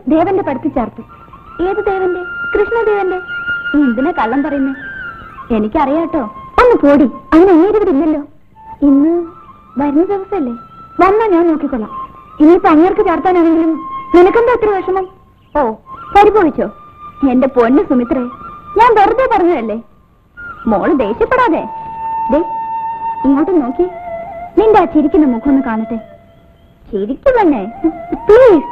ദേവന്റെ പഠിത്തി ചേർത്തു ഏത് ദേവന്റെ കൃഷ്ണദേവന്റെ നീ എന്തിനാ കള്ളം പറയുന്നേ എനിക്കറിയാട്ടോ ഒന്ന് പോടി അങ്ങനെ അങ്ങേരിവിടില്ലല്ലോ ഇന്ന് വരുന്ന ദിവസമല്ലേ വന്നാ ഞാൻ നോക്കിക്കൊള്ളാം ഇനിയിപ്പോ അങ്ങേർക്ക് ചേർത്താനാണെങ്കിലും നിനക്കെന്താ അത്ര വിഷമം ഓ പരിഭവിച്ചോ എന്റെ പൊന്നു സുമിത്രേ ഞാൻ വെറുതെ പറഞ്ഞതല്ലേ മോള് ദേഷ്യപ്പെടാതെ ദേ ഇങ്ങോട്ട് നോക്കി നിന്റെ ആ ചിരിക്കുന്ന മുഖം ഒന്ന് കാണട്ടെ ചിരിക്കുമെന്നെ പ്ലീസ്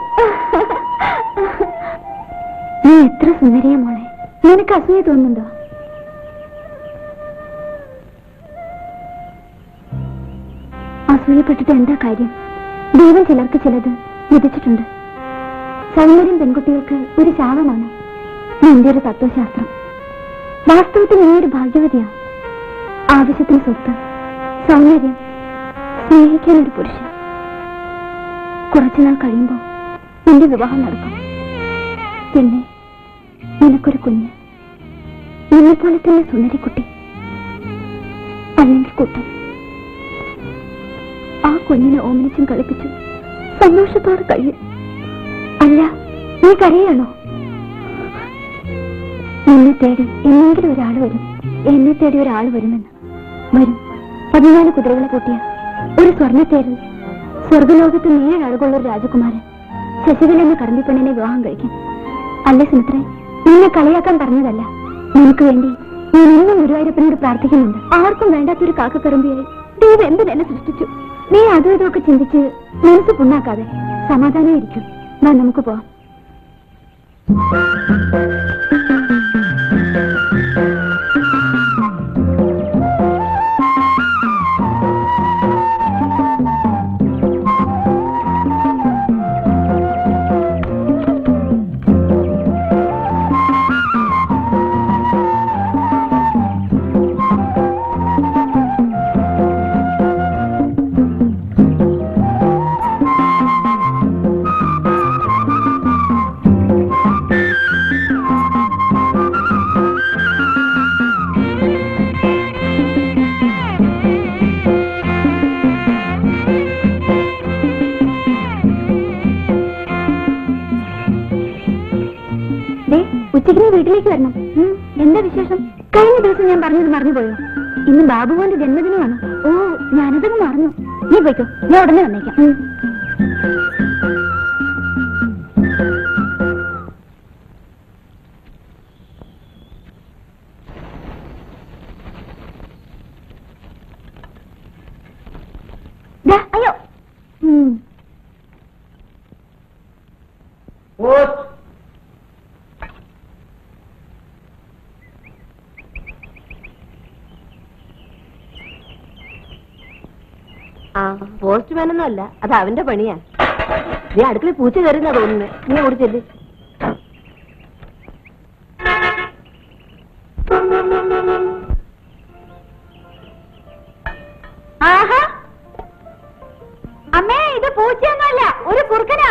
നീ എത്ര സുന്ദരിയ മോളെ നിനക്ക് അസൂയ തോന്നുന്നുണ്ടോ അസൂയപ്പെട്ടിട്ട് എന്താ കാര്യം ദൈവം ചിലർക്ക് ചിലത് വിധിച്ചിട്ടുണ്ട് സൗന്ദര്യം പെൺകുട്ടികൾക്ക് ഒരു ശാപമാണ് നിന്റെ ഒരു തത്വശാസ്ത്രം വാസ്തവത്തിൽ നീ ഒരു ഭാഗ്യവതിയാ ആവശ്യത്തിന് സ്വത്ത് സൗന്ദര്യം സ്നേഹിക്കാൻ ഒരു പുരുഷൻ കുറച്ചുനാൾ കഴിയുമ്പോൾ നിന്റെ വിവാഹം നടക്കും പിന്നെ നിനക്കൊരു കുഞ്ഞ് നിന്നെപ്പോലെ തന്നെ സുന്ദരിക്കുട്ടി അല്ലെങ്കിൽ കുട്ടൻ ആ കുഞ്ഞിനെ ഓമനിച്ചും കളിപ്പിച്ചും സന്തോഷത്തോടെ കഴിയും അല്ല നീ കരയാണോ നിന്നെ തേടി എന്നെങ്കിലും ഒരാൾ വരും എന്നെ തേടി ഒരാൾ വരുമെന്ന് വരും പതിനാല് കുതിരകളെ കൂട്ടിയ ഒരു സ്വർണ്ണത്തേരിൽ സ്വർഗലോകത്ത് നേഴഴകുള്ള ഒരു രാജകുമാരൻ ശശികല എന്ന കടമ്പിപ്പെണ്ണിനെ വിവാഹം കഴിക്കാൻ അല്ലേ സുമിത്രേ നിന്നെ കളിയാക്കാൻ പറഞ്ഞതല്ല നിനക്ക് വേണ്ടി ഞാൻ ഇന്നും ഗുരുവായൂരപ്പനോട് പ്രാർത്ഥിക്കുന്നുണ്ട് ആർക്കും വേണ്ടാത്തൊരു കാക്കക്കറുമ്പിയായി ദൈവം എന്ത് എന്നെ സൃഷ്ടിച്ചു നീ അതും ഇതൊക്കെ ചിന്തിച്ച് മനസ്സ് പുണ്ണാക്കാതെ സമാധാനമായിരിക്കും വാ നമുക്ക് പോവാം ദേ, ഉച്ചയ്ക്ക് നീ വീട്ടിലേക്ക് വരണം ഉം, എന്താ വിശേഷം കഴിഞ്ഞ ദിവസം ഞാൻ പറഞ്ഞത് മറന്നുപോയോ ഇന്ന് ബാബുവിന്റെ ജന്മദിനമാണ് ഓ ഞാനതങ്ങ് മറന്നു നീ പോയിക്കോ ഞാൻ ഉടനെ വന്നേക്കാം ഉം. ദാ, അയ്യോ ഉം. ആ പോസ്റ്റ്മാൻ ഒന്നും അല്ല അത് അവന്റെ പണിയാ നീ അടുക്കളയിൽ പൂച്ച കയറുന്ന തോന്നുന്നു നീ ഓടി ചെല്ല് ആഹാ അമ്മേ ഇത് പൂച്ചയൊന്നുമല്ല ഒരു കുറുക്കനാ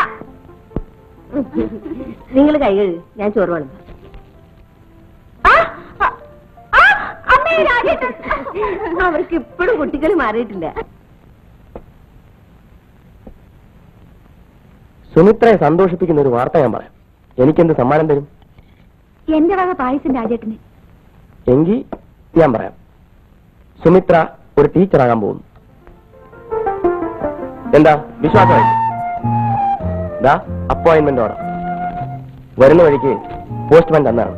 നിങ്ങൾ കൈ കഴുകി ഞാൻ ചോറ് വേണം ആ, ആ, ആ, അമ്മേ രാജേട്ടൻ അവർക്ക് ഇപ്പോഴും കുട്ടികൾ മാറിയിട്ടില്ല സുമിത്രയെ സന്തോഷിപ്പിക്കുന്ന ഒരു വാർത്ത ഞാൻ പറയാം എനിക്കെന്ത് സമ്മാനം തരും എന്റെ വക പായസം രാജേട്ടന് എങ്കിൽ ഞാൻ പറയാം സുമിത്ര ഒരു ടീച്ചറാകാൻ പോകുന്നു എന്താ വിശ്വാസമായി ദാ അപ്പോയിന്റ്മെന്റ് ഓർഡർ വരുന്ന വഴിക്ക് പോസ്റ്റ്മാൻ തന്നാണ്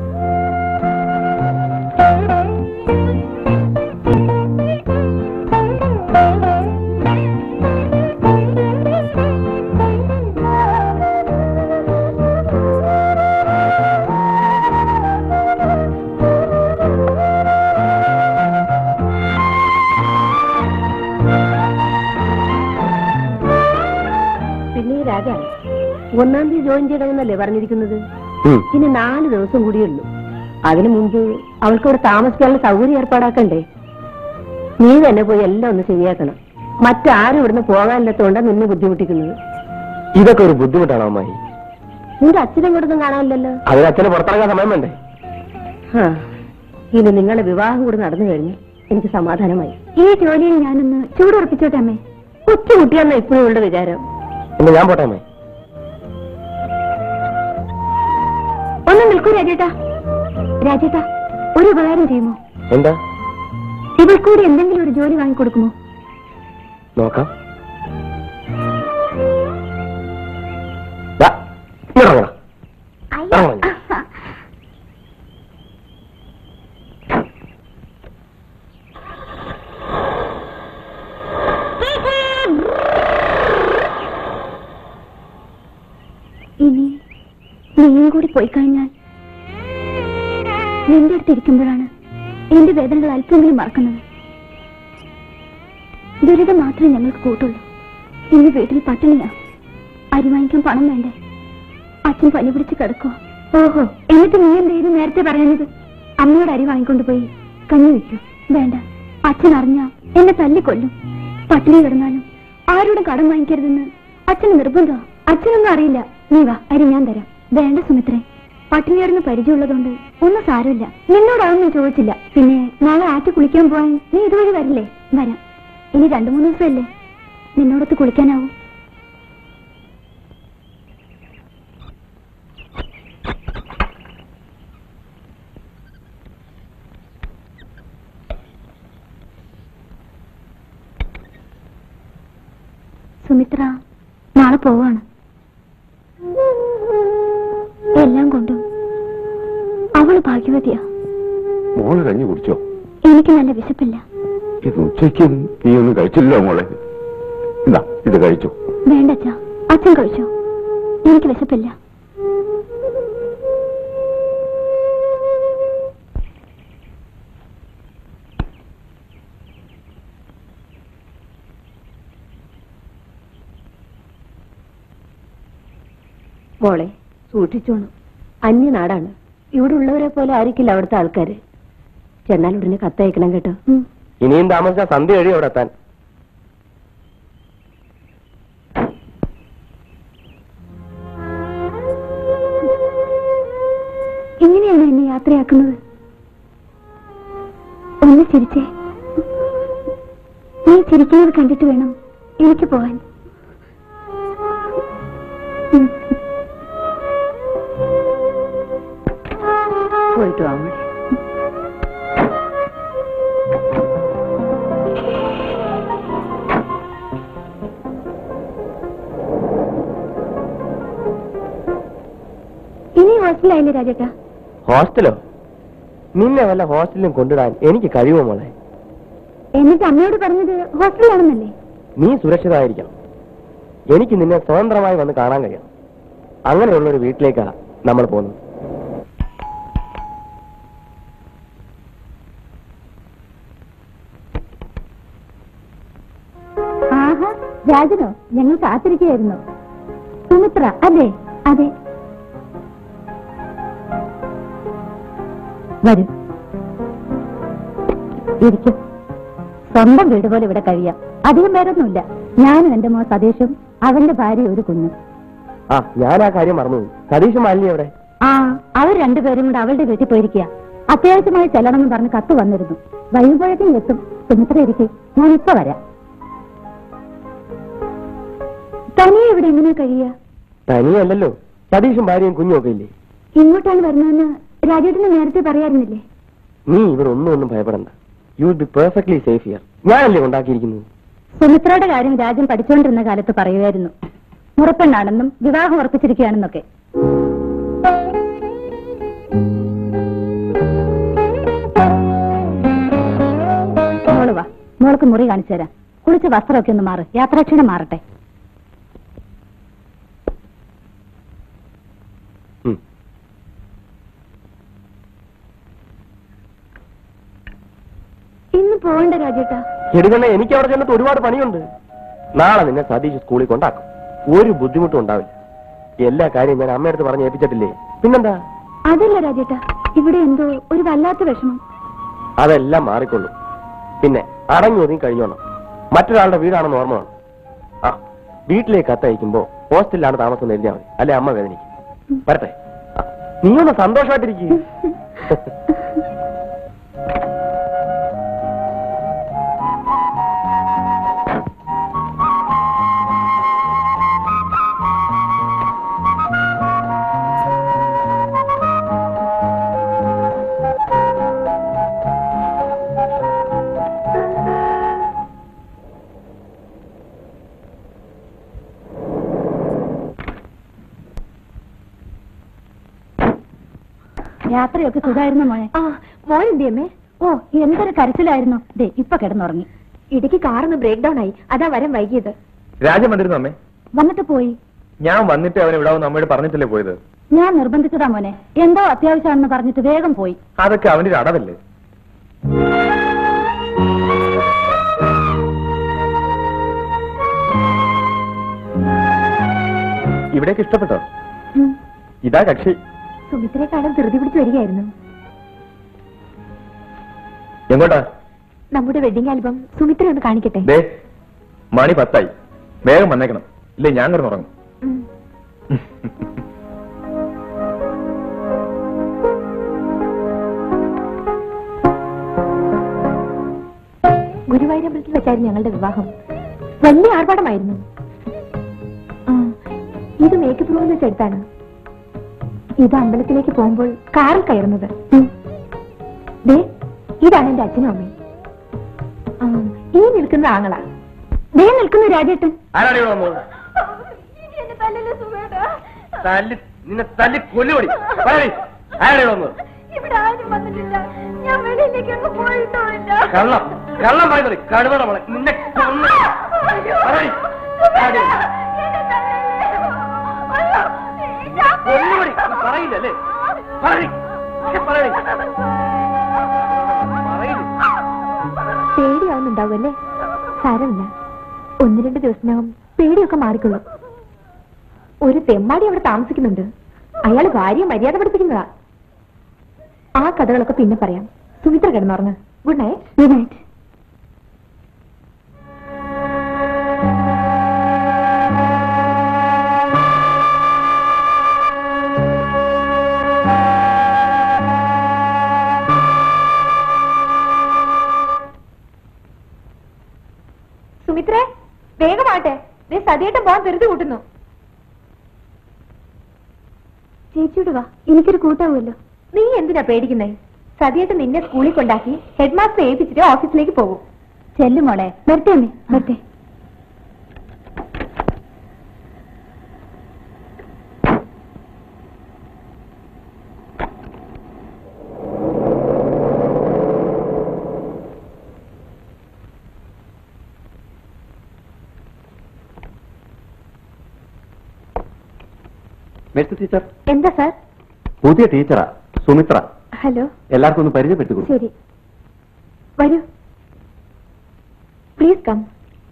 പിന്നെ ഈ രാജ ഒന്നാം തീയതി ജോയിൻ ചെയ്യണമെന്നല്ലേ പറഞ്ഞിരിക്കുന്നത് ഉം. ഇനി നാല് ദിവസം കൂടിയുള്ളൂ അതിനു മുമ്പ് അവൾക്ക് ഇവിടെ താമസിക്കാനുള്ള സൗകര്യം ഏർപ്പാടാക്കണ്ടേ നീ തന്നെ പോയി എല്ലാം ഒന്ന് ശരിയാക്കണം മറ്റാരും ഇവിടുന്ന് പോകാനില്ലാത്തതുകൊണ്ടാണ് നിന്നെ ബുദ്ധിമുട്ടിക്കുന്നത് ഇതൊക്കെ ഒരു ബുദ്ധിമുട്ടാണോ അമ്മായി നിന്റെ അച്ഛനെ ഇങ്ങോട്ടൊന്നും കാണാനില്ലല്ലോ അതിന് അച്ഛന് പുറത്തിറങ്ങാൻ സമയം വേണ്ടേ ആ, ഇനി നിങ്ങളുടെ വിവാഹം കൂടി നടന്നു കഴിഞ്ഞു എനിക്ക് സമാധാനമായി ഈ ജോലിയിൽ ഞാനൊന്ന് ചൂടുറപ്പിച്ചോട്ടെ അമ്മേ കൊച്ചു കുട്ടിയാണെന്ന ഇപ്പോഴും ഇവളുടെ വിചാരം പിന്നെ ഞാൻ പോട്ടെ അമ്മായി നിൽക്കൂ രാജേട്ടാ രാജേട്ടാ ഒരു ഉപകാരം ചെയ്യുമോ എന്താ ഇവൾ കൂടി എന്തെങ്കിലും ഒരു ജോലി വാങ്ങിക്കൊടുക്കുമോ നോക്കാം ദാ, ഇങ്ങോട്ട് വാ. ഇറങ്ങ്. ഇനി നീയും കൂടി പോയി കഴിഞ്ഞാൽ നിന്റെ അടുത്ത് ഇരിക്കുമ്പോഴാണ് എന്റെ വേദനകൾ അല്പമെങ്കിലും മറക്കുന്നത് ദുരിതം മാത്രമേ ഞങ്ങൾക്ക് കൂട്ടുള്ളൂ ഇന്ന് വീട്ടിൽ പട്ടിണിയാ അരി വാങ്ങിക്കാൻ പണം വേണ്ടേ അച്ഛൻ പനി പിടിച്ച് കിടക്കോ ഓഹോ എന്നിട്ട് നീ എന്തേത് നേരത്തെ പറയുന്നത് അമ്മയോട് അരി വാങ്ങിക്കൊണ്ട് പോയി കഞ്ഞി വെക്കൂ വേണ്ട അച്ഛൻ അറിഞ്ഞാ എന്നെ തല്ലിക്കൊല്ലും പട്ടിണി കിടന്നാലും ആരോടും കടം വാങ്ങിക്കരുതെന്ന് അച്ഛന് നിർബന്ധം അച്ഛനൊന്നും അറിയില്ല നീ വാ അരി ഞാൻ തരാം വേണ്ട സുമിത്രേ പട്ടിണി കിടന്ന് പരിചയമുള്ളതുകൊണ്ട് ഒന്നും സാരമില്ല നിന്നോട് അതൊന്നും ചോദിച്ചില്ല പിന്നെ നാളെ ആറ്റി കുളിക്കാൻ പോവാൻ നീ ഇതുവഴി വരില്ലേ വരാം ഇനി രണ്ടു മൂന്ന് ദിവസമല്ലേ നിന്നോടൊത്ത് കുളിക്കാനാവും സുമിത്ര നാളെ പോവാണ് എല്ലാം കൊണ്ടും അവള് ഭാഗ്യവതിയാ മോള് കഞ്ഞി കുടിച്ചോ എനിക്ക് നല്ല വിശപ്പില്ല ഇത് ഉച്ചയ്ക്ക് നീ ഒന്നും കഴിച്ചില്ലല്ലോ മോളെ ഇതാ ഇത് കഴിച്ചു വേണ്ടച്ച അച്ഛൻ കഴിച്ചോ എനിക്ക് വിശപ്പില്ല മോളെ സൂക്ഷിച്ചോണം അന്യനാടാണ് ഇവിടെ ഉള്ളവരെ പോലെ ആയിരിക്കില്ല അവിടുത്തെ ആൾക്കാര് ചെന്നാൽ ഉടനെ കത്തയക്കണം കേട്ടോ ഉം. ഇനിയും താമസിച്ച സന്ധ്യ കഴിയും അവിടെ എത്താൻ എങ്ങനെയാണ് എന്നെ യാത്രയാക്കുന്നത് ഒന്ന് ചിരിച്ചേ നീ ചിരിക്കുന്നത് കണ്ടിട്ട് വേണം എനിക്ക് പോവാൻ ഉം. പോയിട്ട് വാ മോളെ ഇനി ഹോസ്റ്റലായില്ലേ രാജേട്ടാ ഹോസ്റ്റലോ നിന്നെ വല്ല ഹോസ്റ്റലിലും കൊണ്ടിടാൻ എനിക്ക് കഴിയുമോ മോളെ എന്നിട്ട് അമ്മയോട് പറഞ്ഞത് ഹോസ്റ്റലാണെന്നല്ലേ നീ സുരക്ഷിതമായിരിക്കണം എനിക്ക് നിന്നെ സ്വതന്ത്രമായി വന്ന് കാണാൻ കഴിയണം അങ്ങനെയുള്ള ഒരു വീട്ടിലേക്കാ നമ്മൾ പോകുന്നത് ആഹാ രാജനോ ഞങ്ങൾ കാത്തിരിക്കുകയായിരുന്നു സുമിത്ര അതെ അതെ വരൂ ഇരിക്കും സ്വന്തം വീട് പോലെ ഇവിടെ കഴിയാം അധികം പേരൊന്നുമില്ല ഞാനും എന്റെ മോൻ സതീഷും അവന്റെ ഭാര്യ ഒരു കുഞ്ഞും ആ ഞാൻ ആ കാര്യം മറന്നു സതീഷ് മാലിന്യ എവിടെ ആ അവർ രണ്ടുപേരും കൂടെ അവളുടെ വീട്ടിൽ പോയിരിക്കുക അത്യാവശ്യമായി ചെല്ലണമെന്ന് പറഞ്ഞ് കത്ത് വന്നിരുന്നു വൈകുമ്പോഴേക്കും എത്തും സുമിത്ര ഇരിക്കെ ഞാൻ ഇപ്പൊ വരാം തനിയെ ഇവിടെ എങ്ങനെ കഴിയുക തനിയല്ലല്ലോ സതീഷും ഭാര്യയും കുഞ്ഞും ഒക്കെ ഇല്ലേ ഇങ്ങോട്ടാണ് വരുന്നതെന്ന് രാജേട്ടന് നേരത്തെ പറയാറുന്നില്ലേ നീ ഇവിടെ ഒന്നും ഒന്നും ഭയപ്പെടണ്ട you will be perfectly safe here ഞാനല്ലേ ഉണ്ടാക്കിയിരിക്കുന്നത് സുമിത്രയുടെ കാര്യം രാജൻ പഠിച്ചുകൊണ്ടിരുന്ന കാലത്ത് പറയുമായിരുന്നു മുറപ്പെണ്ണാണെന്നും വിവാഹം ഉറപ്പിച്ചിരിക്കുകയാണെന്നൊക്കെ മോള് വാ മോൾക്ക് മുറി കാണിച്ചു തരാം കുളിച്ച് വസ്ത്രമൊക്കെ ഒന്ന് മാറ് യാത്രാക്ഷീണം മാറട്ടെ ഉം. ഇന്ന് പോകണ്ട രാജേട്ടാ എടുക്കണേ എനിക്ക് അവിടെ ചെന്നിട്ട് ഒരുപാട് പണിയുണ്ട് നാളെ നിന്നെ സതീഷ് സ്കൂളിൽ കൊണ്ടാക്കും ഒരു ബുദ്ധിമുട്ടും ഉണ്ടാവില്ല എല്ലാ കാര്യവും ഞാൻ അമ്മയടുത്ത് പറഞ്ഞ് ഏൽപ്പിച്ചിട്ടില്ലേ പിന്നെന്താ അതല്ല രാജേട്ടാ ഇവിടെ എന്തോ ഒരു വല്ലാത്ത വിഷമം അതെല്ലാം മാറിക്കൊള്ളും പിന്നെ അടങ്ങി ഒതുങ്ങി കഴിഞ്ഞോണം മറ്റൊരാളുടെ വീടാണെന്ന് ഓർമ്മ വേണം ആ വീട്ടിലേക്ക് കത്തയക്കുമ്പോ ഹോസ്റ്റലിലാണ് താമസം എന്ന് എഴുതിയാൽ മതി അല്ലെ അമ്മ വേദനിക്കും വരട്ടെ ആ, നീ ഒന്ന് സന്തോഷമായിട്ടിരിക്കും യാത്രയൊക്കെ സുഖമായിരുന്നു മോനെ ആ മോൻ എന്തി അമ്മേ ഓ എന്തൊരു കരച്ചിലായിരുന്നു ദേ ഇപ്പൊ കിടന്നുറങ്ങി ഇടയ്ക്ക് കാറൊന്ന് ബ്രേക്ക് ഡൗൺ ആയി അതാ വരാൻ വൈകിയത് രാജൻ വന്നിരുന്നു അമ്മേ വന്നിട്ട് പോയി ഞാൻ വന്നിട്ട് അവൻ ഇവിടെ വന്ന് അമ്മയോട് പറഞ്ഞിട്ടല്ലേ പോയത് ഞാൻ നിർബന്ധിച്ചതാ മോനെ എന്തോ അത്യാവശ്യമാണെന്ന് പറഞ്ഞിട്ട് വേഗം പോയി അതൊക്കെ അവന്റെ ഒരു അടവല്ലേ ഇവിടേക്ക് ഇഷ്ടപ്പെട്ടോ ഉം. ഇതാ കക്ഷി സുമിത്രയെ കാണാൻ ധൃതി പിടിച്ച് വരികയായിരുന്നു എങ്ങോട്ടാ നമ്മുടെ വെഡിങ് ആൽബം സുമിത്ര ഒന്ന് കാണിക്കട്ടെ ദേ മണി പത്തായി വേഗം വന്നേക്കണം ഇല്ലേ ഞാൻ കിടന്നുറങ്ങും ഉം. ഗുരുവായൂരമ്പലത്തിൽ വെച്ചായിരുന്നു ഞങ്ങളുടെ വിവാഹം വലിയ ആർഭാടമായിരുന്നു ആ, ഇത് മേക്കപ്പ് റൂമിൽ വെച്ചെടുത്താണ് ഇത് അമ്പലത്തിലേക്ക് പോകുമ്പോൾ കാറിൽ കയറുന്നത് ദേ ഇതാണ് എന്റെ അച്ഛനും അമ്മയും ആ, ഈ നിൽക്കുന്ന ആങ്ങള ദേ നിൽക്കുന്നു രാജേട്ടൻ ആരാണ് ഇവിടെ വന്നത് തല്ലി നിന്നെ തല്ലി കൊല്ലുപടി ആരാണ് ഇവിടെ വന്നത് ഇവിടെ ആരും വന്നിട്ടില്ല ഞാൻ വെളിയിലേക്ക് അങ്ങ് പോയിട്ടില്ല കള്ളം കള്ളം പറയുന്നത് കടുവട മോളെ നിന്നെ കൊന്ന് പറയടി. ആരാടി? കൊല്ലുപടി നീ പറയില്ലല്ലേ പറയടി. പറയടി. പറയില്ല പേടിയാവുന്നുണ്ടാവും അല്ലേ സാരമില്ല ഒന്ന് രണ്ട് ദിവസത്തിനകം പേടിയൊക്കെ മാറിക്കൊള്ളും ഒരു തെമ്മാടി അവിടെ താമസിക്കുന്നുണ്ട് അയാൾ ഭാര്യയെ മര്യാദ പഠിപ്പിക്കുന്നതാ ആ കഥകളൊക്കെ പിന്നെ പറയാം സുമിത്ര കിടന്നുറങ്ങ് ഗുഡ് നൈറ്റ് ഗുഡ് നൈറ്റ് സുമിത്രേ വേഗമാട്ടെ ദേ സതിയായിട്ട് പോകാൻ ധൃതി കൂട്ടുന്നു ചേച്ചിയോട് വാ എനിക്കൊരു കൂട്ടാവുമല്ലോ നീ എന്തിനാ പേടിക്കുന്നേ സതിയായിട്ട് നിന്നെ സ്കൂളിൽ കൊണ്ടാക്കി ഹെഡ് മാസ്റ്റർ ഏൽപ്പിച്ചിട്ട് ഓഫീസിലേക്ക് പോകും ചെല്ലു മോളെ വരട്ടെ അമ്മേ വരട്ടെ മെഴ്സി ടീച്ചർ എന്താ സാർ പുതിയ ടീച്ചറാ സുമിത്ര ഹലോ എല്ലാവർക്കും ഒന്ന് പരിചയപ്പെട്ടു ശരി വരൂ പ്ലീസ് കം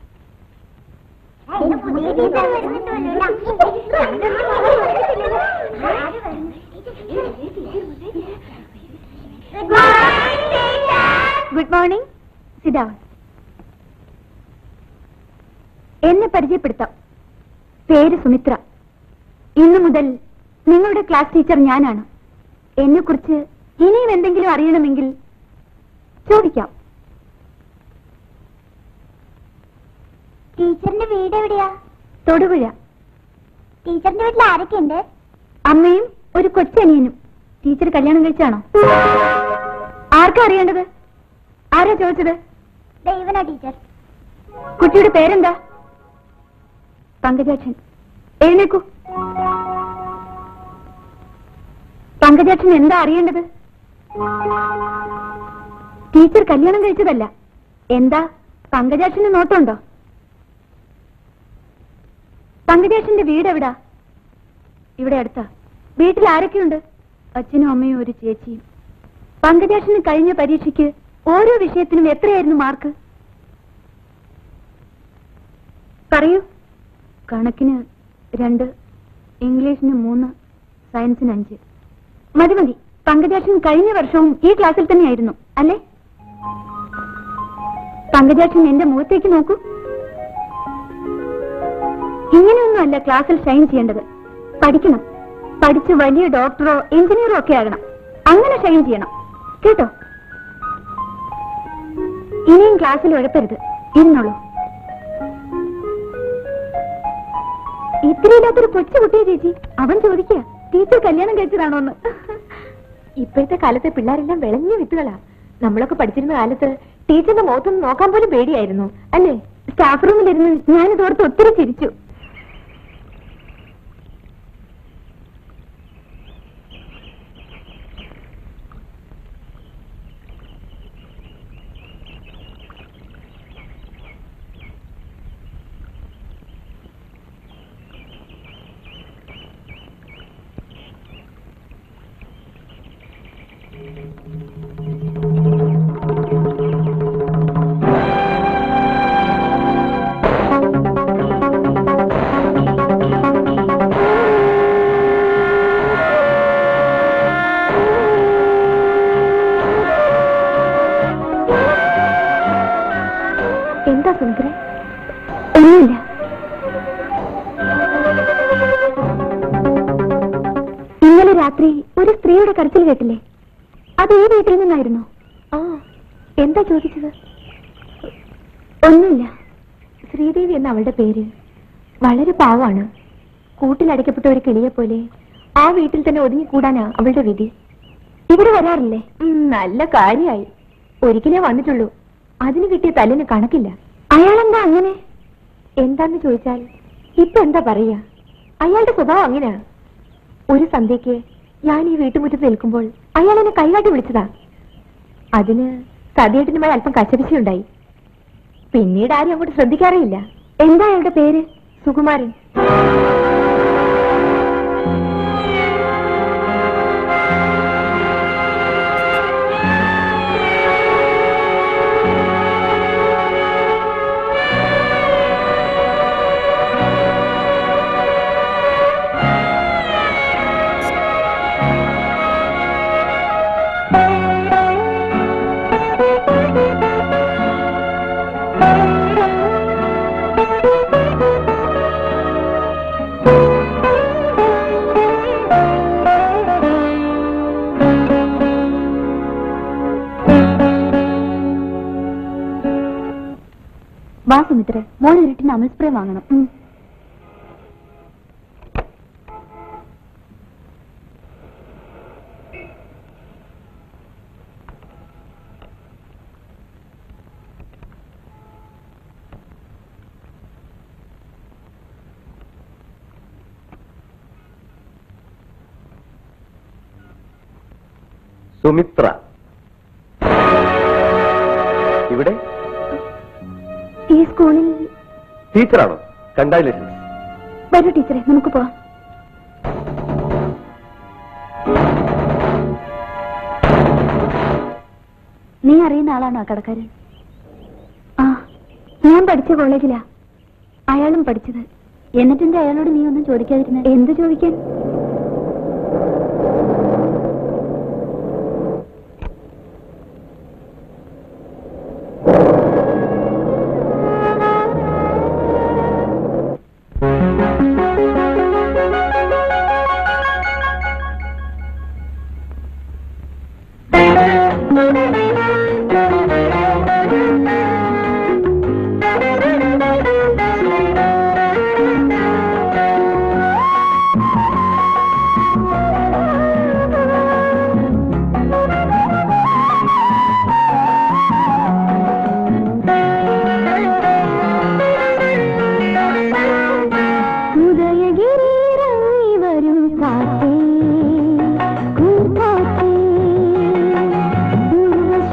ഗുഡ് മോർണിംഗ് സിഡാ എന്നെ പരിചയപ്പെടുത്താം പേര് സുമിത്ര ഇന്നു മുതൽ നിങ്ങളുടെ ക്ലാസ് ടീച്ചർ ഞാനാണ് എന്നെ കുറിച്ച് ഇനിയും എന്തെങ്കിലും അറിയണമെങ്കിൽ ചോദിക്കാം ടീച്ചറിന്റെ വീട് എവിടെയാ തൊടുപുഴ ടീച്ചറിന്റെ വീട്ടിൽ ആരൊക്കെ ഉണ്ട് അമ്മയും ഒരു കൊച്ചനിയനും ടീച്ചർ കല്യാണം കഴിച്ചാണോ ആർക്കാ അറിയേണ്ടത് ആരാ ചോദിച്ചത് ദൈവനാ ടീച്ചർ കുട്ടിയുടെ പേരെന്താ പങ്കജാക്ഷൻ എഴുന്നേക്കൂ പങ്കജാക്ഷൻ എന്താ അറിയേണ്ടത് ടീച്ചർ കല്യാണം കഴിച്ചതല്ല എന്താ പങ്കജാക്ഷന് നോട്ടമുണ്ടോ പങ്കജാക്ഷന്റെ വീട് എവിടാ ഇവിടെ അടുത്താ വീട്ടിൽ ആരൊക്കെയുണ്ട് അച്ഛനും അമ്മയും ഒരു ചേച്ചിയും പങ്കജാക്ഷന് കഴിഞ്ഞ പരീക്ഷയ്ക്ക് ഓരോ വിഷയത്തിനും എത്രയായിരുന്നു മാർക്ക് പറയൂ കണക്കിന് രണ്ട് ഇംഗ്ലീഷിന് മൂന്ന് സയൻസിന് അഞ്ച് മതി മതി പങ്കജാക്ഷൻ കഴിഞ്ഞ വർഷവും ഈ ക്ലാസ്സിൽ തന്നെയായിരുന്നു അല്ലേ പങ്കജാക്ഷൻ എന്റെ മുഖത്തേക്ക് നോക്കൂ ഇങ്ങനെയൊന്നും അല്ല ക്ലാസ്സിൽ ഷൈൻ ചെയ്യേണ്ടത് പഠിക്കണം പഠിച്ച് വലിയ ഡോക്ടറോ എഞ്ചിനീയറോ ഒക്കെ ആകണം അങ്ങനെ ഷൈൻ ചെയ്യണം കേട്ടോ ഇനിയും ക്ലാസ്സിൽ ഉഴപ്പരുത് ഇരുന്നോളൂ ഇത്രയില്ലാത്തൊരു കൊച്ചു കുട്ടിയെ ചേച്ചി അവൻ ചോദിക്കുക ടീച്ചർ കല്യാണം കഴിച്ചതാണോന്ന് ഇപ്പോഴത്തെ കാലത്തെ പിള്ളേരെല്ലാം വിളഞ്ഞ വിത്തുകളാ നമ്മളൊക്കെ പഠിച്ചിരുന്ന കാലത്ത് ടീച്ചറിന്റെ മുഖത്തൊന്നും നോക്കാൻ പോലും പേടിയായിരുന്നു അല്ലേ സ്റ്റാഫ് റൂമിലിരുന്ന് ഞാനിതോർത്ത് ഒത്തിരി ചിരിച്ചു എന്താ സുമിത്ര ഒന്നുമില്ല ഇന്നലെ രാത്രി ഒരു സ്ത്രീയുടെ കരച്ചിൽ കേട്ടില്ലേ അത് ഈ വീട്ടിൽ നിന്നായിരുന്നോ ആ എന്താ ചോദിച്ചത് ഒന്നുമില്ല ശ്രീദേവി എന്ന അവളുടെ പേര് വളരെ പാവാണ് കൂട്ടിലടയ്ക്കപ്പെട്ട ഒരു കിളിയെ പോലെ ആ വീട്ടിൽ തന്നെ ഒതുങ്ങിക്കൂടാനാ അവളുടെ വിധി ഇവിടെ വരാറില്ലേ ഉം, നല്ല കാര്യായി ഒരിക്കലേ വന്നിട്ടുള്ളൂ അതിന് കിട്ടിയ തല്ലിന് കണക്കില്ല അയാളെന്താ അങ്ങനെ എന്താന്ന് ചോദിച്ചാൽ ഇപ്പൊ എന്താ പറയാ അയാളുടെ സ്വഭാവം അങ്ങനെയാ ഒരു സന്ധ്യക്ക് ഞാൻ ഈ വീട്ടുമുറ്റത്ത് നിൽക്കുമ്പോൾ അയാൾ എന്നെ കൈകാട്ടി വിളിച്ചതാ അതിന് സതിയേട്ടനുമായി അല്പം കച്ചപിച്ചുണ്ടായി പിന്നീട് ആരും അങ്ങോട്ട് ശ്രദ്ധിക്കാറേയില്ല എന്താ അയാളുടെ പേര് സുകുമാരൻ വാ സുമിത്രേ മോൾ ഇരുട്ടിന് അമൽ സ്പ്രേ വാങ്ങണം ഉം. സുമിത്ര ഇവിടെ ഈ സ്കൂളിൽ ടീച്ചറാണോ കൺഗ്രാറ്റുലേഷൻസ് വരൂ ടീച്ചറെ നമുക്ക് പോവാം നീ അറിയുന്ന ആളാണോ ആ കടക്കാരൻ ആ ഞാൻ പഠിച്ച കോളേജിലാ അയാളും പഠിച്ചത് എന്നിട്ടെന്റെ അയാളോട് നീ ഒന്നും ചോദിക്കാതിരുന്ന എന്ത് ചോദിക്കാൻ ഉദയഗിരിയിറങ്ങി വരും കാറ്റേ കൂർക്കാറ്റേ ഉർവശി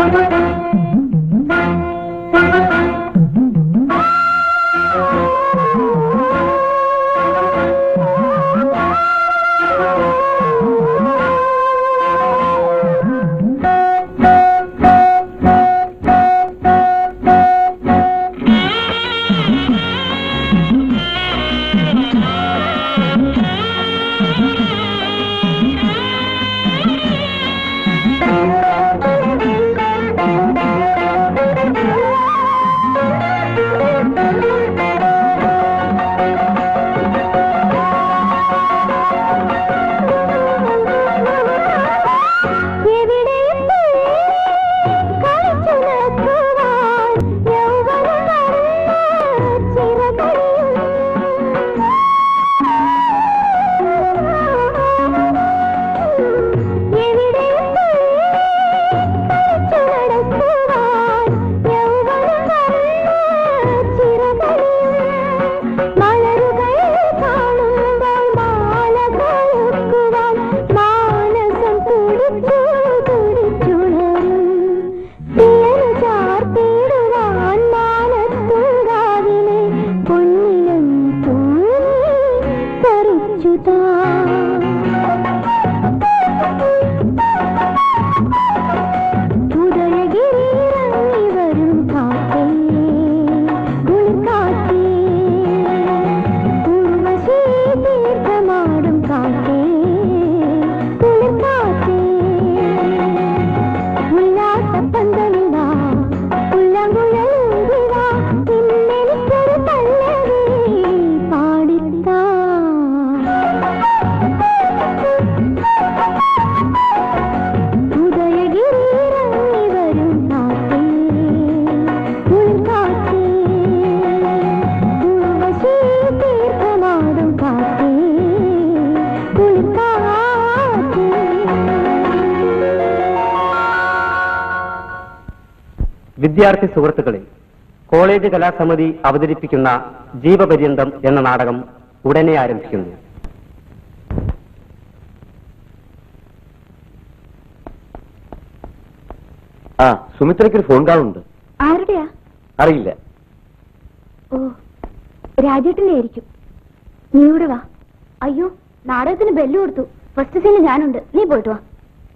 വിദ്യാർത്ഥി സുഹൃത്തുക്കളെ കോളേജ് കലാസമിതി അവതരിപ്പിക്കുന്ന ജീവപര്യന്തം എന്ന നാടകം ഉടനെ ആരംഭിക്കുന്നു ആ സുമിത്രയ്ക്ക് ഒരു ഫോൺ കാളുണ്ട് ആരുടെയാ അറിയില്ല ഓ രാജേട്ടന്റെ ആയിരിക്കും നീ ഇവിടെ വാ അയ്യോ നാടകത്തിന് ബെല്ല് കൊടുത്തു ഫസ്റ്റ് സീനിൽ ഞാനുണ്ട് നീ പോയിട്ട് വാ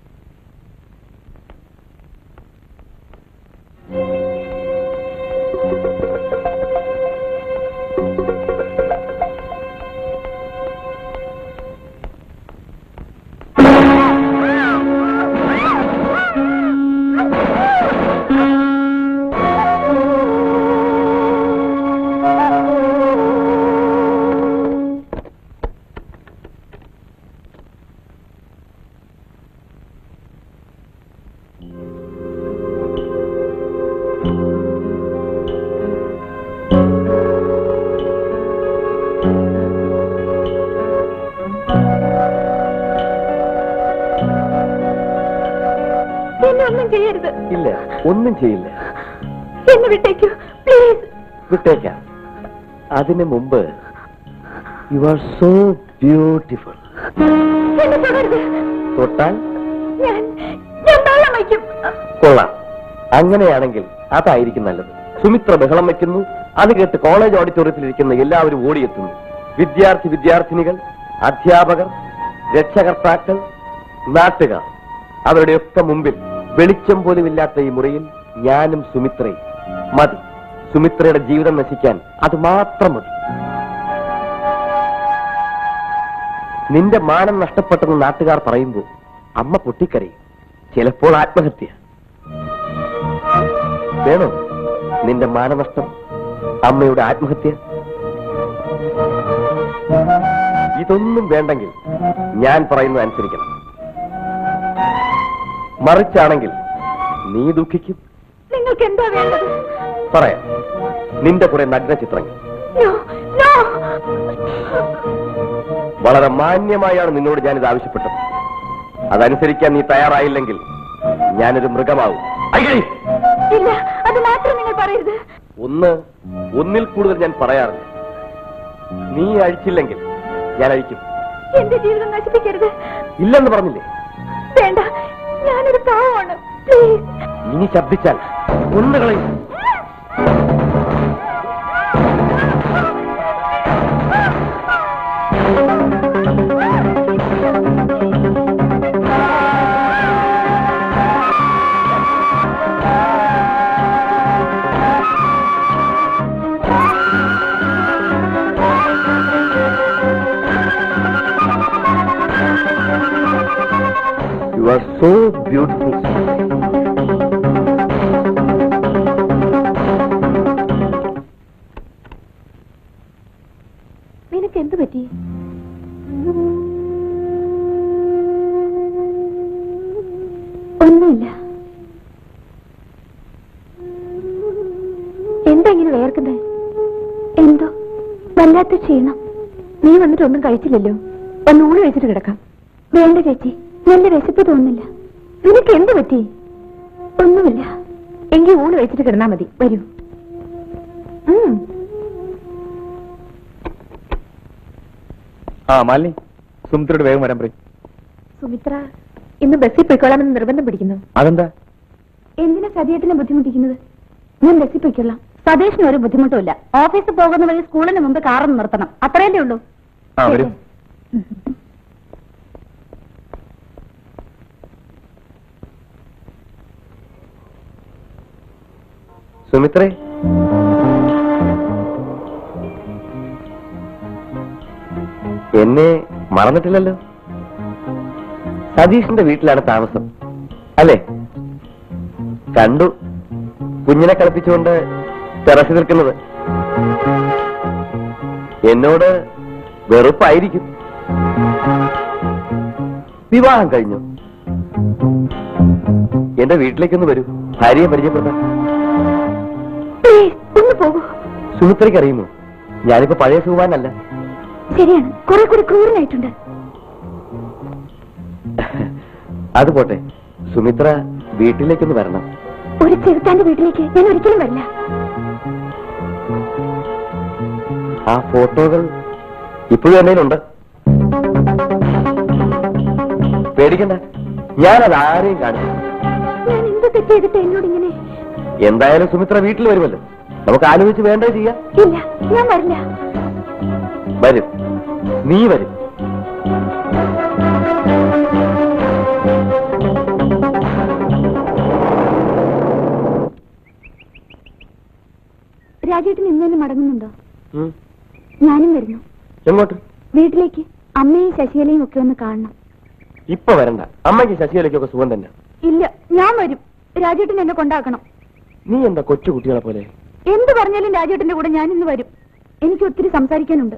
എന്നെ ഒന്നും ചെയ്യരുത് ഇല്ല ഒന്നും ചെയ്യില്ല എന്നെ വിട്ടേക്കൂ പ്ലീസ് വിട്ടേക്കാം അതിനു മുമ്പ് യു ആർ സോ ബ്യൂട്ടിഫുൾ എന്നെ തുടരുത് തൊട്ടാൽ ഞാൻ ഞാൻ വെള്ളം വയ്ക്കും കൊള്ളാം അങ്ങനെയാണെങ്കിൽ അതായിരിക്കും നല്ലത് സുമിത്ര ബഹളം വെക്കുന്നു അത് കേട്ട് കോളേജ് ഓഡിറ്റോറിയത്തിൽ ഇരിക്കുന്ന എല്ലാവരും ഓടിയെത്തുന്നു വിദ്യാർത്ഥി വിദ്യാർത്ഥിനികൾ അധ്യാപകർ രക്ഷകർത്താക്കൾ നാട്ടുകാർ അവരുടെയൊക്കെ മുമ്പിൽ വെളിച്ചം പോലും ഇല്ലാത്ത ഈ മുറിയിൽ ഞാനും സുമിത്രയും മതി സുമിത്രയുടെ ജീവിതം നശിക്കാൻ അത് മാത്രം മതി നിന്റെ മാനം നഷ്ടപ്പെട്ടെന്ന് നാട്ടുകാർ പറയുമ്പോൾ അമ്മ പൊട്ടിക്കരയും ചിലപ്പോൾ ആത്മഹത്യ വേണോ നിന്റെ മാനനഷ്ടം അമ്മയുടെ ആത്മഹത്യ ഇതൊന്നും വേണ്ടെങ്കിൽ ഞാൻ പറയുന്നത് അനുസരിക്കണം മറിച്ചാണെങ്കിൽ നീ ദുഃഖിക്കും നിങ്ങൾക്ക് എന്താ വേണ്ടത് പറയാം നിന്റെ കുറെ നഗ്ന ചിത്രങ്ങൾ നോ നോ വളരെ മാന്യമായാണ് നിന്നോട് ഞാനിത് ആവശ്യപ്പെട്ടത് അതനുസരിക്കാൻ നീ തയ്യാറായില്ലെങ്കിൽ ഞാനൊരു മൃഗമാവും അയ്യേ ഇല്ല അത് മാത്രം നിങ്ങൾ പറയരുത് ഒന്ന് ഒന്നിൽ കൂടുതൽ ഞാൻ പറയാറില്ല നീ അഴിച്ചില്ലെങ്കിൽ ഞാൻ അഴിക്കും എന്റെ ജീവിതം നശിപ്പിക്കരുത് ഇല്ലെന്ന് പറഞ്ഞില്ലേ വേണ്ട ഞാനൊരു പാവമാണ് പ്ലീസ് ഇനി ശബ്ദിച്ചാൽ ഒന്നുകളയും യു ആർ സോ ബ്യൂട്ടിഫുൾ നിനക്ക് എന്ത് പറ്റി ഒന്നുമില്ല എന്താ ഇങ്ങനെ വേർക്കുന്നേ എന്തോ വല്ലാത്ത ക്ഷീണം നീ വന്നിട്ട് ഒന്നും കഴിച്ചില്ലല്ലോ ഒന്ന് ഊണ് കഴിച്ചിട്ട് കിടക്കാം വേണ്ട ചേച്ചി നല്ല വിശപ്പ് തോന്നുന്നില്ല നിനക്ക് എന്ത് പറ്റി ഒന്നുമില്ല എങ്കിൽ ഊണ് കഴിച്ചിട്ട് കിടന്നാ മതി വരൂ ഉം. ആ മാലിനി സുമിത്രയോട് വേഗം വരാൻ പറയും സുമിത്ര ഇന്ന് ബസ്സിൽ പോയിക്കോളാമെന്ന് നിർബന്ധം പിടിക്കുന്നു അതെന്താ എന്തിനാ സതിയേട്ടനെ ബുദ്ധിമുട്ടിക്കുന്നത് ഞാൻ ബസ്സിൽ പൊയ്ക്കൊള്ളാം സതീഷിന് ഒരു ബുദ്ധിമുട്ടുമില്ല ഓഫീസിൽ പോകുന്ന വഴി സ്കൂളിന് മുമ്പ് കാറൊന്ന് നിർത്തണം അത്രയല്ലേ ഉള്ളൂ ആ വരൂ സുമിത്രേ എന്നെ മറന്നിട്ടില്ലല്ലോ സതീഷിന്റെ വീട്ടിലാണ് താമസം അല്ലേ കണ്ടു കുഞ്ഞിനെ കളിപ്പിച്ചുകൊണ്ട് ടെറസിൽ നിൽക്കുന്നത് എന്നോട് വെറുപ്പായിരിക്കും വിവാഹം കഴിഞ്ഞു എന്റെ വീട്ടിലേക്കൊന്ന് വരൂ ഭാര്യയെ പരിചയപ്പെടുത്താം പ്ലീസ് ഒന്ന് പോകൂ സുമിത്രയ്ക്ക് അറിയുമോ ഞാനിപ്പോ പഴയ സുഖവാനല്ല ശരിയാണ് കുറെ കൂടി ക്രൂരനായിട്ടുണ്ട് അത് പോട്ടെ സുമിത്ര വീട്ടിലേക്കൊന്ന് വരണം ഒരു ചെറുത്താന്റെ വീട്ടിലേക്ക് ഞാൻ ഒരിക്കലും വരില്ല ആ ഫോട്ടോകൾ ഇപ്പോഴും എന്നതിലുണ്ട് പേടിക്കണ്ട ഞാനത് ആരെയും കാണിച്ചു ഞാൻ എന്ത് തെറ്റ് ചെയ്തിട്ട് എന്നോട് ഇങ്ങനെ എന്തായാലും സുമിത്ര വീട്ടിൽ വരുമല്ലോ നമുക്ക് ആലോചിച്ച് വേണ്ടത് ചെയ്യാം ഇല്ല ഞാൻ വരില്ല വരും നീ വരും രാജേട്ടൻ ഇന്ന് തന്നെ മടങ്ങുന്നുണ്ടോ ഉം. ഞാനും വരുന്നു എങ്ങോട്ട് വീട്ടിലേക്ക് അമ്മയും ശശികലയും ഒക്കെ ഒന്ന് കാണണം ഇപ്പൊ വരണ്ട അമ്മയ്ക്ക് ശശികലയ്ക്കൊക്കെ സുഖം തന്നെ ഇല്ല ഞാൻ വരും രാജേട്ടൻ എന്നെ കൊണ്ടാക്കണം നീ എന്താ കൊച്ചു കുട്ടികളെ പോലെ എന്ത് പറഞ്ഞാലും രാജേട്ടന്റെ കൂടെ ഞാൻ ഇന്ന് വരും എനിക്ക് ഒത്തിരി സംസാരിക്കാനുണ്ട്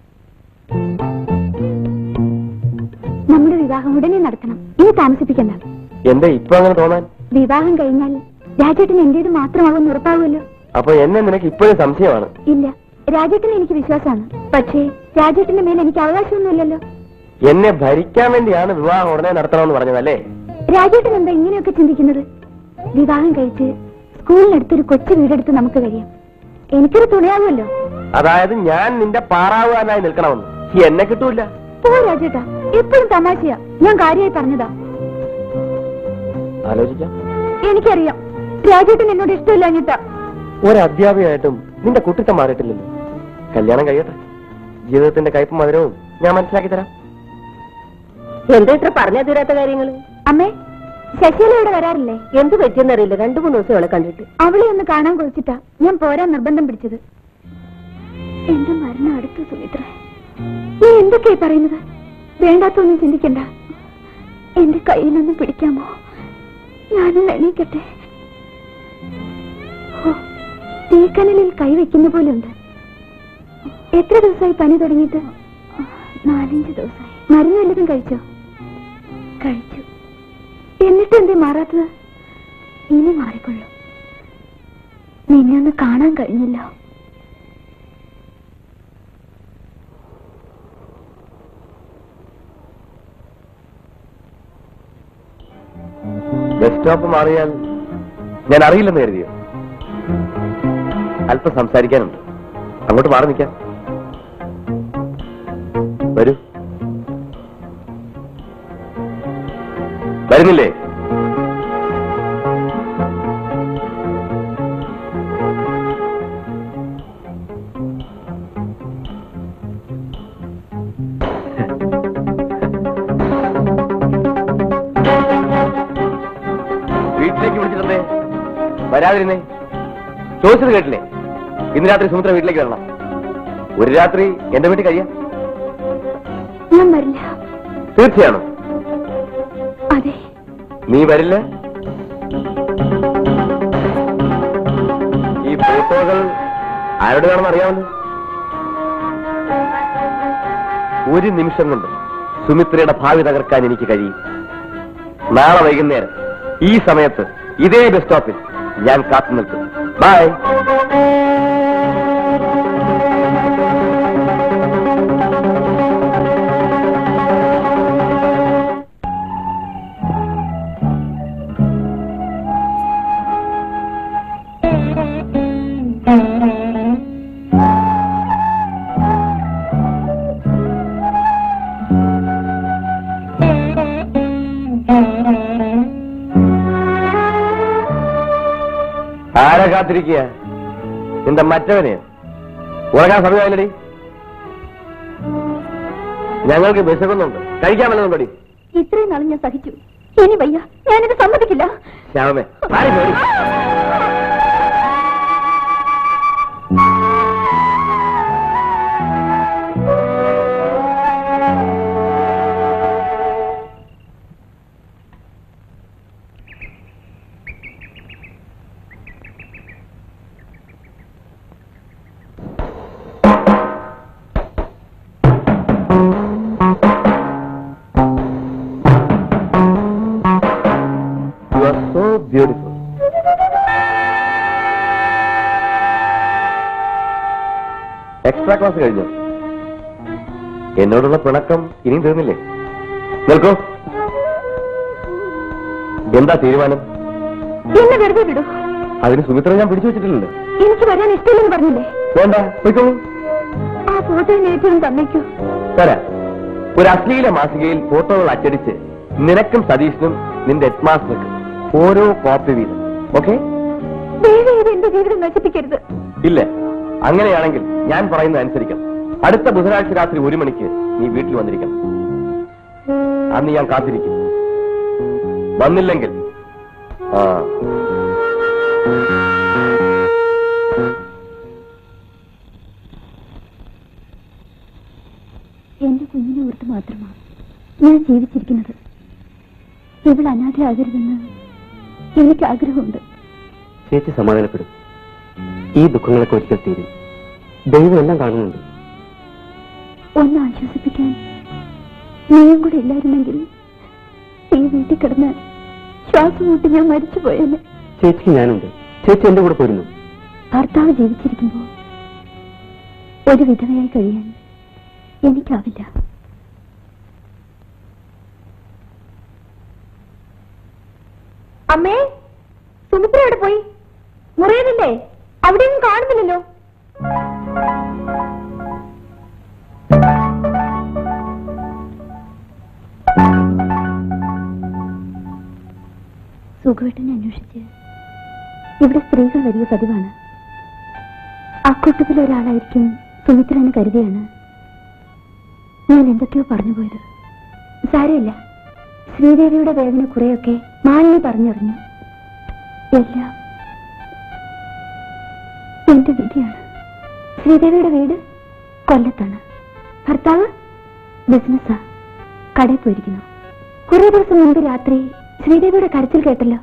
നമ്മുടെ വിവാഹം ഉടനെ നടത്തണം ഇനി താമസിപ്പിക്കണ്ട എന്താ ഇപ്പൊ അങ്ങനെ തോന്നാൻ വിവാഹം കഴിഞ്ഞാൽ രാജേട്ടൻ എന്റേത് മാത്രമാകുമെന്ന് ഉറപ്പാകുമല്ലോ അപ്പൊ എന്നെ നിനക്ക് ഇപ്പോഴും സംശയമാണ് ഇല്ല രാജേട്ടൻ എനിക്ക് വിശ്വാസമാണ് പക്ഷേ രാജേട്ടന്റെ മേൽ എനിക്ക് അവകാശമൊന്നുമില്ലല്ലോ എന്നെ ഭരിക്കാൻ വേണ്ടിയാണ് വിവാഹം ഉടനെ നടത്തണമെന്ന് പറഞ്ഞതല്ലേ രാജേട്ടൻ എന്താ ഇങ്ങനെയൊക്കെ ചിന്തിക്കുന്നത് വിവാഹം കഴിച്ച് സ്കൂളിനടുത്തൊരു കൊച്ചു വീടെടുത്ത് നമുക്ക് കഴിയാം എനിക്കൊരു തുണയാകുമല്ലോ അതായത് ഞാൻ നിന്റെ പാറാവുകാരനായി നിൽക്കണമെന്ന് ഈ എന്നെ കിട്ടൂല പോ രാജേട്ടാ എപ്പോഴും തമാശയാ ഞാൻ കാര്യമായി പറഞ്ഞതാ ആലോചിക്കാം എനിക്കറിയാം രാജേട്ടൻ എന്നോട് ഇഷ്ടമില്ല അഞ്ഞിട്ടാ ഒരു അധ്യാപികയായിട്ടും നിന്റെ കുട്ടിത്തം മാറിയിട്ടില്ലല്ലോ കല്യാണം കഴിയട്ടെ ജീവിതത്തിന്റെ കയ്പും മധുരവും ഞാൻ മനസ്സിലാക്കി തരാം എന്താ ഇത്ര പറഞ്ഞാ തീരാത്ത കാര്യങ്ങള് അമ്മേ ശശികല ഇവിടെ വരാറില്ലേ എന്ത് പറ്റിയെന്നറിയില്ല രണ്ടു മൂന്ന് ദിവസം അവളെ കണ്ടിട്ട് അവളെ ഒന്ന് കാണാൻ കൊതിച്ചിട്ടാ ഞാൻ പോരാൻ നിർബന്ധം പിടിച്ചത് എന്റെ മരണം അടുത്തു സുമിത്ര നീ എന്തൊക്കെയാ പറയുന്നത് വേണ്ടാത്തൊന്നും ചിന്തിക്കണ്ട എന്റെ കയ്യിലൊന്ന് പിടിക്കാമോ ഞാനൊന്ന് എണീക്കട്ടെ ഓ, തീക്കനലിൽ കൈവയ്ക്കുന്ന പോലെ ഉണ്ട് എത്ര ദിവസമായി പനി തുടങ്ങിയിട്ട് നാലഞ്ച് ദിവസമായി മരുന്ന് വല്ലതും കഴിച്ചോ കഴിച്ചു എന്നിട്ട് എന്തേ മാറാത്തത് ഇനി മാറിക്കൊള്ളു നിന്നെ ഒന്ന് കാണാൻ കഴിഞ്ഞില്ല ബസ് സ്റ്റോപ്പ് മാറിയാൽ ഞാൻ അറിയില്ലെന്ന് കരുതിയോ അല്പം സംസാരിക്കാനുണ്ട് അങ്ങോട്ട് മാറി നിൽക്കാം വരൂ വരുന്നില്ലേ മണിക്ക് വിളിച്ചിട്ടുണ്ടേ വരാതിരുന്നേ ചോദിച്ചത് കേട്ടില്ലേ ഇന്ന് രാത്രി സുമിത്ര വീട്ടിലേക്ക് വരണം ഒരു രാത്രി എന്റെ വീട്ടിൽ കഴിയാം ഞാൻ വരില്ല തീർച്ചയാണോ അതെ നീ വരില്ല ഈ ഫോട്ടോകൾ ആരുടേതാണെന്ന് അറിയാമല്ലോ ഒരു നിമിഷം കൊണ്ട് സുമിത്രയുടെ ഭാവി തകർക്കാൻ എനിക്ക് കഴിയും നാളെ വൈകുന്നേരം ഈ സമയത്ത് ഇതേ ബസ് സ്റ്റോപ്പിൽ ഞാൻ കാത്തു നിൽക്കും ബൈ ആരെ കാത്തിരിക്കുക നിന്റെ മറ്റവനെ ഉറങ്ങാൻ സമയമായില്ലടി ഞങ്ങൾക്ക് വിശക്കുന്നുണ്ട് കഴിക്കാൻ വല്ലതുണ്ടടി ഇത്രയും നാളും ഞാൻ സഹിച്ചു ഇനി വയ്യ ഞാനിത് സമ്മതിക്കില്ല ശ്യാമേ മാറി പോടി. You are so beautiful. Extra class കഴിഞ്ഞു എന്നോടുള്ള പിണക്കം ഇനിയും തീർന്നില്ലേ നിൽക്കൂ എന്താ തീരുമാനം എന്നെ വെറുതെ വിടൂ അതിന് സുമിത്ര ഞാൻ പിടിച്ചു വെച്ചിട്ടില്ലല്ലോ എനിക്ക് വരാൻ ഇഷ്ടമില്ലെന്ന് പറഞ്ഞില്ലേ വേണ്ട പോയിക്കോളൂ ആ ഫോട്ടോ ഏറ്റവും തന്നേക്കൂ തരാം ഒരു അശ്ലീല മാസികയിൽ ഫോട്ടോകൾ അച്ചടിച്ച് നിനക്കും സതീഷിനും നിന്റെ ഹെഡ്മാസ്റ്റർക്കും ഓരോ കോപ്പി വീതം ഓക്കെ ദയവ് ചെയ്ത് എന്റെ ജീവിതം നശിപ്പിക്കരുത് ഇല്ല അങ്ങനെയാണെങ്കിൽ ഞാൻ പറയുന്നത് അനുസരിക്കണം അടുത്ത ബുധനാഴ്ച രാത്രി ഒരു മണിക്ക് നീ വീട്ടിൽ വന്നിരിക്കണം അന്ന് ഞാൻ കാത്തിരിക്കും വന്നില്ലെങ്കിൽ ആ എന്റെ കുഞ്ഞിനെ ഓർത്ത് മാത്രമാണ് ഞാൻ ജീവിച്ചിരിക്കുന്നത് ഇവൾ അനാഥയാകരുതെന്ന് എനിക്ക് ആഗ്രഹമുണ്ട് ചേച്ചി സമാധാനപ്പെടും ഈ ദുഃഖങ്ങളൊക്കെ ഒരിക്കൽ തീരും ദൈവം എല്ലാം കാണുന്നുണ്ട് ഒന്ന് ആശ്വസിപ്പിക്കാൻ നീയും കൂടെ ഇല്ലായിരുന്നെങ്കിൽ ഈ വീട്ടിൽ കിടന്ന് ശ്വാസം മുട്ടി ഞാൻ മരിച്ചു പോയേനെ ചേച്ചിക്ക് ഞാനുണ്ട് ചേച്ചി എന്റെ കൂടെ പോരുന്നു ഭർത്താവ് ജീവിച്ചിരിക്കുമ്പോ ഒരു വിധവയായി കഴിയാൻ എനിക്കാവില്ല അമ്മേ സുമിത്ര എവിടെ പോയി മുറിയുന്നില്ലേ അവിടെയൊന്നും കാണുന്നില്ലല്ലോ സുഖമായിട്ടെന്നെ അന്വേഷിച്ച് ഇവിടെ സ്ത്രീകൾ വലിയ പതിവാണ് അക്കൂട്ടത്തിലെ ഒരാളായിരിക്കും സുമിത്ര എന്ന് കരുതിയാണ് ഞാൻ എന്തൊക്കെയോ പറഞ്ഞു പോയത് സാരമില്ല ശ്രീദേവിയുടെ വേദന കുറെയൊക്കെ മാലിന്യ പറഞ്ഞറിഞ്ഞു എല്ലാം എന്റെ വിധിയാണ് ശ്രീദേവിയുടെ വീട് കൊല്ലത്താണ് ഭർത്താവ് ബിസിനസ്സാ കടയിൽ പോയിരിക്കുന്നു കുറെ ദിവസം മുൻപ് രാത്രി ശ്രീദേവിയുടെ കരച്ചിൽ കേട്ടല്ലോ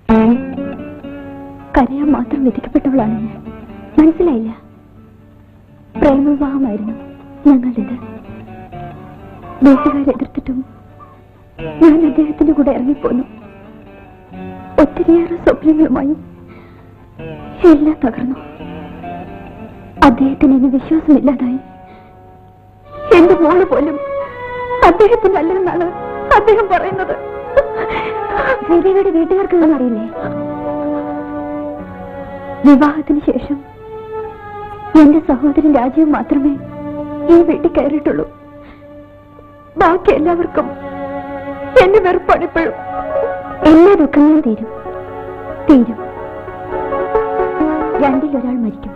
കരയാൻ മാത്രം വിധിക്കപ്പെട്ടവളാണ് ഞാൻ മനസ്സിലായില്ല പ്രേമവിവാഹമായിരുന്നു ഞങ്ങളുടേത് വീട്ടുകാരെതിർത്തിട്ടും ഞാൻ അദ്ദേഹത്തിന്റെ കൂടെ ഇറങ്ങിപ്പോന്നു ഒത്തിരിയേറെ സ്വപ്നങ്ങളുമായി എല്ലാം തകർന്നു അദ്ദേഹത്തിന് ഇനി വിശ്വാസമില്ലാതായി എന്റെ മോള് പോലും അദ്ദേഹത്തിനല്ലെന്നാണ് അദ്ദേഹം പറയുന്നത് ശ്രീദേവിയുടെ വീട്ടുകാർക്കൊന്നും അറിയില്ലേ വിവാഹത്തിന് ശേഷം എന്റെ സഹോദരൻ രാജീവ് മാത്രമേ ഈ വീട്ടിൽ കയറിയിട്ടുള്ളൂ ബാക്കി എല്ലാവർക്കും എന്റെ വെറുപ്പാണിപ്പോഴും എല്ലാ ദുഃഖങ്ങളും തീരും തീരും രണ്ടിലൊരാൾ മരിക്കുമോ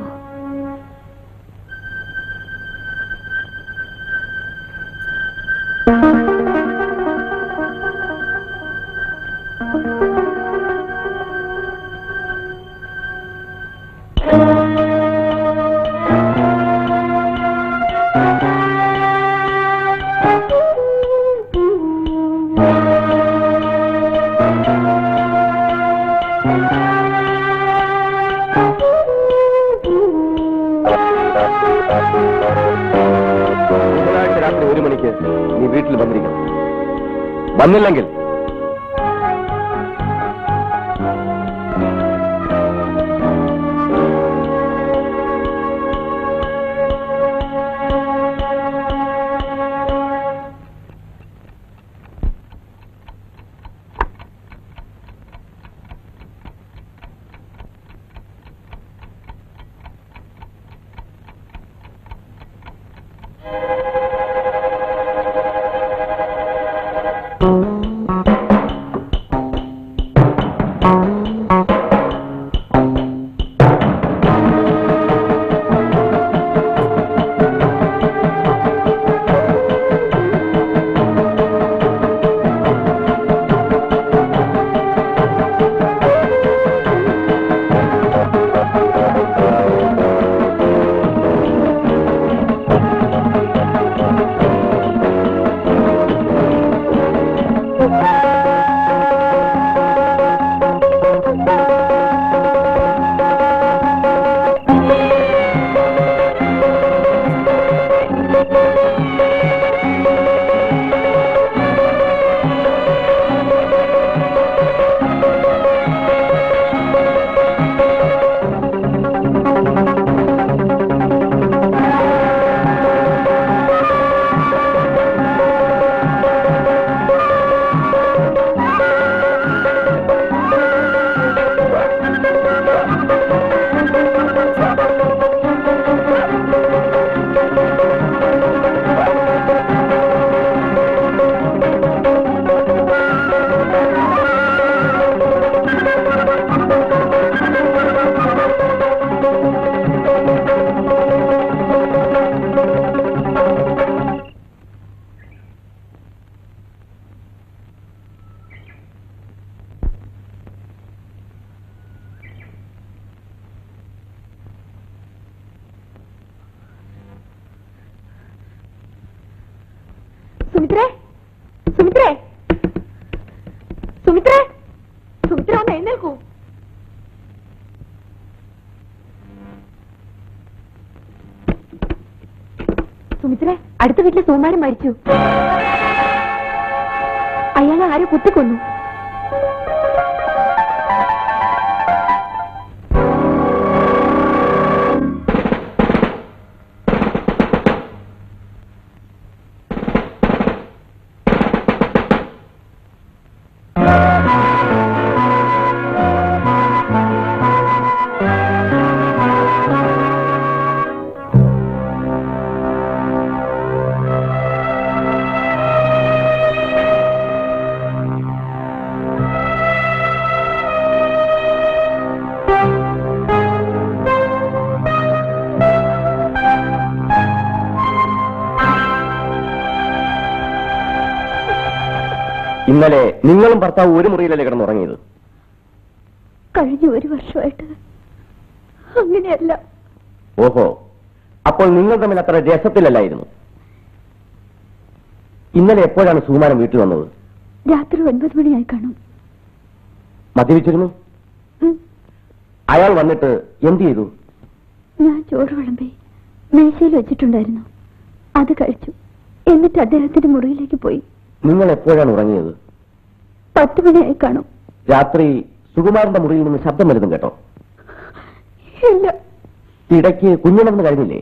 തിങ്കളാഴ്ച രാത്രി ഒരു മണിക്ക് നീ വീട്ടിൽ വന്നിരിക്കണം വന്നില്ലെങ്കിൽ സുമിത്രേ സുമിത്രേ സുമിത്രേ സുമിത്ര ഒന്ന് എഴുന്നേൽക്കൂ സുമിത്രേ അടുത്ത വീട്ടിലെ സുമാരൻ മരിച്ചു അയാളെ ആരോ കുത്തിക്കൊന്നു ഇന്നലെ നിങ്ങളും ഭർത്താവ് ഒരു മുറിയിലല്ലേ കിടന്നുറങ്ങിയത് കഴിഞ്ഞ ഒരു വർഷമായിട്ട് അങ്ങനെയല്ല ഓഹോ അപ്പോൾ നിങ്ങൾ തമ്മിൽ അത്ര രസത്തിലല്ലായിരുന്നു ഇന്നലെ എപ്പോഴാണ് സുകുമാരൻ വീട്ടിൽ വന്നത് രാത്രി ഒൻപത് മണിയായി കാണും മദ്യപിച്ചിരുന്നു ഉം. അയാൾ വന്നിട്ട് എന്ത് ചെയ്തു ഞാൻ ചോറ് വിളമ്പി മേശയിൽ വെച്ചിട്ടുണ്ടായിരുന്നു അത് കഴിച്ചു എന്നിട്ട് അദ്ദേഹത്തിന്റെ മുറിയിലേക്ക് പോയി നിങ്ങൾ എപ്പോഴാണ് ഉറങ്ങിയത് പത്ത് മണിയായി കാണും രാത്രി സുകുമാരന്റെ മുറിയിൽ നിന്ന് ശബ്ദം വരുന്നു കേട്ടോ ഇല്ല ഇടയ്ക്ക് കുഞ്ഞുണർന്ന് കഴിഞ്ഞില്ലേ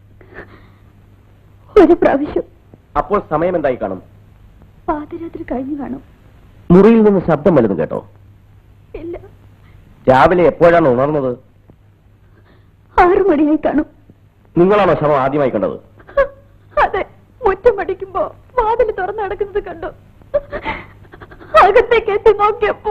ഒരു പ്രാവശ്യം അപ്പോൾ സമയം എന്തായി കാണും പാതിരാത്രി കഴിഞ്ഞു കാണും മുറിയിൽ നിന്ന് ശബ്ദം വരുന്നു കേട്ടോ ഇല്ല രാവിലെ എപ്പോഴാണ് ഉണർന്നത് ആറു മണിയായി കാണും നിങ്ങളാണോ ശവം ആദ്യമായി കണ്ടത് അതെ മുറ്റമടിക്കുമ്പോ വാതിൽ തുറന്നു നടക്കുന്നത് കണ്ടു അകത്തേക്ക് എത്തി നോക്കിയപ്പോ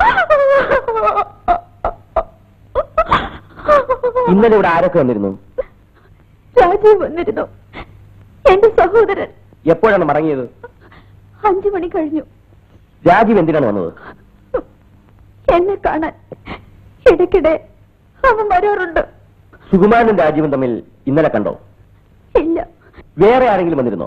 ഇന്നലെ ഇവിടെ ആരൊക്കെ വന്നിരുന്നു രാജീവ് വന്നിരുന്നു എന്റെ സഹോദരൻ എപ്പോഴാണ് മടങ്ങിയത് അഞ്ചു മണി കഴിഞ്ഞു രാജീവ് എന്തിനാണ് വന്നത് എന്നെ കാണാൻ ഇടയ്ക്കിടെ അവൻ വരാറുണ്ട് സുകുമാരനും രാജീവും തമ്മിൽ ഇന്നലെ കണ്ടോ ഇല്ല വേറെ ആരെങ്കിലും വന്നിരുന്നോ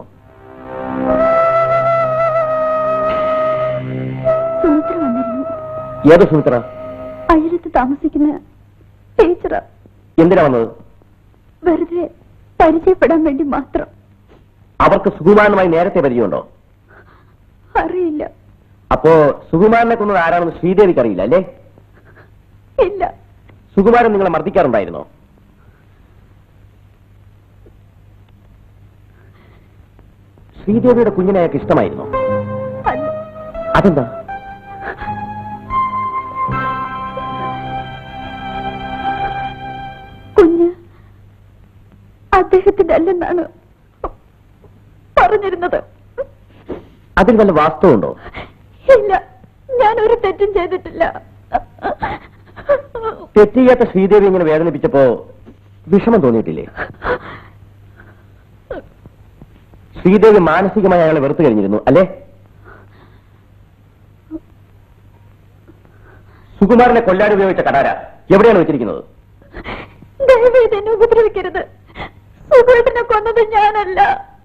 സുമിത്ര വന്നിരുന്നു ഏത് സുമിത്ര അയലത്ത് താമസിക്കുന്ന ടീച്ചറാ എന്തിനാ വന്നത് വെറുതെ പരിചയപ്പെടാൻ വേണ്ടി മാത്രം അവർക്ക് സുകുമാരനുമായി നേരത്തെ പരിചയമുണ്ടോ അറിയില്ല അപ്പോ സുകുമാരനെ കൊന്നത് ആരാണെന്ന് ശ്രീദേവിക്ക് അറിയില്ല അല്ലേ ഇല്ല സുകുമാരൻ നിങ്ങളെ മർദ്ദിക്കാറുണ്ടായിരുന്നോ ശ്രീദേവിയുടെ കുഞ്ഞിനെ അയാൾക്ക് ഇഷ്ടമായിരുന്നോ അല്ല അതെന്താ കുഞ്ഞ് അദ്ദേഹത്തിന്റെ അല്ലെന്നാണ് പറഞ്ഞിരുന്നത് അതിൽ വല്ല വാസ്തവമുണ്ടോ ഇല്ല ഞാൻ ഒരു തെറ്റും ചെയ്തിട്ടില്ല തെറ്റ് ചെയ്യാത്ത ശ്രീദേവി ഇങ്ങനെ വേദനിപ്പിച്ചപ്പോ വിഷമം തോന്നിയിട്ടില്ലേ ശ്രീദേവി മാനസികമായി അയാളെ വെറുത്തു കഴിഞ്ഞിരുന്നു അല്ലേ സുകുമാരനെ കൊല്ലാൻ ഉപയോഗിച്ച കടാര എവിടെയാണ് വെച്ചിരിക്കുന്നത് ദയവേത് എന്നെ ഉപദ്രവിക്കരുത് സുഖേട്ടനെ കൊന്നത് ഞാനല്ല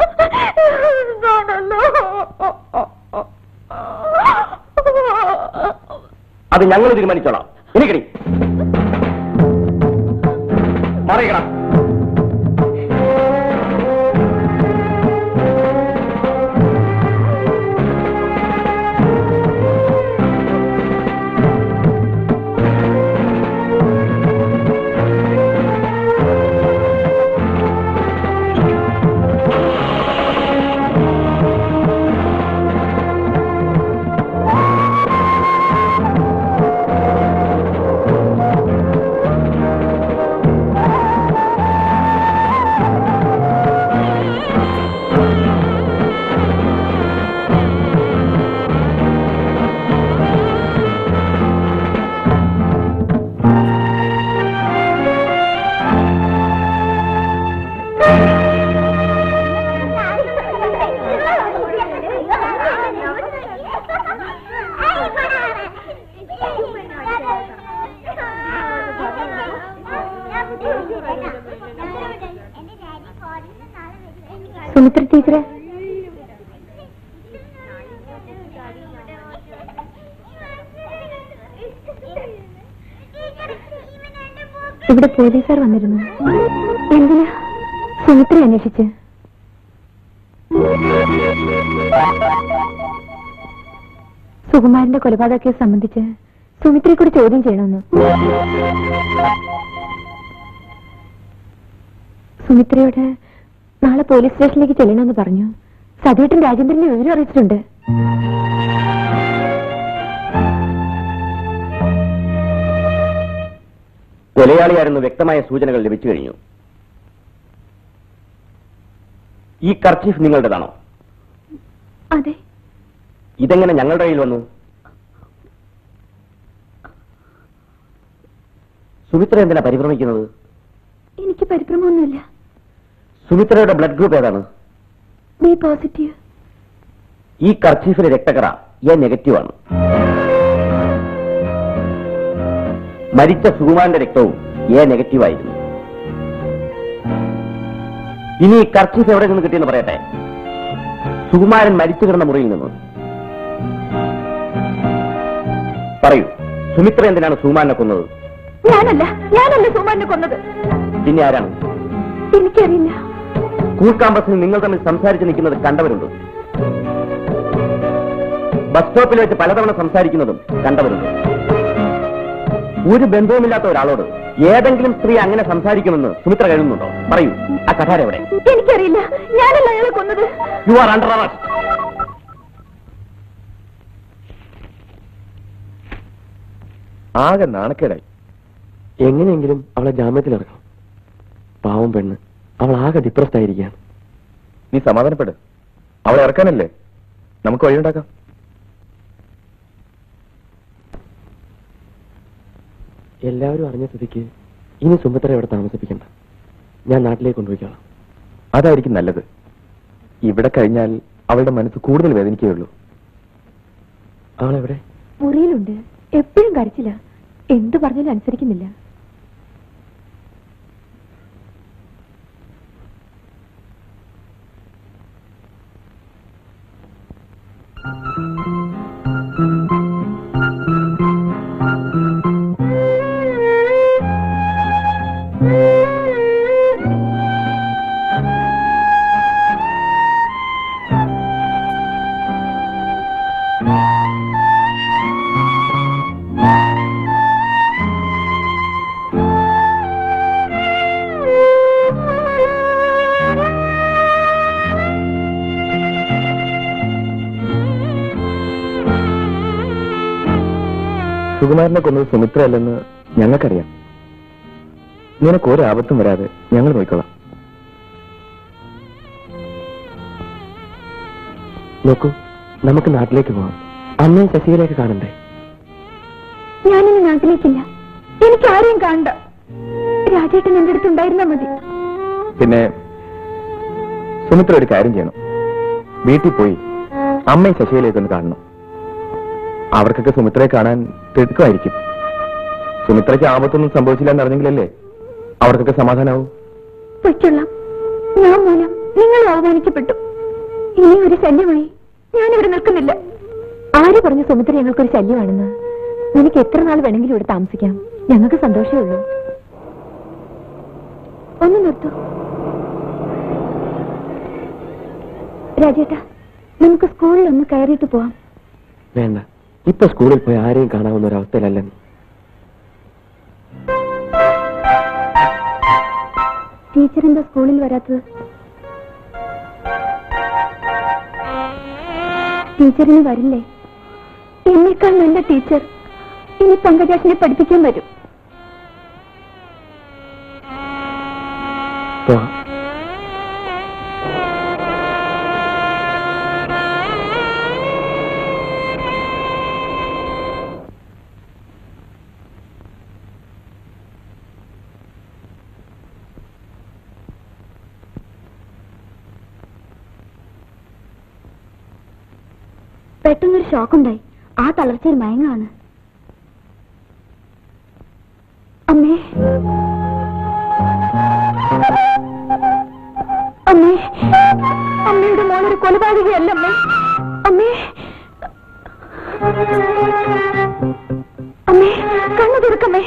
ഞാനല്ല അത് ഞങ്ങൾ തീരുമാനിച്ചോളാം എനിക്കടി പറയണം സുമിത്ര ടീച്ചറെ ഇവിടെ പോലീസുകാർ വന്നിരുന്നു എന്തിനാ സുമിത്ര അന്വേഷിച്ച് സുകുമാരന്റെ കൊലപാതക കേസ് സംബന്ധിച്ച് സുമിത്രയെ കൂടി ചോദ്യം ചെയ്യണമെന്ന് സുമിത്രയോട് നാളെ പോലീസ് സ്റ്റേഷനിലേക്ക് ചെല്ലണമെന്ന് പറഞ്ഞു സതീട്ടൻ രാജേന്ദ്രനെ വിവരം അറിയിച്ചിട്ടുണ്ട് കൊലയാളിയായിരുന്നു വ്യക്തമായ സൂചനകൾ ലഭിച്ചു കഴിഞ്ഞു ഈ കർച്ചീഫ് നിങ്ങളുടേതാണോ അതെ ഇതെങ്ങനെ ഞങ്ങളുടെ കയ്യിൽ വന്നു സുമിത്ര എന്തിനാ പരിഭ്രമിക്കുന്നത് എനിക്ക് പരിഭ്രമമൊന്നുമില്ല സുമിത്രയുടെ ബ്ലഡ് ഗ്രൂപ്പ് ഏതാണ് ബി പോസിറ്റീവ് ഈ കർച്ചീഫിലെ രക്തകറ എ നെഗറ്റീവ് ആണ് മരിച്ച സുകുമാരന്റെ രക്തവും എ നെഗറ്റീവ് ആയിരുന്നു ഇനി ഈ കർച്ചീഫ് എവിടെ നിന്ന് കിട്ടിയെന്ന് പറയട്ടെ സുകുമാരൻ മരിച്ചു കിടന്ന മുറിയിൽ നിന്ന് പറയൂ സുമിത്ര എന്തിനാണ് സുകുമാരനെ കൊന്നത് ഞാനല്ല ഞാനല്ല സുമാരനെ കൊന്നത് പിന്നെ ആരാണ് എനിക്കറിയില്ല സ്കൂൾ ക്യാമ്പസിൽ നിങ്ങൾ തമ്മിൽ സംസാരിച്ച് നിൽക്കുന്നത് കണ്ടവരുണ്ട് ബസ് സ്റ്റോപ്പിൽ വെച്ച് പലതവണ സംസാരിക്കുന്നതും കണ്ടവരുണ്ട് ഒരു ബന്ധവുമില്ലാത്ത ഒരാളോട് ഏതെങ്കിലും സ്ത്രീ അങ്ങനെ സംസാരിക്കുമെന്ന് സുമിത്ര കരുതുന്നുണ്ടോ പറയൂ ആ കഥാര എവിടെ എനിക്കറിയില്ല ഞാനല്ല അയാളെ കൊന്നത് യു ആർ അണ്ടർ അറസ്റ്റ് ആകെ നാണക്കേടായി എങ്ങനെയെങ്കിലും അവളെ ജാമ്യത്തിൽ ഇറക്കണം പാവം പെണ്ണ് അവൾ ആകെ ഡിപ്രസ്ഡ് ആയിരിക്കുകയാണ് നീ സമാധാനപ്പെട് അവളെ ഇറക്കാനല്ലേ നമുക്ക് വഴിയുണ്ടാക്കാം എല്ലാവരും അറിഞ്ഞ സ്ഥിതിക്ക് ഇനി സുഭദ്ര ഇവിടെ താമസിപ്പിക്കണ്ട ഞാൻ നാട്ടിലേക്ക് കൊണ്ടുപോയിക്കോളാം അതായിരിക്കും നല്ലത് ഇവിടെ കഴിഞ്ഞാൽ അവളുടെ മനസ്സ് കൂടുതൽ വേദനിക്കുകയുള്ളൂ അവളെവിടെ മുറിയിലുണ്ട് എപ്പോഴും കരച്ചില്ല എന്തു പറഞ്ഞാലും അനുസരിക്കുന്നില്ല സുകുമാരനെ കൊന്നത് സുമിത്ര അല്ലെന്ന് ഞങ്ങൾക്കറിയാം നിനക്ക് ഒരു ആപത്തും വരാതെ ഞങ്ങൾ നോക്കിക്കോളാം നോക്കൂ നമുക്ക് നാട്ടിലേക്ക് പോവാം അമ്മയും ശശികലയൊക്കെ കാണണ്ടേ ഞാനിനി നാട്ടിലേക്കില്ല എനിക്ക് ആരെയും കാണണ്ട രാജേട്ടൻ എന്റെ അടുത്ത് ഉണ്ടായിരുന്നാ മതി പിന്നെ സുമിത്ര ഒരു കാര്യം ചെയ്യണം വീട്ടിൽ പോയി അമ്മയും ശശികലയൊക്കെ ഒന്ന് കാണണം അവർക്കൊക്കെ സുമിത്രയെ കാണാൻ തിടുക്കമായിരിക്കും സുമിത്രയ്ക്ക് ആപത്തൊന്നും സംഭവിച്ചില്ല എന്നറിഞ്ഞെങ്കിലല്ലേ അവർക്കൊക്കെ സമാധാനാവും പൊയ്ക്കൊള്ളാം ഞാൻ മൂലം നിങ്ങൾ അവമാനിക്കപ്പെട്ടു ഇനി ഒരു ശല്യമായി ഞാനിവിടെ നിൽക്കുന്നില്ല ആര് പറഞ്ഞു സുമിത്ര ഞങ്ങൾക്കൊരു ശല്യമാണെന്ന് നിനക്ക് എത്ര നാൾ വേണമെങ്കിലും ഇവിടെ താമസിക്കാം ഞങ്ങൾക്ക് സന്തോഷമേ ഉള്ളൂ ഒന്ന് നിർത്തൂ രാജേട്ടാ നമുക്ക് സ്കൂളിൽ ഒന്ന് കയറിയിട്ട് പോവാം വേണ്ട ഇപ്പൊ സ്കൂളിൽ പോയി ആരെയും കാണാവുന്ന ഒരു അവസ്ഥയിലല്ല നീ ടീച്ചർ എന്താ സ്കൂളിൽ വരാത്തത് ടീച്ചറിന് വരില്ലേ എന്നേക്കാൾ നല്ല ടീച്ചർ ഇനി പങ്കജാഷിനെ പഠിപ്പിക്കാൻ വരും പോവാം പെട്ടെന്നൊരു ഷോക്കുണ്ടായി ആ തളർച്ചയിൽ മയങ്ങാണ് അമ്മേ അമ്മേ അമ്മയുടെ മോളൊരു കൊലപാതകയല്ല അമ്മേ അമ്മേ അമ്മേ കണ്ണു തുറക്കമ്മേ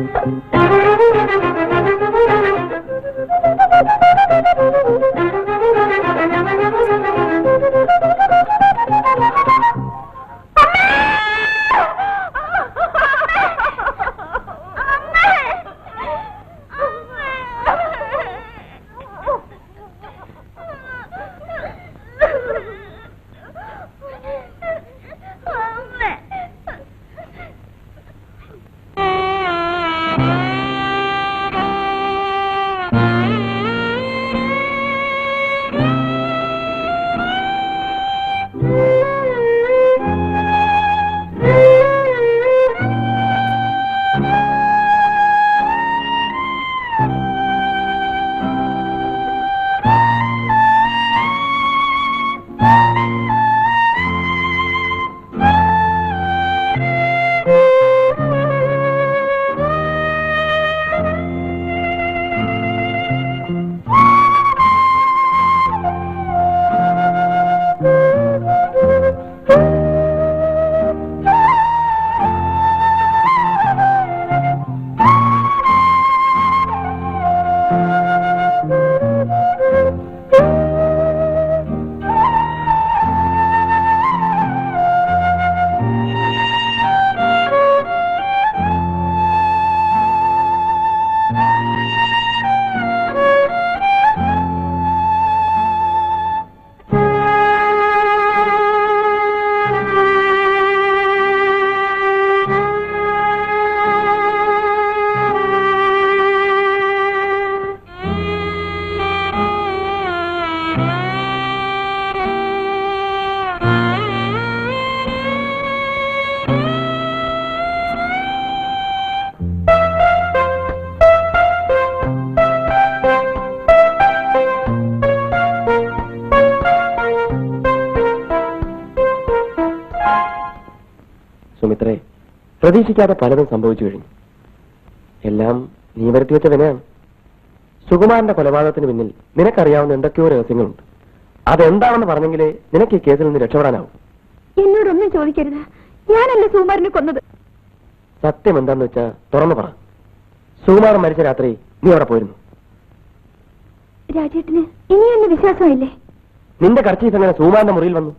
സുമിത്രേ പ്രതീക്ഷിക്കാതെ പലതും സംഭവിച്ചു കഴിഞ്ഞു എല്ലാം നീ വരുത്തി വെച്ച വിനയാണ് സുകുമാരന്റെ കൊലപാതകത്തിന് പിന്നിൽ നിനക്കറിയാവുന്ന എന്തൊക്കെയോ രഹസ്യങ്ങളുണ്ട് അതെന്താണെന്ന് പറഞ്ഞെങ്കിലേ നിനക്ക് ഈ കേസിൽ നിന്ന് രക്ഷപ്പെടാനാവും എന്നോടൊന്നും ചോദിക്കരുത് ഞാനല്ല സുകുമാരനെ കൊന്നത് സത്യം എന്താന്ന് വെച്ചാ തുറന്നു പറ സുകുമാരൻ മരിച്ച രാത്രി നീ അവിടെ പോയിരുന്നു രാജേട്ടന് ഇനിയൊന്ന് വിശ്വാസമില്ലേ നിന്റെ കർച്ചീഫ് എങ്ങനെ സുകുമാരന്റെ മുറിയിൽ വന്നു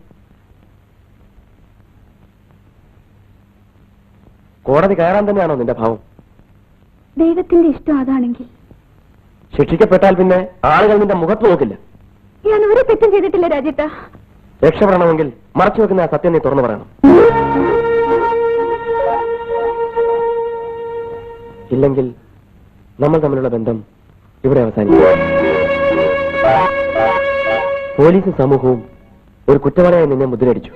കോടതി കയറാൻ തന്നെയാണോ നിന്റെ ഭാവം ദൈവത്തിന്റെ ഇഷ്ടം അതാണെങ്കിൽ ശിക്ഷിക്കപ്പെട്ടാൽ പിന്നെ ആളുകൾ നിന്റെ മുഖത്ത് നോക്കില്ല ഞാൻ ഒരു തെറ്റും ചെയ്തിട്ടില്ല രാജേട്ടാ രക്ഷപ്പെടണമെങ്കിൽ മറച്ചു വെക്കുന്ന ആ സത്യം നീ തുറന്നു പറയണം ഇല്ലെങ്കിൽ നമ്മൾ തമ്മിലുള്ള ബന്ധം ഇവിടെ അവസാനിക്കും പോലീസും സമൂഹവും ഒരു കുറ്റവാളിയായി നിന്നെ മുദ്രയടിച്ചു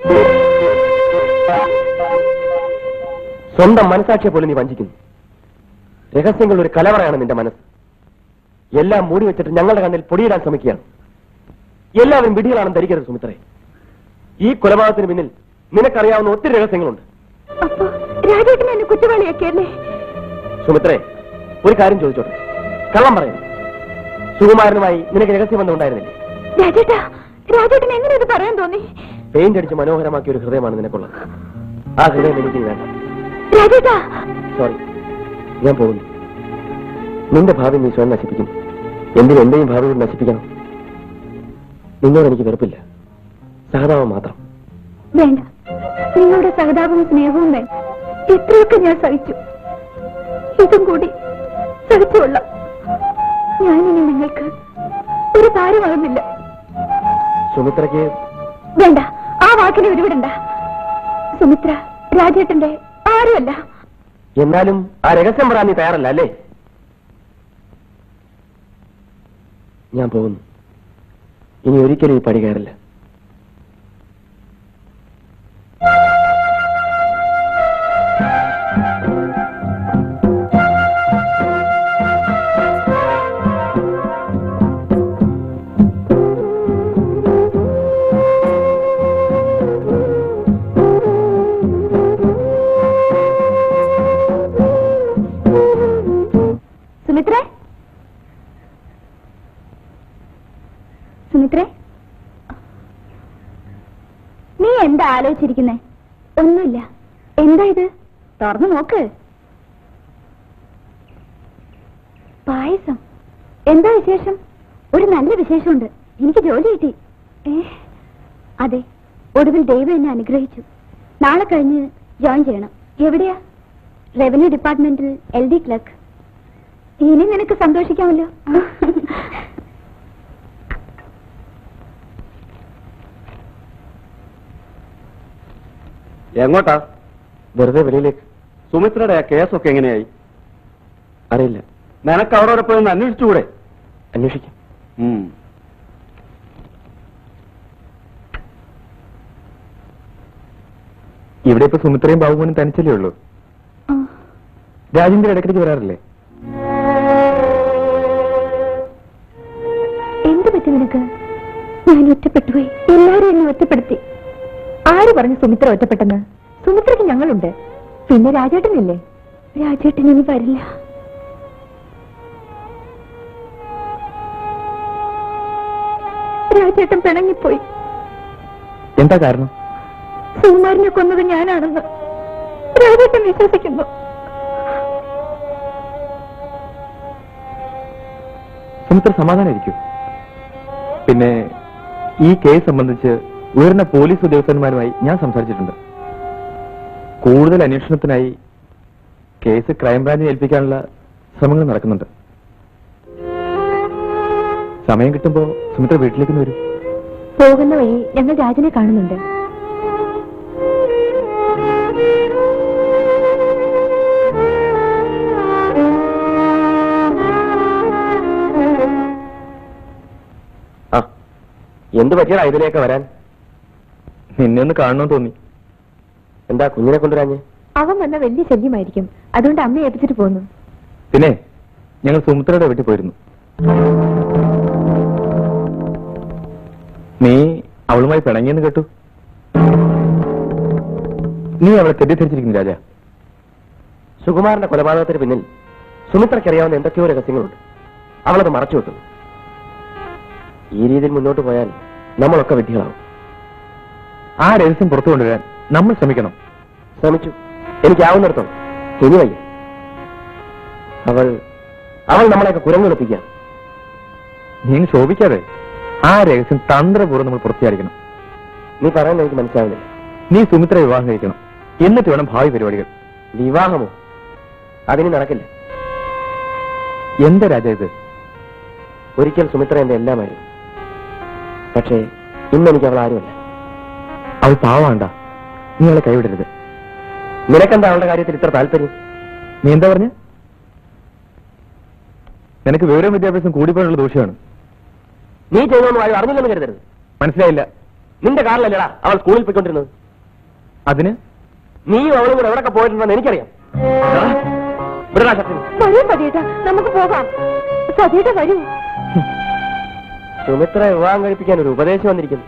സ്വന്തം മനസാക്ഷിയെ പോലും നീ വഞ്ചിക്കുന്നു രഹസ്യങ്ങൾ ഒരു കലവറയാണ് നിന്റെ മനസ്സ് എല്ലാം മൂടി വെച്ചിട്ട് ഞങ്ങളുടെ കണ്ണിൽ പൊടിയിടാൻ ശ്രമിക്കുകയാണ് എല്ലാവരും വിടികളാണെന്ന് ധരിക്കരുത് സുമിത്രേ ഈ കൊലപാതകത്തിന് പിന്നിൽ നിനക്കറിയാവുന്ന ഒത്തിരി രഹസ്യങ്ങളുണ്ട് അപ്പൊ രാജേട്ടൻ എന്നെ കുറ്റവാളിയാക്കിയല്ലേ സുമിത്രേ ഒരു കാര്യം ചോദിച്ചോട്ടെ കള്ളം പറയുന്നു സുകുമാരനുമായി നിനക്ക് രഹസ്യബന്ധം ഉണ്ടായിരുന്നില്ലേ രാജേട്ടാ രാജേട്ടൻ എങ്ങനെ ഇത് പറയാൻ തോന്നി പെയിന്റ് അടിച്ച് മനോഹരമാക്കിയ ഒരു ഹൃദയമാണ് നിനക്കുള്ളത് ആ ഹൃദയം എനിക്ക് വേണ്ട രാജേട്ടാ സോറി ഞാൻ പോകുന്നു നിന്റെ ഭാവി നീ സ്വയം നശിപ്പിക്കും എന്തിനും എന്റെയും ഭാവി കൂടി നശിപ്പിക്കണം നിന്നോട് എനിക്ക് വെറുപ്പില്ല സഹതാപം മാത്രം വേണ്ട നിങ്ങളുടെ സഹതാപവും സ്നേഹവും വേണ്ട എത്രയൊക്കെ ഞാൻ സഹിച്ചു ഇതും കൂടി സഹിച്ചുകൊള്ളാം ഞാനിനി നിങ്ങൾക്ക് ഒരു ഭാരമാകുന്നില്ല സുമിത്രയ്ക്ക് വേണ്ട ആ വാക്കിനെ ഉരുവിടണ്ട സുമിത്ര രാജേട്ടന്റെ ആരുമല്ല എന്നാലും ആ രഹസ്യം പറയാൻ നീ തയ്യാറല്ല അല്ലേ ഞാൻ പോകുന്നു ഇനി ഒരിക്കലും ഈ പടി കയറില്ല സുമിത്രേ സുമിത്രേ നീ എന്താ ആലോചിച്ചിരിക്കുന്നേ ഒന്നുമില്ല എന്താ ഇത് തുറന്നു നോക്ക് പായസം എന്താ വിശേഷം ഒരു നല്ല വിശേഷമുണ്ട് എനിക്ക് ജോലി കിട്ടി ഏ അതെ ഒടുവിൽ ദൈവം എന്നെ അനുഗ്രഹിച്ചു നാളെ കഴിഞ്ഞ് ജോയിൻ ചെയ്യണം എവിടെയാ റവന്യൂ ഡിപ്പാർട്ട്മെന്റിൽ എൽ ഡി ക്ലർക്ക് ഇനി നിനക്ക് സന്തോഷിക്കാമല്ലോ എങ്ങോട്ടാ വെറുതെ വെളിയിലേക്ക് സുമിത്രയുടെ ആ കേസൊക്കെ എങ്ങനെയായി അറിയില്ല നിനക്ക് അവരോടെ പോയി ഒന്ന് അന്വേഷിച്ചുകൂടെ അന്വേഷിക്കാം ഉം. ഇവിടെ ഇപ്പൊ സുമിത്രയും ബാബുമോനും തനിച്ചല്ലേ ഉള്ളൂ രാജേന്ദ്രൻ ഇടയ്ക്കിടയ്ക്ക് വരാറില്ലേ എന്ത് പറ്റി നിനക്ക് ഞാൻ ഒറ്റപ്പെട്ടുപോയി എല്ലാരും എന്നെ ഒറ്റപ്പെടുത്തി ആര് പറഞ്ഞു സുമിത്ര ഒറ്റപ്പെട്ടെന്ന് സുമിത്രയ്ക്ക് ഞങ്ങളുണ്ട് പിന്നെ രാജേട്ടനില്ലേ രാജേട്ടൻ ഇനി വരില്ല രാജേട്ടൻ പിണങ്ങിപ്പോയി എന്താ കാരണം സുകുമാരനെ കൊന്നത് ഞാനാണെന്ന് രാജേട്ടൻ വിശ്വസിക്കുന്നു സുമിത്ര സമാധാനായിരിക്കും പിന്നെ ഈ കേസ് സംബന്ധിച്ച് ഉയർന്ന പോലീസ് ഉദ്യോഗസ്ഥന്മാരുമായി ഞാൻ സംസാരിച്ചിട്ടുണ്ട് കൂടുതൽ അന്വേഷണത്തിനായി കേസ് ക്രൈംബ്രാഞ്ചിനെ ഏൽപ്പിക്കാനുള്ള ശ്രമങ്ങൾ നടക്കുന്നുണ്ട് സമയം കിട്ടുമ്പോ സുമിത്ര വീട്ടിലേക്ക് ഒന്ന് വരും പോകുന്ന വഴി ഞങ്ങൾ രാജനെ കാണുന്നുണ്ട് ആ എന്ത് പറ്റിയടാ ഇതിലേക്ക് വരാൻ നിന്നെ ഒന്ന് കാണണമെന്ന് തോന്നി എന്താ കുഞ്ഞിനെ കൊണ്ടുവരാഞ്ഞ് അവൻ വന്ന വലിയ ശല്യമായിരിക്കും അതുകൊണ്ട് അമ്മയെ ഏൽപ്പിച്ചിട്ട് പോന്നു പിന്നെ ഞങ്ങൾ സുമിത്രയുടെ വീട്ടിൽ പോയിരുന്നു നീ അവളുമായി പിണങ്ങിയെന്ന് കേട്ടു നീ അവളെ തെറ്റിദ്ധരിച്ചിരിക്കുന്നു രാജ സുകുമാരന്റെ കൊലപാതകത്തിന് പിന്നിൽ സുമിത്രയ്ക്കറിയാവുന്ന എന്തൊക്കെയോ രഹസ്യങ്ങളുണ്ട് അവളത് മറച്ചു വെക്കുന്നു ഈ രീതിയിൽ മുന്നോട്ട് പോയാൽ നമ്മളൊക്കെ വിഡ്ഢികളാവും ആ രഹസ്യം പുറത്തു കൊണ്ടുവരാൻ നമ്മൾ ശ്രമിക്കണം ശ്രമിച്ചു എനിക്കാവുന്നിടത്തോളം ഇനി വയ്യ അവൾ അവൾ നമ്മളെയൊക്കെ കുരങ്ങെടുപ്പിക്കാം നീ അങ്ങ് ശോഭിക്കാതെ ആ രഹസ്യം തന്ത്രപൂർവ്വം നമ്മൾ പുറത്തിയായിരിക്കണം നീ പറയുന്നത് എനിക്ക് മനസ്സിലാവുന്നില്ല നീ സുമിത്ര വിവാഹം കഴിക്കണം എന്നിട്ട് വേണം ഭാവി പരിപാടികൾ വിവാഹമോ അതിന് നടക്കില്ല എന്താ രാജ ഇത് ഒരിക്കൽ സുമിത്ര എന്റെ എല്ലാമായിരുന്നു പക്ഷേ ഇന്ന് എനിക്ക് അവൾ ആരുമല്ല അവൾ പാവാണ്ട നീ അവളെ കൈവിടരുത് നിനക്കെന്താ അവളുടെ കാര്യത്തിൽ ഇത്ര താല്പര്യം നീ എന്താ പറഞ്ഞ നിനക്ക് വിവരവും വിദ്യാഭ്യാസം കൂടിപ്പോയുള്ള ദൂഷ്യമാണ് നീ ചെയ്തൊന്നും ആരും അറിഞ്ഞില്ലെന്ന് കരുതരുത് മനസ്സിലായില്ല നിന്റെ കാറിലല്ലടാ അവൾ സ്കൂളിൽ പോയിക്കൊണ്ടിരുന്നത് അതിന് നീയും അവളും കൂടെ എവിടെയൊക്കെ പോയിട്ടുണ്ടെന്ന് എനിക്കറിയാം എടാ, വിടടാ ഷട്ടിൽ. വരൂ സതീട്ട നമുക്ക് പോകാം സതീട്ട വരൂ സുമിത്ര വിവാഹം കഴിപ്പിക്കാൻ ഒരു ഉപദേശം വന്നിരിക്കുന്നു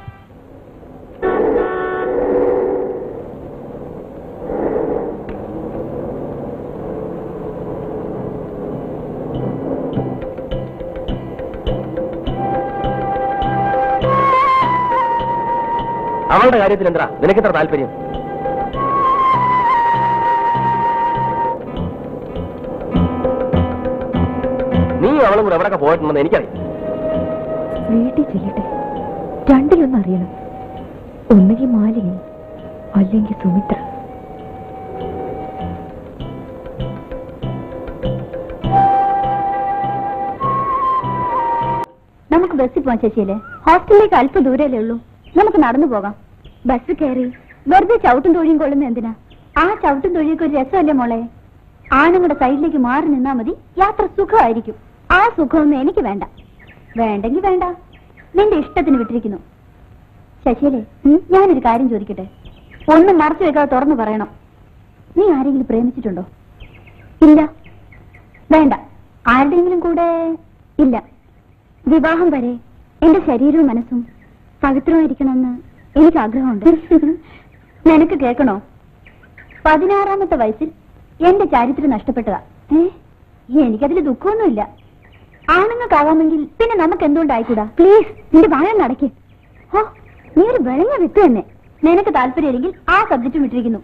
അവളുടെ കാര്യത്തിൽ എന്താ നിനക്കെത്ര താല്പര്യം നീ അവളും കൂടെ എവിടെയൊക്കെ പോയിട്ടുണ്ടെന്ന് എനിക്കറിയാം വീട്ടിൽ ചെല്ലട്ടെ രണ്ടിലൊന്നും അറിയണം ഒന്നുകിൽ മാലിനി അല്ലെങ്കിൽ സുമിത്ര നമുക്ക് ബസ്സിൽ പോവാം ചേച്ചിയല്ലേ ഹോസ്റ്റലിലേക്ക് അല്പ ദൂരല്ലേ ഉള്ളൂ നമുക്ക് നടന്നു പോകാം ബസ് കയറി വെറുതെ ചവിട്ടും തൊഴിയും കൊള്ളുന്ന എന്തിനാ ആ ചവിട്ടും തൊഴിയൊക്കെ ഒരു രസമല്ലേ മോളെ ആണുങ്ങളുടെ സൈഡിലേക്ക് മാറി നിന്നാ മതി യാത്ര സുഖമായിരിക്കും ആ സുഖമൊന്നും എനിക്ക് വേണ്ട വേണ്ടെങ്കിൽ വേണ്ട നിന്റെ ഇഷ്ടത്തിന് വിട്ടിരിക്കുന്നു ശശിയല്ലേ ഉം, ഞാനൊരു കാര്യം ചോദിക്കട്ടെ ഒന്നും മറച്ചു വെക്കാതെ തുറന്നു പറയണം നീ ആരെങ്കിലും പ്രേമിച്ചിട്ടുണ്ടോ ഇല്ല വേണ്ട ആരുടെയെങ്കിലും കൂടെ ഇല്ല വിവാഹം വരെ എന്റെ ശരീരവും മനസ്സും പവിത്രമായിരിക്കണമെന്ന് എനിക്ക് ആഗ്രഹമുണ്ട് നിനക്ക് കേൾക്കണോ പതിനാറാമത്തെ വയസ്സിൽ എന്റെ ചാരിത്രം നഷ്ടപ്പെട്ടതാ ഏ എനിക്കതിൽ ദുഃഖമൊന്നുമില്ല ആണുങ്ങൾക്കാവാമെങ്കിൽ പിന്നെ നമുക്ക് എന്തുകൊണ്ടായിക്കൂടാ പ്ലീസ് നിന്റെ വാഴ നടക്ക് ഓ നീ ഒരു വിളഞ്ഞ വിത്ത് തന്നെ നിനക്ക് താല്പര്യമില്ലെങ്കിൽ ആ സബ്ജക്റ്റ് വിട്ടിരിക്കുന്നു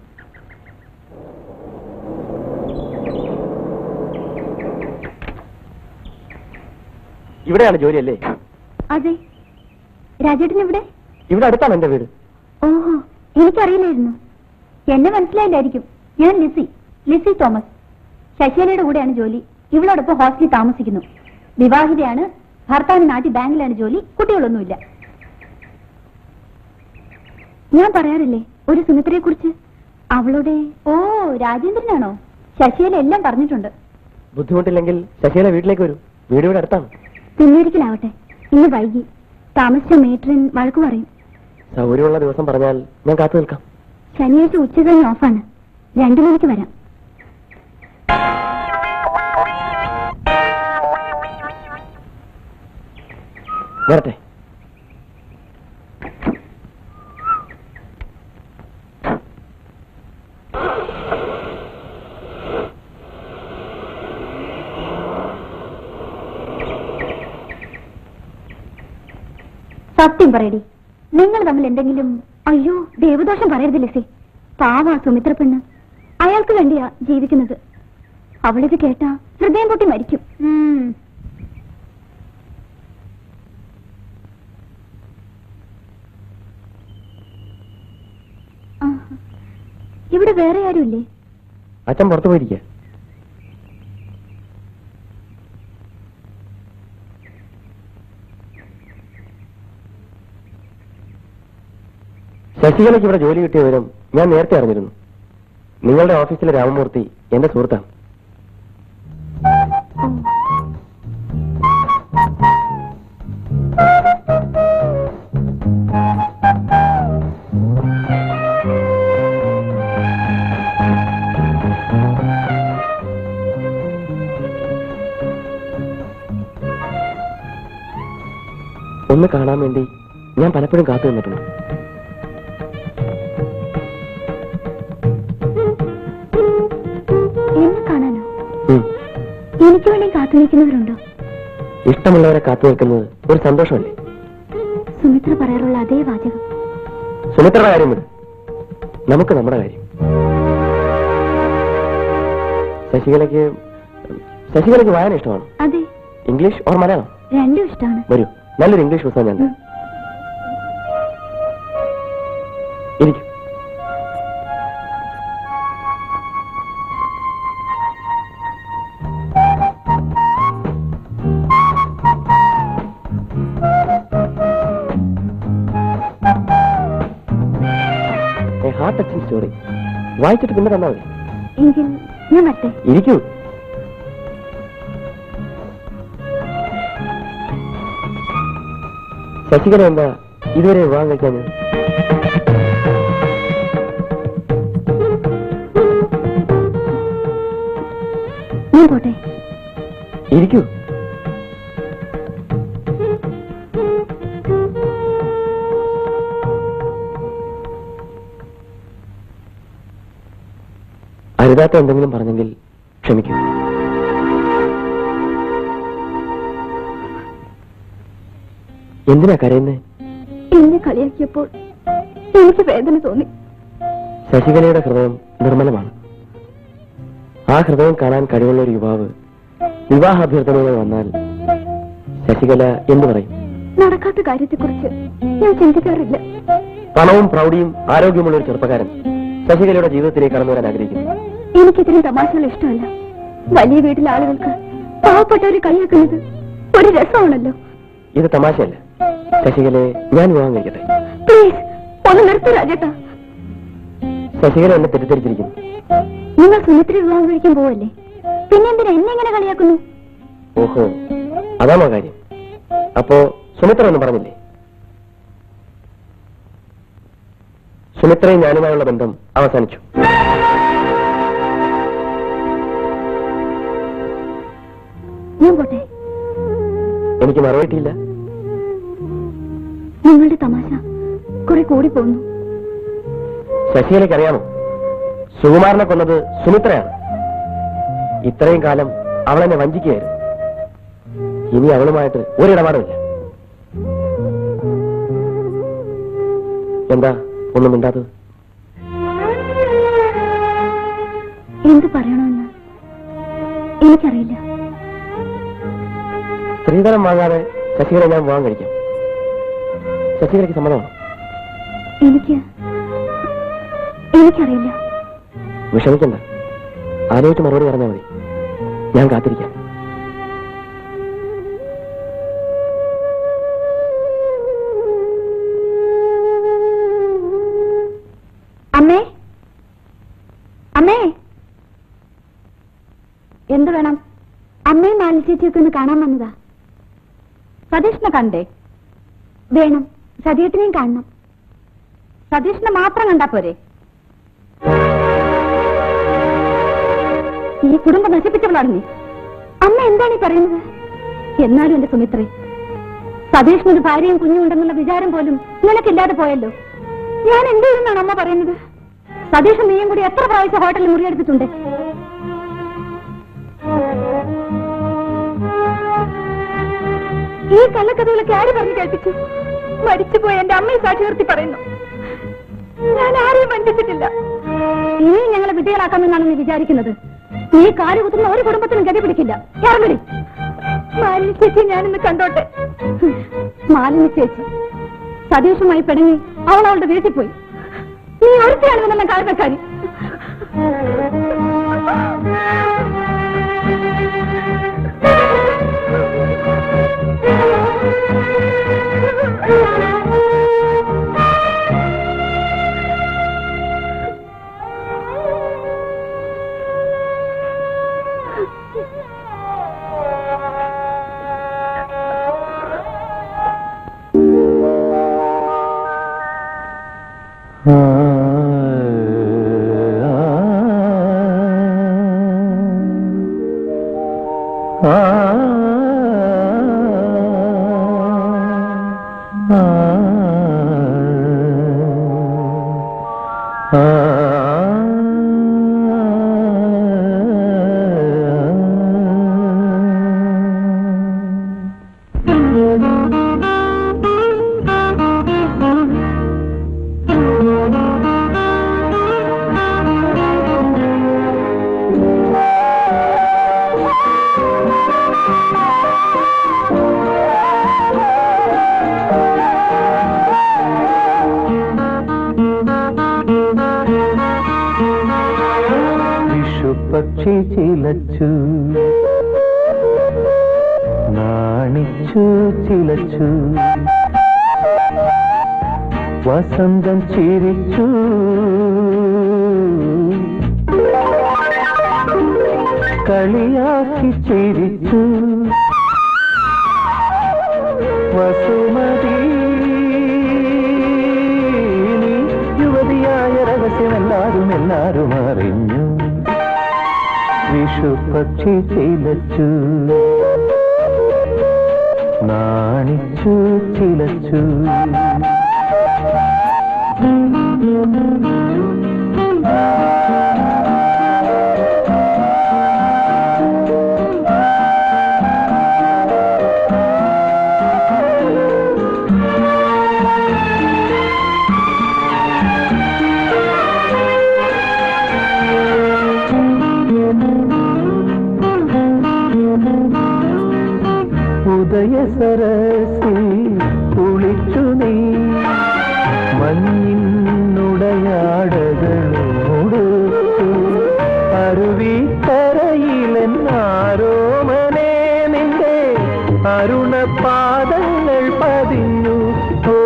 ഇവിടെയാണ് ജോലിയല്ലേ അതെ രാജേട്ടൻ ഇവിടെ ഇവിടെ അടുത്താണ് എന്റെ വീട് ഓഹോ എനിക്കറിയില്ലായിരുന്നു എന്നെ മനസ്സിലായില്ലായിരിക്കും ഞാൻ ലിസി ലിസി തോമസ് ശശികലയുടെ കൂടെയാണ് ജോലി ഇവളോടൊപ്പം ഹോസ്റ്റലിൽ താമസിക്കുന്നു വിവാഹിതയാണ് ഭർത്താവിന് നാട്ടിൽ ബാങ്കിലാണ് ജോലി കുട്ടികളൊന്നുമില്ല ഞാൻ പറയാറില്ലേ ഒരു സുമിത്രയെ കുറിച്ച് അവളുടെ ഓ രാജേന്ദ്രനാണോ ശശികല എല്ലാം പറഞ്ഞിട്ടുണ്ട് ബുദ്ധിമുട്ടില്ലെങ്കിൽ ശശിയുടെ വീട്ടിലേക്ക് വരൂ വീട് ഇവിടെ അടുത്താണ് പിന്നൊരിക്കലാവട്ടെ ഇന്ന് വൈകി താമസിച്ച മേട്രൻ വഴക്കു പറയും സൗകര്യമുള്ള ദിവസം പറഞ്ഞാൽ ഞാൻ കാത്തു നിൽക്കാം ശനിയാഴ്ച ഉച്ച കഴിഞ്ഞ് ഓഫാണ് രണ്ടു മണിക്ക് വരാം വരട്ടെ സത്യം പറയടി നിങ്ങൾ തമ്മിൽ എന്തെങ്കിലും അയ്യോ ദേവദോഷം പറയരുത് ലിസി പാവാ സുമിത്ര പെണ്ണ് അയാൾക്ക് വേണ്ടിയാ ജീവിക്കുന്നത് അവളിത് കേട്ടാ ഹൃദയം പൊട്ടി മരിക്കും ഉം. ആഹാ. ഇവിടെ വേറെ ആരുമില്ലേ അച്ഛൻ പുറത്തു പോയിരിക്കുക ശശികലയ്ക്ക് ഇവിടെ ജോലി കിട്ടിയ വിവരം ഞാൻ നേരത്തെ അറിഞ്ഞിരുന്നു നിങ്ങളുടെ ഓഫീസിലെ രാമമൂർത്തി എന്റെ സുഹൃത്താണ് ഒന്ന് കാണാൻ വേണ്ടി ഞാൻ പലപ്പോഴും കാത്തു നിന്നിട്ടുണ്ട് എന്നെ കാണാനോ ഉം. എനിക്ക് വേണ്ടി കാത്തു നിൽക്കുന്നവരുണ്ടോ ഇഷ്ടമുള്ളവരെ കാത്തു നിൽക്കുന്നത് ഒരു സന്തോഷമല്ലേ സുമിത്ര പറയാറുള്ള അതേ വാചകം സുമിത്രയുടെ കാര്യം വിട് നമുക്ക് നമ്മുടെ കാര്യം ശശികലയ്ക്ക് ശശികലയ്ക്ക് വായന ഇഷ്ടമാണ് അതെ ഇംഗ്ലീഷ് ഓർ മലയാളം രണ്ടും ഇഷ്ടമാണ് വരൂ നല്ലൊരു ഇംഗ്ലീഷ് പുസ്തകം ഞാൻ തരാം. ഇരിക്കും ഹാർട്ട് ടച്ചിങ് സ്റ്റോറി വായിച്ചിട്ട് പിന്നെ തന്നാൽ മതി എങ്കിൽ ഞാൻ വരട്ടെ ഇരിക്കൂ ശശികല എന്താ ഇതുവരെ വിവാഹം കഴിക്കാഞ്ഞത് ഞാൻ പോട്ടെ ഇരിക്കൂ അരുതാത്ത എന്തെങ്കിലും പറഞ്ഞെങ്കിൽ ക്ഷമിക്കൂ എന്തിനാ കരയുന്നേ എന്നെ കളിയാക്കിയപ്പോൾ എനിക്ക് വേദന തോന്നി ശശികലയുടെ ഹൃദയം നിർമ്മലമാണ് ആ ഹൃദയം കാണാൻ കഴിവുള്ള ഒരു യുവാവ് വിവാഹാഭ്യർത്ഥനയുമായി വന്നാൽ ശശികല എന്തു പറയും നടക്കാത്ത കാര്യത്തെക്കുറിച്ച് ഞാൻ ചിന്തിക്കാറില്ല പണവും പ്രൗഢിയും ആരോഗ്യമുള്ള ഒരു ചെറുപ്പക്കാരൻ ശശികലയുടെ ജീവിതത്തിലേക്ക് കടന്നു വരാൻ ആഗ്രഹിക്കുന്നു എനിക്കിതിനും തമാശകൾ ഇഷ്ടമല്ല വലിയ വീട്ടിലെ ആളുകൾക്ക് പാവപ്പെട്ടവരെ കളിയാക്കുന്നത് ഒരു രസമാണല്ലോ ഇത് തമാശയല്ല ശശികലയെ ഞാൻ വിവാഹം കഴിക്കട്ടെ പ്ലീസ് ഒന്ന് നിർത്തൂ രാജേട്ടാ ശശികല എന്നെ തെറ്റിദ്ധരിച്ചിരിക്കുന്നു നിങ്ങൾ സുമിത്ര വിവാഹം കഴിക്കാൻ പോവല്ലേ പിന്നെ എന്തിനാ എന്നെ ഇങ്ങനെ കളിയാക്കുന്നു ഓഹോ അതാണോ കാര്യം അപ്പോ സുമിത്ര ഒന്നും പറഞ്ഞില്ലേ സുമിത്രയും ഞാനുമായുള്ള ബന്ധം അവസാനിച്ചു ഞാൻ പോട്ടെ എനിക്ക് മറുപടിയില്ല നിങ്ങളുടെ തമാശ കുറെ കൂടി പോന്നു ശശികലയ്ക്ക് അറിയാമോ സുകുമാരനെ കൊന്നത് സുമിത്രയാണ് ഇത്രയും കാലം അവളെന്നെ വഞ്ചിക്കുകയായിരുന്നു ഇനി അവളുമായിട്ട് ഒരിടപാടുമില്ല എന്താ ഒന്നും മിണ്ടാത്തത് എന്ത് പറയണമെന്ന് എനിക്കറിയില്ല സ്ത്രീധനം വാങ്ങാതെ ശശികല ഞാൻ വിവാഹം കഴിക്കാം ശശികലയ്ക്ക് സമ്മതമാണ് എനിക്ക് എനിക്കറിയില്ല വിഷമിക്കണ്ട ആലോചിച്ച് മറുപടി പറഞ്ഞാൽ മതി ഞാൻ കാത്തിരിക്കാം അമ്മേ അമ്മേ എന്ത് വേണം അമ്മയും മാലി ചേച്ചിയൊക്കെ ഒന്ന് കാണാൻ വന്നതാ സതീഷിനെ കണ്ടേ വേണം സതീഷിനെയും കാണണം സതീഷിനെ മാത്രം കണ്ടാ പോരെ ഈ കുടുംബം നശിപ്പിച്ചവളാണ് നീ അമ്മ എന്താണ് ഈ പറയുന്നത് എന്നാലും എന്റെ സുമിത്രേ സതീഷിനൊരു ഭാര്യയും കുഞ്ഞും ഉണ്ടെന്നുള്ള വിചാരം പോലും നിനക്കില്ലാതെ പോയല്ലോ ഞാൻ എന്ത് ചെയ്യുന്നാണ് അമ്മ പറയുന്നത് സതീഷും നീയും കൂടി എത്ര പ്രാവശ്യം ഹോട്ടലിൽ മുറിയെടുത്തിട്ടുണ്ട് ഈ കള്ളക്കഥകളൊക്കെ ആര് പറഞ്ഞു കേൾപ്പിച്ചു മരിച്ചുപോയ എന്റെ അമ്മയെ സാക്ഷി നിർത്തി പറയുന്നു ഞാൻ ആരെയും വഞ്ചിച്ചിട്ടില്ല ഇനിയും ഞങ്ങളെ വിജയനാക്കാമെന്നാണ് നീ വിചാരിക്കുന്നത് നീ കാല് കുത്തുന്ന ഒരു കുടുംബത്തിനും ഗതി പിടിക്കില്ല ഇറങ്ങടി മാലിനി ചേച്ചി ഞാനിന്ന് കണ്ടോട്ടെ മാലിനി ചേച്ചി സതീഷുമായി പിണങ്ങി അവൾ അവളുടെ വീട്ടിൽ പോയി നീ ഒരുത്തിയാണ് തന്നെ കാരണക്കാരി വിഷുപക്ഷി ചിലച്ചു നാണിച്ചു ചിലച്ചു വസന്തം ചിരിച്ചു കളിയാക്കി ചിരിച്ചു വസുമതി വിഷുപക്ഷി ചിലച്ചു നാണിച്ചു ചിലച്ചു ഉദയ സരസിൽ കുളിച്ചു നീ മഞ്ഞിനുടയാടകളോടുത്തു അരുവിക്കരയിലെന്നാരോമനെ നിന്റെ അരുണപാദങ്ങൾ പതിഞ്ഞു ഓ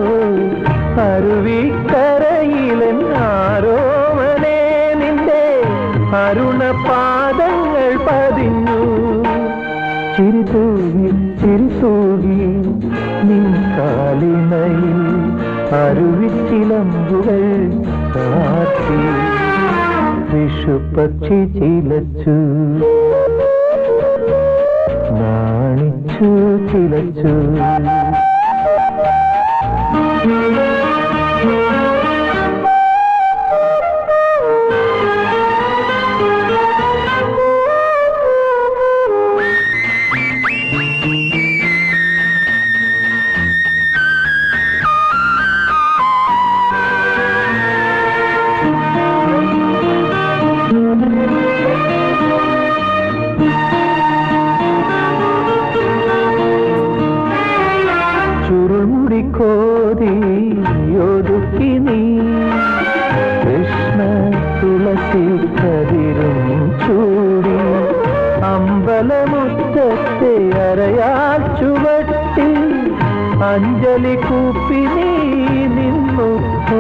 അരുവിക്കരയിലെന്നാരോമനെ നിന്റെ അരുണപാദങ്ങൾ പതിഞ്ഞു ചിരിതൂകി ചിരിതൂകി നിൻ കാലിനയിൽ അരുവിച്ചിലമ്പുകൾ കാത്തി വിഷുപക്ഷി ചിലച്ചു നാണിച്ചു ചിലച്ചു ചുരുൾമുടിക്കോതി ഒതുക്കി നീ കൃഷ്ണ തുളസി കതിരും ചൂടി അമ്പലമുറ്റത്തെ അരയാൽ ചുവട്ടിൽ അഞ്ജലി കൂപ്പി നീ നിന്നു ഓ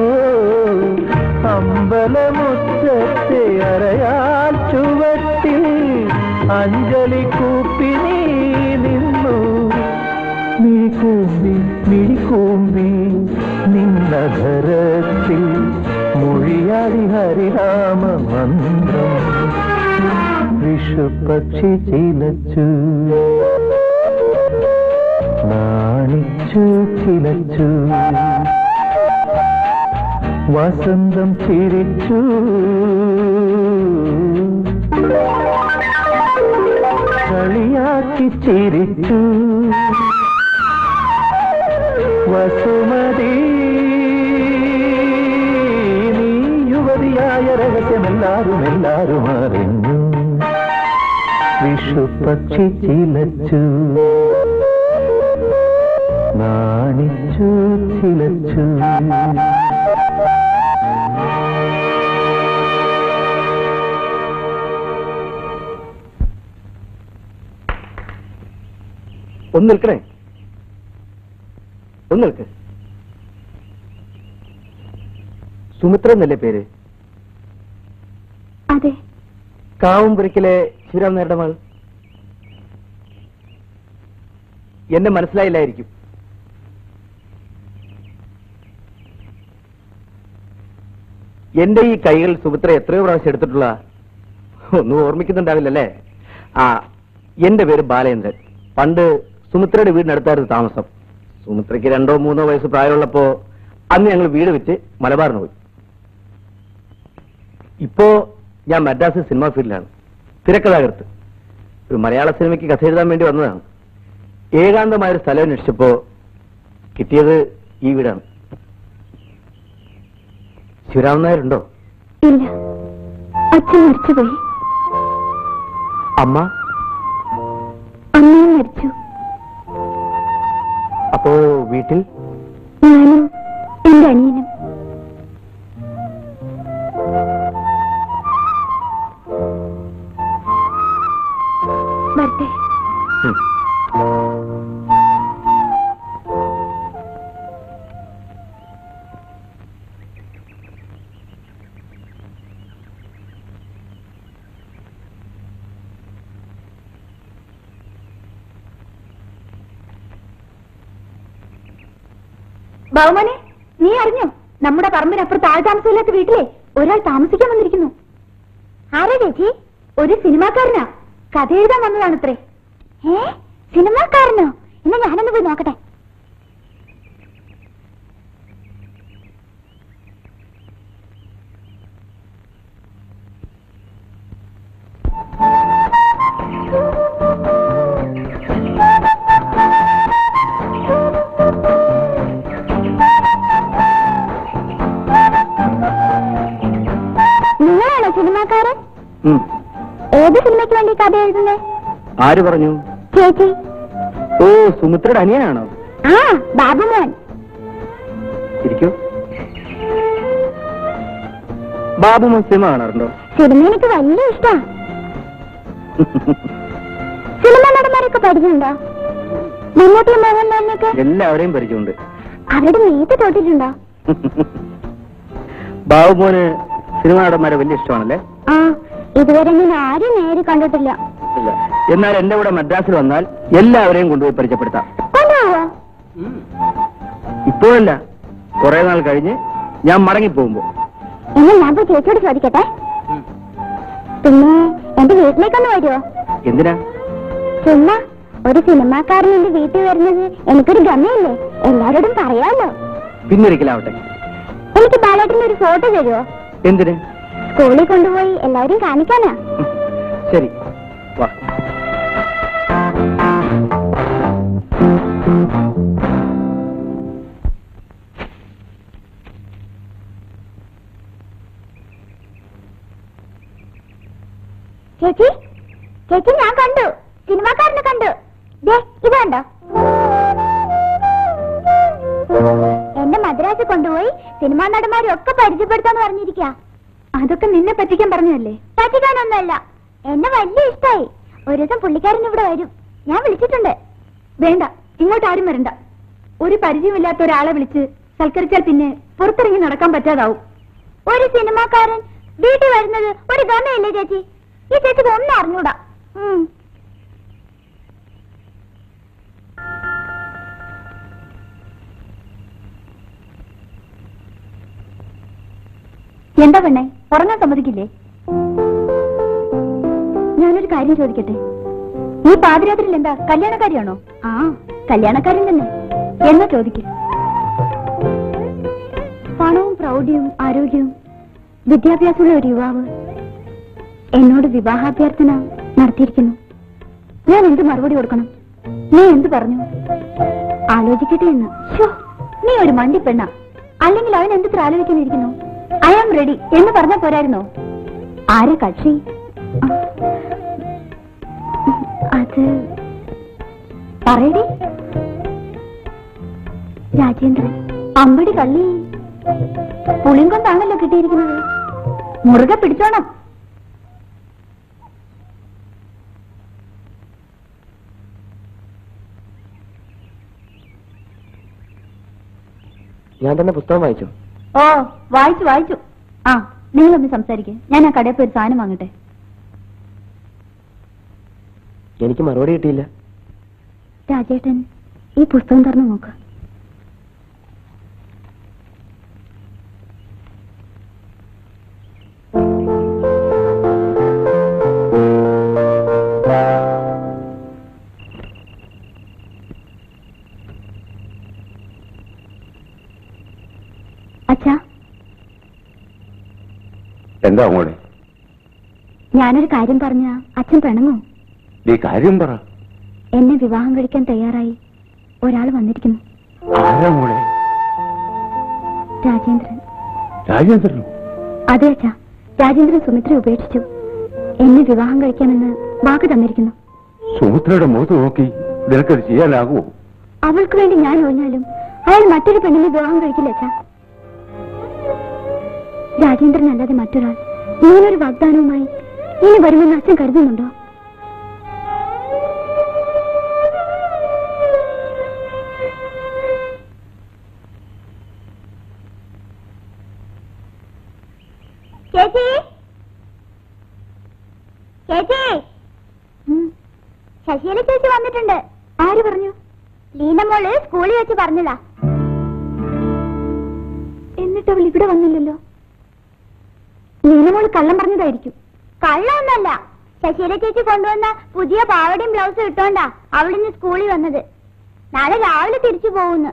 അമ്പലമുറ്റത്തെ അരയാൽ ചുവട്ടിൽ അഞ്ജലി കൂപ്പി നീ നിന്നു മിഴിക്കൂമ്പി മിഴിക്കൂമ്പി നിന്നധരത്തിൽ മൊഴിയാടി ഹരിനാമ മന്ത്രം വിഷുപക്ഷി ചിലച്ചു നാണിച്ചു ചിലച്ചു വസന്തം ചിരിച്ചു കളിയാക്കി ചിരിച്ചു വസുമതി നീ യുവതിയായ രഹസ്യമെല്ലാരും എല്ലാരും അറിഞ്ഞു വിഷുപക്ഷി ചിലച്ചു നാണിച്ചു ചിലച്ചു ഒന്ന് നിൽക്കണേ ഒന്ന് നിൽക്ക് സുമിത്ര എന്നല്ലേ പേര് അതെ കാവുംപുരക്കിലെ ശിവരാം നേരുടെ മകൾ എന്നെ മനസ്സിലായില്ലായിരിക്കും എന്റെ ഈ കൈകൾ സുമിത്ര എത്രയോ പ്രാവശ്യം എടുത്തിട്ടുള്ള ഒന്നും ഓർമ്മിക്കുന്നുണ്ടാവില്ലല്ലേ ആ എന്റെ പേര് ബാലേന്ദ്രൻ പണ്ട് സുമിത്രയുടെ വീടിനടുത്തായിരുന്നു താമസം സുമിത്രയ്ക്ക് രണ്ടോ മൂന്നോ വയസ്സ് പ്രായമുള്ളപ്പോ അന്ന് ഞങ്ങൾ വീട് വെച്ച് മലബാറിന് പോയി ഇപ്പോ ഞാൻ മദ്രാസ് സിനിമാ ഫീൽഡിലാണ് തിരക്കഥാകൃത്ത് ഒരു മലയാള സിനിമയ്ക്ക് കഥ എഴുതാൻ വേണ്ടി വന്നതാണ് ഏകാന്തമായ ഒരു സ്ഥലം അന്വേഷിച്ചപ്പോ കിട്ടിയത് ഈ വീടാണ് ശിവരാമൻ നായരുണ്ടോ ഇല്ല അച്ഛൻ മരിച്ചുപോയി അമ്മ അമ്മയും മരിച്ചു അപ്പോ വീട്ടിൽ ഞാനും എന്റെ അനിയനും വരട്ടെ ഉം. ബഹുമാനെ നീ അറിഞ്ഞോ നമ്മുടെ പറമ്പിനപ്പുറത്ത് ആൾ താമസമില്ലാത്ത വീട്ടിലെ ഒരാൾ താമസിക്കാൻ വന്നിരിക്കുന്നു ആരാ ചേച്ചി ഒരു സിനിമാക്കാരനാ കഥ എഴുതാൻ വന്നതാണത്രേ ഏ സിനിമാക്കാരനോ എന്നാ ഞാനൊന്ന് പോയി നോക്കട്ടെ നിങ്ങളാണോ സിനിമാക്കാരൻ ഉം. ഏത് സിനിമയ്ക്ക് വേണ്ടി കഥ എഴുതുന്നേ ആര് പറഞ്ഞു ചേച്ചി ഓ സുമിത്രയുടെ അനിയനാണോ ആ ബാബുമോൻ ഇരിക്കൂ ബാബു സിനിമ കാണാറുണ്ടോ സിനിമ എനിക്ക് വലിയ ഇഷ്ടാ സിനിമ നടന്മാരൊക്കെ പരിചയമുണ്ടോ മമ്മൂട്ടി മോഹൻലാലിനൊക്കെ എല്ലാവരെയും പരിചയമുണ്ട് അവരുടെ മീത്ത് തൊട്ടിട്ടുണ്ടോ ബാബുമോന് സിനിമ നടന്മാരെ വലിയ ഇഷ്ടമാണല്ലേ ആ ഇതുവരെ ഞാൻ ആരും നേരി കണ്ടിട്ടില്ല ഇല്ല എന്നാൽ എന്റെ കൂടെ മദ്രാസിൽ വന്നാൽ എല്ലാവരെയും കൊണ്ടുപോയി പരിചയപ്പെടുത്താം കൊണ്ടുപോവോ ഇപ്പോഴല്ല കുറെ നാൾ കഴിഞ്ഞ് ഞാൻ മടങ്ങി പോകുമ്പോ എന്നാ ഞാൻ പോയി ചേച്ചിയോട് ചോദിക്കട്ടെ പിന്നെ എന്റെ വീട്ടിലേക്കൊന്ന് വരുമോ എന്തിനാ ചുമ്മാ ഒരു സിനിമാക്കാരൻ എന്റെ വീട്ടിൽ വരുന്നത് എനിക്കൊരു ഗമയല്ലേ എല്ലാരോടും പറയാമല്ലോ പിന്നൊരിക്കലാവട്ടെ എനിക്ക് ബാലേട്ടന്റെ ഒരു ഫോട്ടോ തരുമോ എന്തിന് സ്കൂളിൽ കൊണ്ടുപോയി എല്ലാവരും കാണിക്കാനാ ശരി വാ ചേച്ചി ചേച്ചി ഞാൻ കണ്ടു സിനിമാക്കാരനെ കണ്ടു ദേ ഇത് കണ്ടോ എന്നെ മദ്രാസിൽ കൊണ്ടുപോയി സിനിമാ നടന്മാരും ഒക്കെ പരിചയപ്പെടുത്താന്ന് പറഞ്ഞിരിക്കാ അതൊക്കെ നിന്നെ പറ്റിക്കാൻ പറഞ്ഞതല്ലേ പറ്റിക്കാനൊന്നുമല്ല എന്നെ വലിയ ഇഷ്ടായി ഒരു ദിവസം പുള്ളിക്കാരൻ ഇവിടെ വരും ഞാൻ വിളിച്ചിട്ടുണ്ട് വേണ്ട ഇങ്ങോട്ട് ആരും വരണ്ട ഒരു പരിചയമില്ലാത്ത ഒരാളെ വിളിച്ച് സൽക്കരിച്ചാൽ പിന്നെ പുറത്തിറങ്ങി നടക്കാൻ പറ്റാതാവും ഒരു സിനിമാക്കാരൻ വീട്ടിൽ വരുന്നത് ഒരു ഗമയല്ലേ ചേച്ചി ഈ ചേച്ചിക്ക് ഒന്നും അറിഞ്ഞൂടാ ഉം. എന്താ പെണ്ണെ ഉറങ്ങാൻ സമ്മതിക്കില്ലേ ഞാനൊരു കാര്യം ചോദിക്കട്ടെ ഈ പാതിരാത്രിയിൽ എന്താ കല്യാണക്കാരിയാണോ ആ കല്യാണക്കാരൻ തന്നെ എന്നാ ചോദിക്കും പണവും പ്രൗഢിയും ആരോഗ്യവും വിദ്യാഭ്യാസമുള്ള ഒരു യുവാവ് എന്നോട് വിവാഹാഭ്യർത്ഥന നടത്തിയിരിക്കുന്നു ഞാൻ എന്ത് മറുപടി കൊടുക്കണം നീ എന്ത് പറഞ്ഞു ആലോചിക്കട്ടെ എന്ന് ശ്ശോ, നീ ഒരു മണ്ടി പെണ്ണ അല്ലെങ്കിൽ അവൻ എന്തിത്ര ആലോചിക്കാനിരിക്കുന്നു ഐ ആം റെഡി എന്ന് പറഞ്ഞ പോരായിരുന്നോ ആരെ കക്ഷി അത് പറയടി രാജേന്ദ്രൻ അമ്പടി കള്ളി പുളിയും കൊണ്ടാണല്ലോ കിട്ടിയിരിക്കുന്നത് മുറുകെ പിടിച്ചോണം ഞാൻ തന്നെ പുസ്തകം വായിച്ചു ഓ വായിച്ചു വായിച്ചു ആ നിങ്ങളൊന്ന് സംസാരിക്കേ ഞാൻ ആ കടയിൽ പോയി ഒരു സാധനം വാങ്ങട്ടെ എനിക്ക് മറുപടി കിട്ടിയില്ല രാജേട്ടൻ ഈ പുസ്തകം തുറന്നു നോക്ക് അച്ഛാ എന്താ മോളെ ഞാനൊരു കാര്യം പറഞ്ഞ അച്ഛൻ പിണങ്ങോ നീ കാര്യം പറ എന്നെ വിവാഹം കഴിക്കാൻ തയ്യാറായി ഒരാൾ വന്നിരിക്കുന്നു ആരാ മോളെ രാജേന്ദ്രൻ രാജേന്ദ്രനോ അതെ അച്ഛാ രാജേന്ദ്രൻ സുമിത്ര ഉപേക്ഷിച്ചു എന്നെ വിവാഹം കഴിക്കാമെന്ന് വാക്ക് തന്നിരിക്കുന്നു സുമിത്രയുടെ മുഖത്ത് നോക്കി നിനക്കത് ചെയ്യാനാകുമോ അവൾക്ക് വേണ്ടി ഞാൻ ഒഴിഞ്ഞാലും അയാൾ മറ്റൊരു പെണ്ണിനെ വിവാഹം കഴിക്കില്ല അച്ഛാ രാജേന്ദ്രൻ അല്ലാതെ മറ്റൊരാൾ ഇങ്ങനൊരു വാഗ്ദാനവുമായി ഇനി വരുമെന്ന് അച്ഛൻ കരുതുന്നുണ്ടോ ചേച്ചി ചേച്ചി ശശികല ചേച്ചി വന്നിട്ടുണ്ട് ആര് പറഞ്ഞു ലീന മോള് സ്കൂളിൽ വെച്ച് പറഞ്ഞതാ എന്നിട്ട് അവൾ ഇവിടെ വന്നില്ലല്ലോ നീനമോള് കള്ളം പറഞ്ഞതായിരിക്കും കള്ളമൊന്നല്ല ശശീല ചേച്ചി കൊണ്ടുവന്ന പുതിയ പാവടയും ബ്ലൗസും ഇട്ടോണ്ടാ അവളിന്ന് സ്കൂളിൽ വന്നത് നാളെ രാവിലെ തിരിച്ചു പോകുന്നു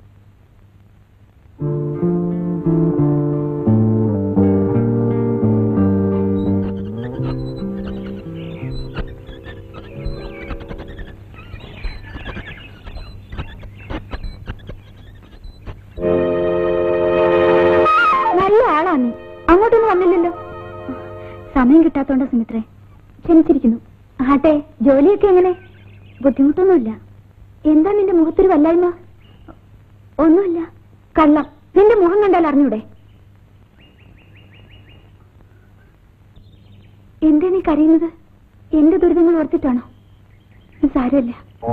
നല്ല ആളാ നീ അങ്ങോട്ടൊന്നും വന്നില്ലല്ലോ സമയം കിട്ടാത്തോണ്ടാ സുമിത്രേ ക്ഷമിച്ചിരിക്കുന്നു ആട്ടെ ജോലിയൊക്കെ എങ്ങനെ ബുദ്ധിമുട്ടൊന്നുമില്ല എന്താ നിന്റെ മുഖത്തൊരു വല്ലായ്മ ഒന്നുമില്ല കള്ളം നിന്റെ മുഖം കണ്ടാൽ അറിഞ്ഞൂടെ എന്താ നീ കരയുന്നത് എന്റെ ദുരിതങ്ങൾ ഓർത്തിട്ടാണോ സാരമില്ല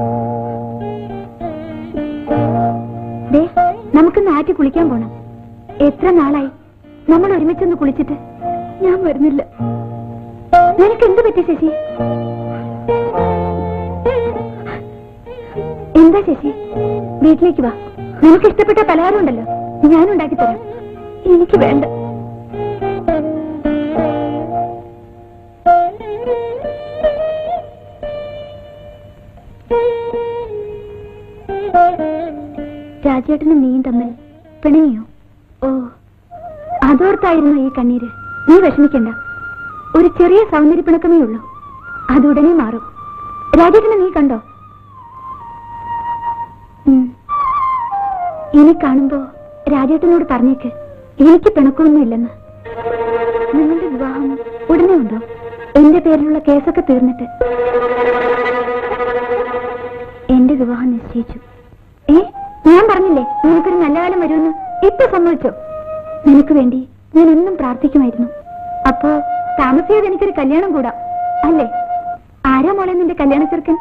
ദേ നമുക്ക് നാട്ടി കുളിക്കാൻ പോണം എത്ര നാളായി നമ്മൾ ഒരുമിച്ചൊന്ന് കുളിച്ചിട്ട് ഞാൻ വരുന്നില്ല നിനക്ക് എന്ത് പറ്റി ശശി എന്താ ശശി വീട്ടിലേക്ക് വാ നിനക്ക് ഇഷ്ടപ്പെട്ട പലഹാരം ഉണ്ടല്ലോ ഞാൻ ഉണ്ടാക്കി തരാം എനിക്ക് വേണ്ട രാജേട്ടനും നീയും തമ്മിൽ പിണങ്ങിയോ ഓ അതോർത്തായിരുന്നു ഈ കണ്ണീര് നീ വിഷമിക്കണ്ട ഒരു ചെറിയ സൗന്ദര്യപ്പിണക്കമേ ഉള്ളൂ അത് ഉടനെ മാറും രാജേട്ടനെ നീ കണ്ടോ ഉം. ഇനി കാണുമ്പോ രാജേട്ടനോട് പറഞ്ഞേക്ക് എനിക്ക് പിണക്കമൊന്നുമില്ലെന്ന് നിങ്ങളുടെ വിവാഹം ഉടനെ ഉണ്ടോ എന്റെ പേരിലുള്ള കേസൊക്കെ തീർന്നിട്ട് എന്റെ വിവാഹം നിശ്ചയിച്ചു ഏ ഞാൻ പറഞ്ഞില്ലേ നിനക്കൊരു നല്ല കാലം വരുമെന്ന് ഇപ്പൊ സമ്മതിച്ചോ നിനക്ക് വേണ്ടി ഞാൻ എന്നും പ്രാർത്ഥിക്കുമായിരുന്നു അപ്പോ താമസിയാതെ എനിക്കൊരു കല്യാണം കൂടാം അല്ലേ ആരാ മോളെ നിന്റെ കല്യാണ ചെറുക്കൻ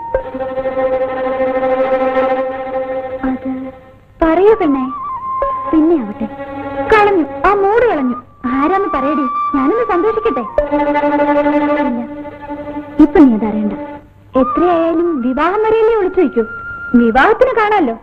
അത് പറയൂ പെണ്ണേ പിന്നെ ആവട്ടെ കളഞ്ഞു ആ മൂട് കളഞ്ഞു ആരാന്ന് പറയടി ഞാനൊന്ന് സന്തോഷിക്കട്ടെ ഇല്ല ഇപ്പൊ നീ അതറിയണ്ട എത്രയായാലും വിവാഹം വരെയല്ലേ ഒളിച്ചു വയ്ക്കൂ വിവാഹത്തിന് കാണാമല്ലോ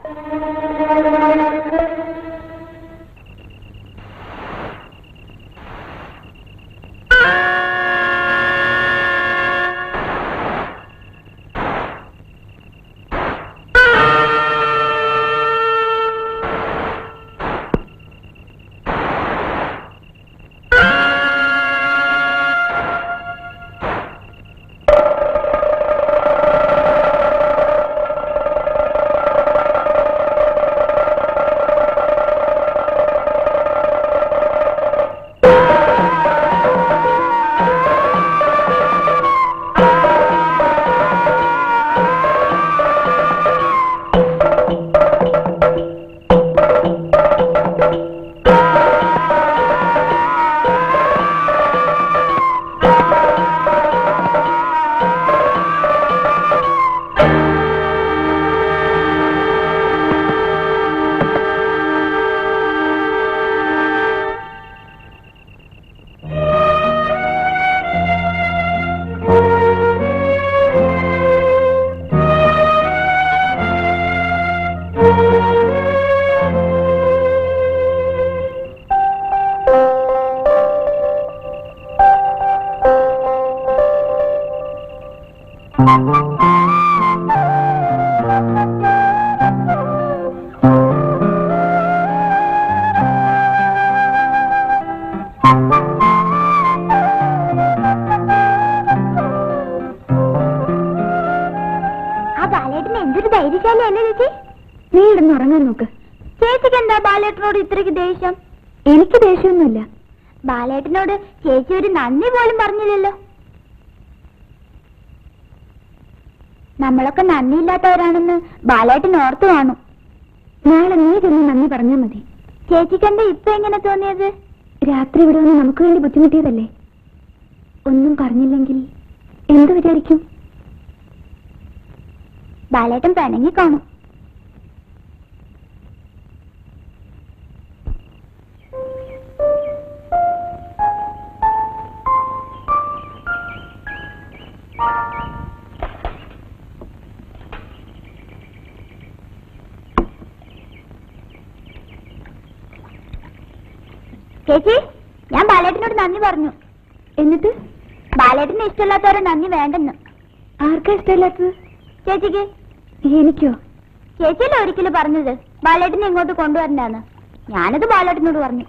ആ ബാലേട്ടന് എന്തൊരു ധൈര്യശാലിയല്ലേ ചേച്ചി നീ ഇടുന്ന് ഉറങ്ങാൻ നോക്ക് ചേച്ചിക്ക് എന്താ ബാലേട്ടനോട് ഇത്രയ്ക്ക് ദേഷ്യം എനിക്ക് ദേഷ്യമൊന്നുമില്ല ബാലേട്ടനോട് ചേച്ചി ഒരു നന്ദി പോലും പറഞ്ഞില്ലല്ലോ നമ്മളൊക്കെ നന്ദിയില്ലാത്തവരാണെന്ന് ബാലേട്ടൻ ഓർത്തു കാണും നാളെ നീ ചെന്ന് നന്ദി പറഞ്ഞാൽ മതി ചേച്ചിക്ക് എന്താ ഇപ്പൊ എങ്ങനെ തോന്നിയത് രാത്രി ഇവിടെ വന്ന് നമുക്ക് വേണ്ടി ബുദ്ധിമുട്ടിയതല്ലേ ഒന്നും പറഞ്ഞില്ലെങ്കിൽ എന്ത് വിചാരിക്കും ബാലേട്ടൻ പിണങ്ങി കാണും ചേച്ചി ഞാൻ ബാലേട്ടനോട് നന്ദി പറഞ്ഞു എന്നിട്ട് ബാലേട്ടന് ഇഷ്ടമില്ലാത്തവരെ നന്ദി വേണ്ടെന്ന് ആർക്കാ ഇഷ്ടമില്ലാത്തത് ചേച്ചിക്ക് എനിക്കോ ചേച്ചിയല്ലേ ഒരിക്കലും പറഞ്ഞത് ബാലേട്ടനെ ഇങ്ങോട്ട് കൊണ്ടുവരണ്ടാന്ന് ഞാനത് ബാലേട്ടനോട് പറഞ്ഞു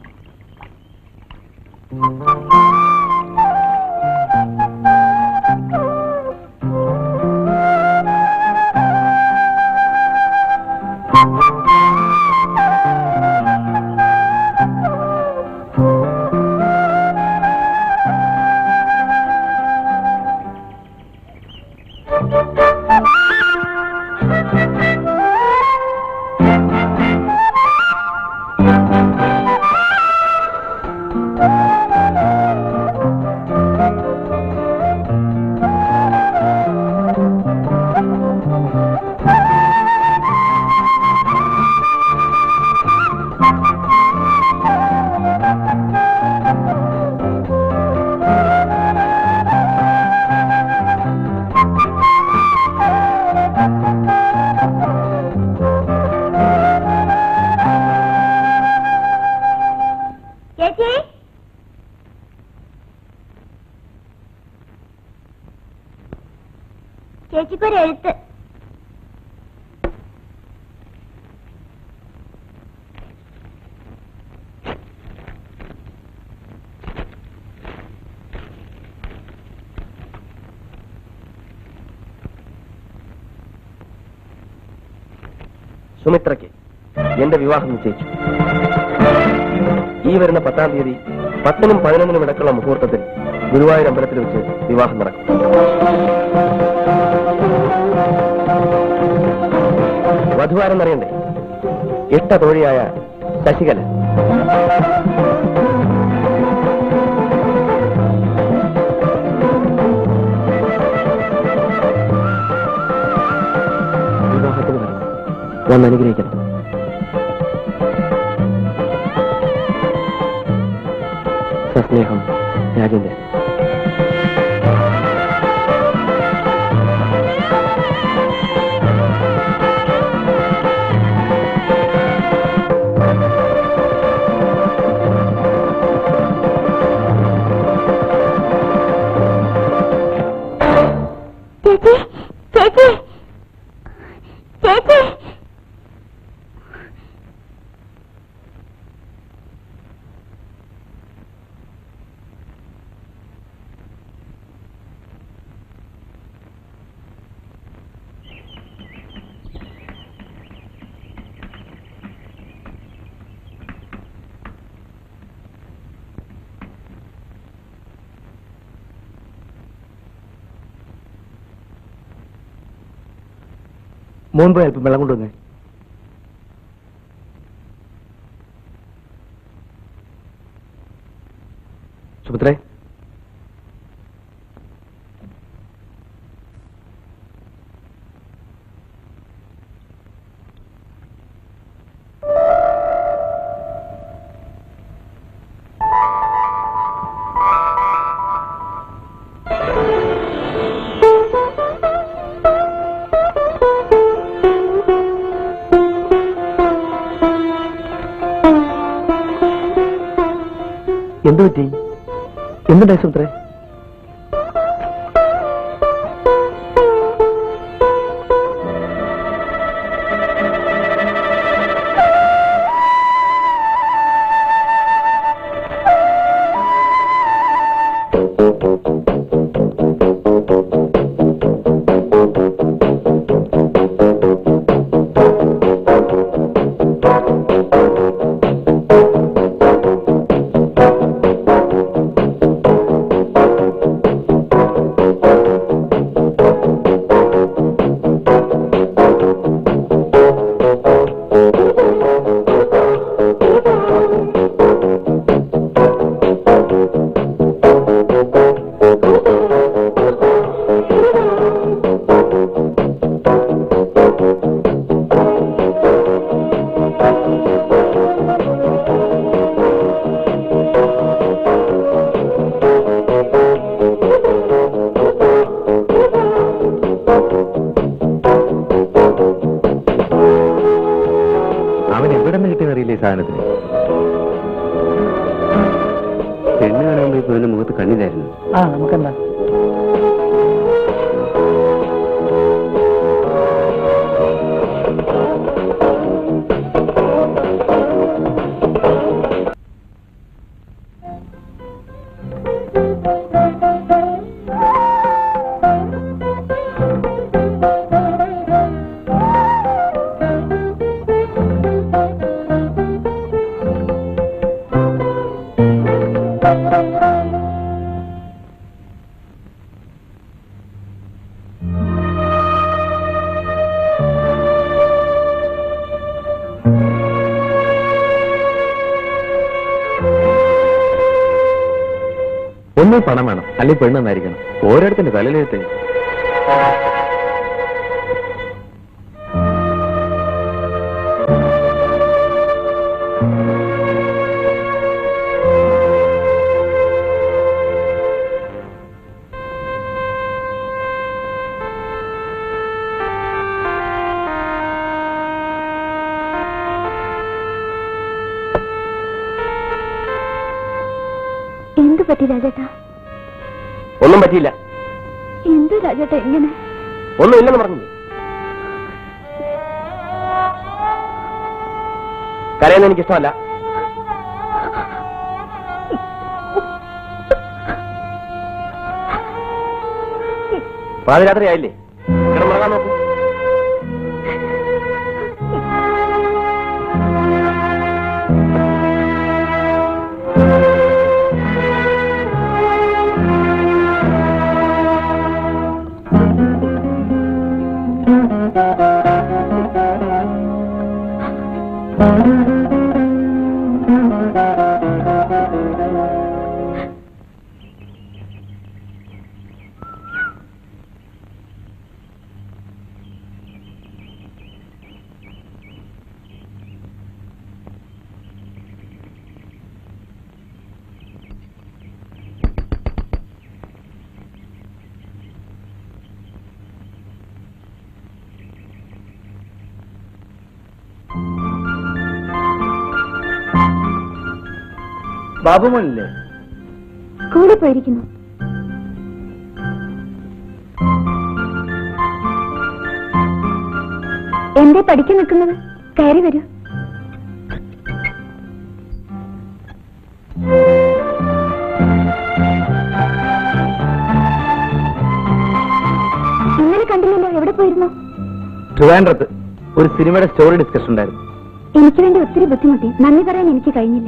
ചേച്ചി ചേച്ചിക്കൊരു എഴുത്ത് സുമിത്രയ്ക്ക് എന്റെ വിവാഹം നിശ്ചയിച്ചു ഈ വരുന്ന പത്താം തീയതി പത്തിനും പതിനൊന്നിനും ഇടക്കുള്ള മുഹൂർത്തത്തിൽ ഗുരുവായൂർ അമ്പലത്തിൽ വെച്ച് വിവാഹം നടക്കും വധുവാരെന്നറിയണ്ടേ ഇഷ്ട തോഴിയായ ശശികല വിവാഹത്തിന് വരണം വന്ന് അനുഗ്രഹിക്കണം സസ്നേഹം രാജേന്ദ്രൻ ചേച്ചി ചേച്ചി ചേച്ചി മോൻ പോയി അല്പം വെള്ളം കൊണ്ടുവന്നേ സുഭദ്രേ എന്തു പറ്റി എന്തുണ്ടായി സുഭദ്രേ ഒന്നീ പണം വേണം അല്ലെങ്കിൽ പെണ്ണ് നന്നായിരിക്കണം ഓരോരുത്തന്റെ തലയിലെഴുത്തേ എന്ത് പറ്റി രാജേട്ടാ ഒന്നും പറ്റിയില്ല എന്ത് രാജേട്ടാ ഇങ്ങനെ ഒന്നും ഇല്ലെന്ന് പറഞ്ഞു കരയുന്ന എനിക്ക് ഇഷ്ടമല്ല പാതിരാത്രി ആയില്ലേ കിടന്നുറങ്ങാൻ നോക്കൂ ബാബുമോനില്ലേ സ്കൂളിൽ പോയിരിക്കുന്നു എന്തേ പഠിക്കാൻ നിൽക്കുന്നത് കയറി വരൂ ഇന്നലെ കണ്ടില്ലല്ലോ എവിടെ പോയിരുന്നു ട്രിവാൻഡ്രത്ത് ഒരു സിനിമയുടെ സ്റ്റോറി ഡിസ്കഷൻ ഉണ്ടായിരുന്നു എനിക്ക് വേണ്ടി ഒത്തിരി ബുദ്ധിമുട്ടി നന്ദി പറയാൻ എനിക്ക് കഴിഞ്ഞില്ല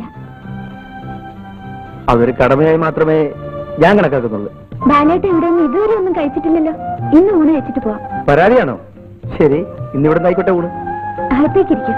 അതൊരു കടമയായി മാത്രമേ ഞാൻ കണക്കാക്കുന്നുള്ളൂ ബാലേട്ട് ഇവിടെ ഒന്നും ഇതുവരെ ഒന്നും കഴിച്ചിട്ടില്ലല്ലോ ഇന്ന് ഊണ് വെച്ചിട്ട് പോവാം പരാതിയാണോ ശരി ഇന്നിവിടെ നിന്നായിക്കോട്ടെ ഊണ് അകത്തേക്കിരിക്കും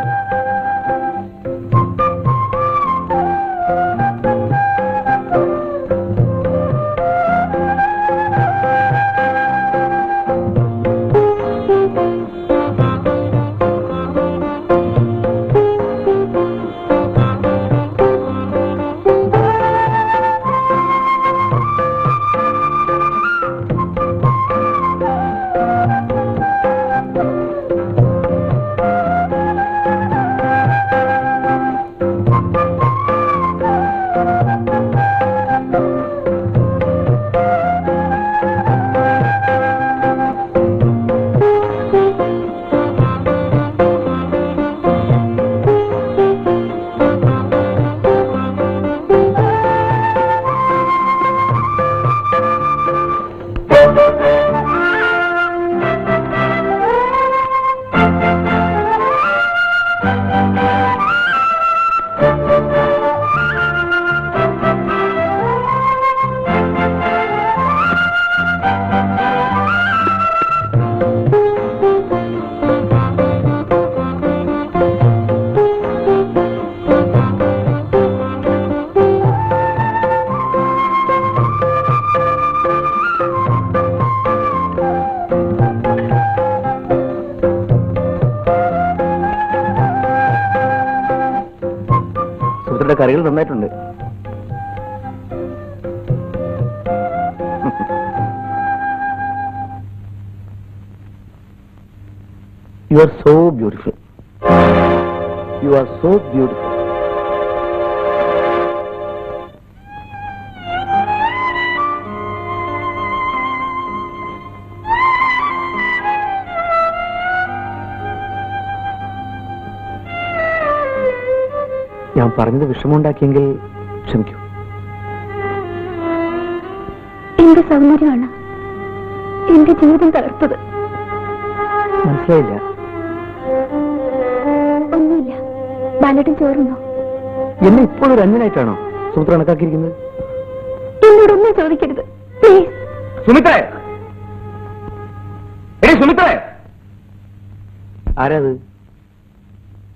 സുഹൃത്തിന്റെ കറികൾ നന്നായിട്ടുണ്ട് you are so beautiful you are so beautiful ഞാൻ പറഞ്ഞത് വിഷമമുണ്ടാക്കിയെങ്കിൽ ക്ഷമിക്കൂ എന്റെ സൗന്ദര്യമാണ് എന്റെ ജീവിതം തകർത്തത് മനസ്സിലായില്ല ഒന്നുമില്ല ബാലേട്ടൻ ചോറുന്നോ എന്നെ ഇപ്പോൾ ഒരു അന്യനായിട്ടാണോ സുമിത്ര കണക്കാക്കിയിരിക്കുന്നത് എന്നോടൊന്നും ചോദിക്കരുത് പ്ലീസ് സുമിത്രേ എടേ സുമിത്രേ ആരാത്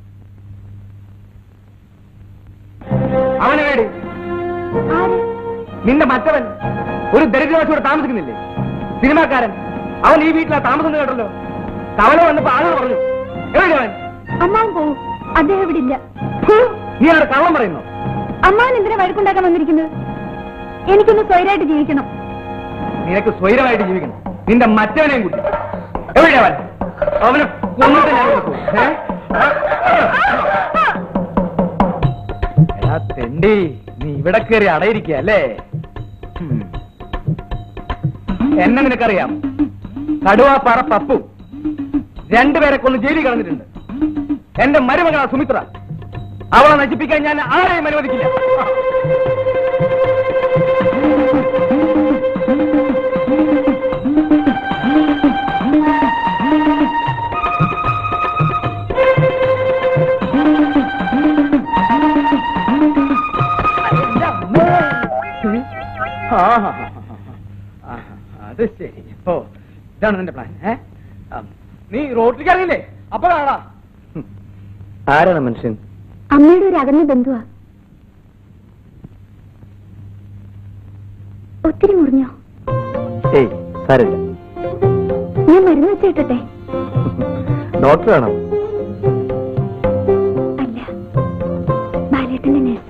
അവനെ വേടി ആര് നിന്റെ മറ്റവൻ ഒരു ദരിദ്രവാസിയോട് താമസിക്കുന്നില്ലേ സിനിമാക്കാരൻ അവൻ ഈ വീട്ടിലാ താമസം കേട്ടല്ലോ കവല വന്നപ്പോ ആളുകൾ പറഞ്ഞു എവിടെ അവൻ അമ്മാവൻ പോവും അദ്ദേഹം ഇവിടെ ഇല്ല ഫു, നീ അവിടെ കള്ളം പറയുന്നു അമ്മാവൻ എന്തിനാ വഴക്കുണ്ടാക്കാൻ വന്നിരിക്കുന്നത് എനിക്കൊന്ന് സ്വൈരായിട്ട് ജീവിക്കണം നിനക്ക് സ്വൈരമായിട്ട് ജീവിക്കണം നിന്റെ മറ്റവനെയും കൂട്ടി എവിടെ അവൻ അവനെ കൊന്നിട്ട് ഞാൻ കൊടുക്കും. ഏ? എടാ തെണ്ടി നീ ഇവിടെ കയറി അടയിരിക്കുക അല്ലേ ഉം. എന്നെ നിനക്കറിയാം കടുവാപ്പാറ പപ്പു രണ്ടുപേരെ കൊന്ന് ജയിലിൽ കളഞ്ഞിട്ടുണ്ട് എന്റെ മരുമകളാ സുമിത്ര അവളെ നശിപ്പിക്കാൻ ഞാൻ ആരെയും അനുവദിക്കില്ല ആ, ആ, ആ, അത് ശരി ഓ ഇതാണ് നിന്റെ പ്ലാൻ ഏ ആ, നീ റോട്ടിലേക്ക് ഇറങ്ങില്ലേ അപ്പൊ കാണാ ആരാണ് മനുഷ്യൻ അമ്മയുടെ ഒരു അകന്ന ബന്ധുവാ ഒത്തിരി മുറിഞ്ഞോ ഏയ് സാരമില്ല ഞാൻ മരുന്ന് വെച്ചേട്ടെ ഡോക്ടറാണോ അല്ല ബാലേട്ടന്റെ നേഴ്സ്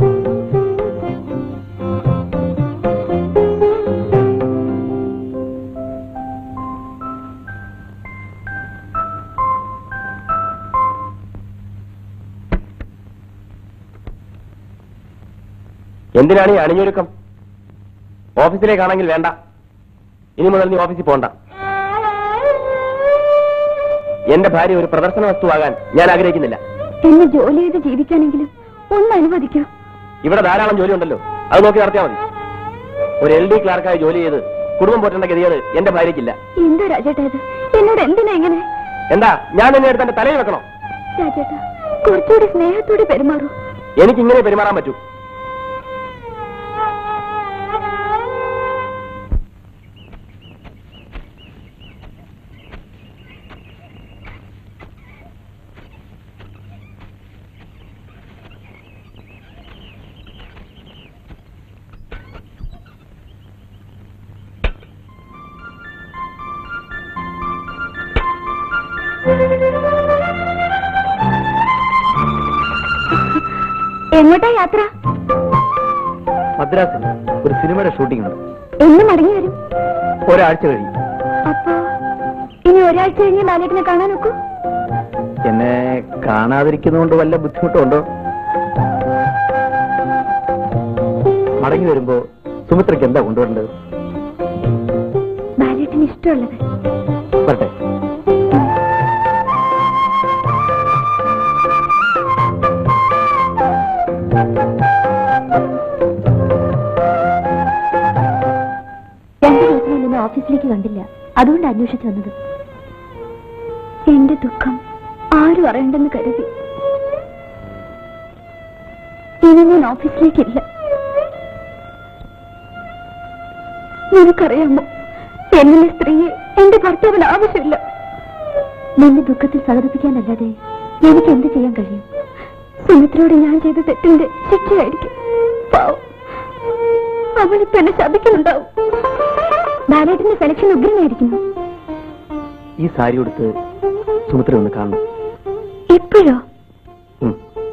എന്തിനാണ് ഈ അണിഞ്ഞൊരുക്കം ഓഫീസിലേക്കാണെങ്കിൽ വേണ്ട ഇനി മുതൽ നീ ഓഫീസിൽ പോണ്ട എന്റെ ഭാര്യ ഒരു പ്രദർശന വസ്തുവാകാൻ ഞാൻ ആഗ്രഹിക്കുന്നില്ല എന്നെ ജോലി ചെയ്ത് ജീവിക്കാനെങ്കിലും ഒന്ന് അനുവദിക്കൂ ഇവിടെ ധാരാളം ജോലി ഉണ്ടല്ലോ അത് നോക്കി നടത്തിയാൽ മതി ഒരു എൽ ഡി ക്ലാർക്കായി ജോലി ചെയ്ത് കുടുംബം പോറ്റേണ്ട ഗതികേട് എന്റെ ഭാര്യയ്ക്കില്ല എന്താ രാജേട്ടാ ഇത് എന്നോട് എന്തിനാ ഇങ്ങനെ എന്താ ഞാൻ നിന്നെ എടുത്ത് എന്റെ തലയിൽ വെക്കണോ രാജേട്ടാ കുറച്ചുകൂടി സ്നേഹത്തോടെ പെരുമാറൂ എനിക്ക് ഇങ്ങനെ പെരുമാറാൻ പറ്റൂ എങ്ങോട്ടാ യാത്ര മദ്രാസിൽ ഒരു സിനിമയുടെ ഷൂട്ടിംഗ് ഉണ്ട് എന്ന് മടങ്ങി വരും ഒരാഴ്ച കഴിയും അപ്പോ ഇനി ഒരാഴ്ച കഴിഞ്ഞ് ബാലേട്ടനെ കാണാൻ നോക്കൂ എന്നെ കാണാതിരിക്കുന്നതുകൊണ്ട് വല്ല ബുദ്ധിമുട്ടുണ്ടോ മടങ്ങി വരുമ്പോ സുമിത്രയ്ക്ക് എന്താ കൊണ്ടുവരേണ്ടത് ബാലേട്ടന് ഇഷ്ടമുള്ളത് വരട്ടെ രണ്ടു ദിവസം നിന്നെ ഓഫീസിലേക്ക് കണ്ടില്ല അതുകൊണ്ട് അന്വേഷിച്ചു വന്നത് എന്റെ ദുഃഖം ആരും അറിയണ്ടെന്ന് കരുതി ഇനി ഞാൻ ഓഫീസിലേക്കില്ല നിനക്കറിയാമോ എന്നിലെ സ്ത്രീയെ എന്റെ ഭർത്താവിന് ആവശ്യമില്ല നിന്നെ ദുഃഖത്തിൽ സഹകരിപ്പിക്കാനല്ലാതെ എനിക്ക് എന്ത് ചെയ്യാൻ കഴിയും സുമിത്രയോട് ഞാൻ ചെയ്ത തെറ്റിന്റെ ശിക്ഷയായിരിക്കും പാവം അവളിപ്പോ എന്നെ ശപിക്കുന്നുണ്ടാവും ബാലേട്ടിന്റെ സെലക്ഷൻ ഉഗ്രനായിരിക്കുന്നു ഈ സാരി ഉടുത്ത് സുമിത്ര ഒന്ന് കാണണം ഇപ്പോഴോ ഉം.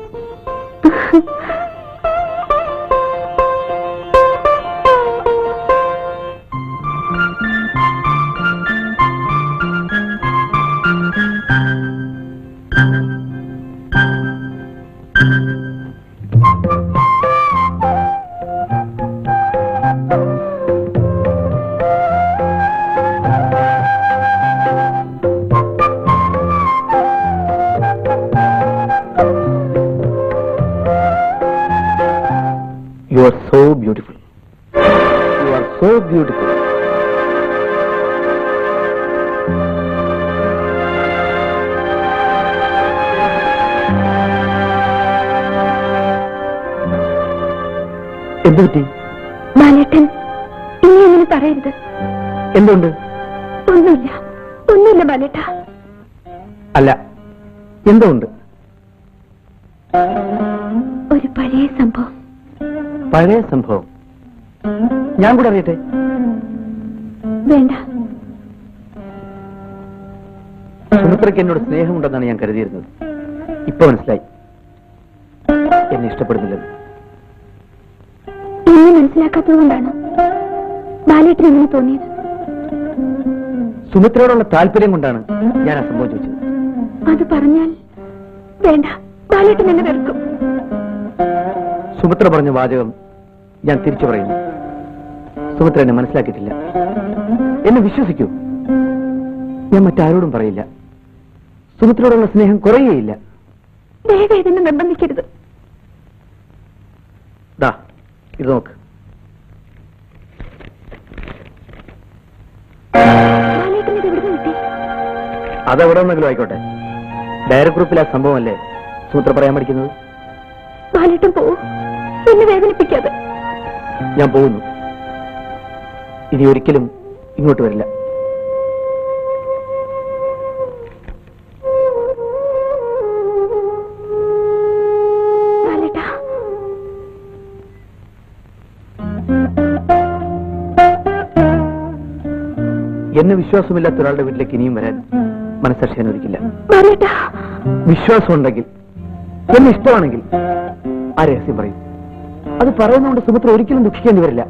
You are so beautiful. You are so beautiful. എന്ത് പറ്റി ബാലേട്ടൻ ഇനി അങ്ങനെ പറയരുത് എന്തുണ്ട് ഒന്നുമില്ല ഒന്നുമില്ല ബാലേട്ട അല്ല എന്തോ ഉണ്ട് ഒരു പഴയ സംഭവം പഴയ സംഭവം ഞാൻ കൂടെ അറിയട്ടെ വേണ്ട സുമിത്രയ്ക്ക് എന്നോട് സ്നേഹമുണ്ടെന്നാണ് ഞാൻ കരുതിയിരുന്നത് ഇപ്പൊ മനസ്സിലായി എന്നെ ഇഷ്ടപ്പെടുന്നില്ലെന്ന് എന്നെ മനസ്സിലാക്കാത്തതുകൊണ്ടാണ് ബാലേട്ടന് അങ്ങനെ തോന്നിയത് സുമിത്രയോടുള്ള താല്പര്യം കൊണ്ടാണ് ഞാൻ ആ സംഭവം ചോദിച്ചത് അത് പറഞ്ഞാൽ വേണ്ട ബാലേട്ടൻ എന്നെ വെറുക്കും സുമിത്ര പറഞ്ഞ വാചകം ഞാൻ തിരിച്ചു പറയുന്നു സുമിത്ര എന്നെ മനസ്സിലാക്കിയിട്ടില്ല എന്നെ വിശ്വസിക്കൂ ഞാൻ മറ്റാരോടും പറയില്ല സുമിത്രയോടുള്ള സ്നേഹം കുറയുകയില്ല വേഗം ഇതിനെ നിർബന്ധിക്കരുത് ദാ ഇത് നോക്ക് ബാലേട്ടൻ ഇത് എവിടുന്ന് കിട്ടി അതെവിടെ ഒന്നെങ്കിലും ആയിക്കോട്ടെ ഡയറി ഗ്രൂപ്പിൽ ആ സംഭവമല്ലേ സുമിത്ര പറയാൻ പഠിക്കുന്നത് ബാലേട്ടൻ പോവൂ എന്നെ വേദനിപ്പിക്കാതെ ഞാൻ പോകുന്നു ഇനി ഒരിക്കലും ഇങ്ങോട്ട് വരില്ല ബാലേട്ടാ എന്നെ വിശ്വാസമില്ലാത്ത ഒരാളുടെ വീട്ടിലേക്ക് ഇനിയും വരാൻ മനസ്സാക്ഷി അനുവദിക്കില്ല ബാലേട്ടാ വിശ്വാസമുണ്ടെങ്കിൽ എന്നെ ഇഷ്ടമാണെങ്കിൽ ആ രഹസ്യം പറയും അത് പറയുന്നതുകൊണ്ട് സുമിത്ര ഒരിക്കലും ദുഃഖിക്കേണ്ടി വരില്ല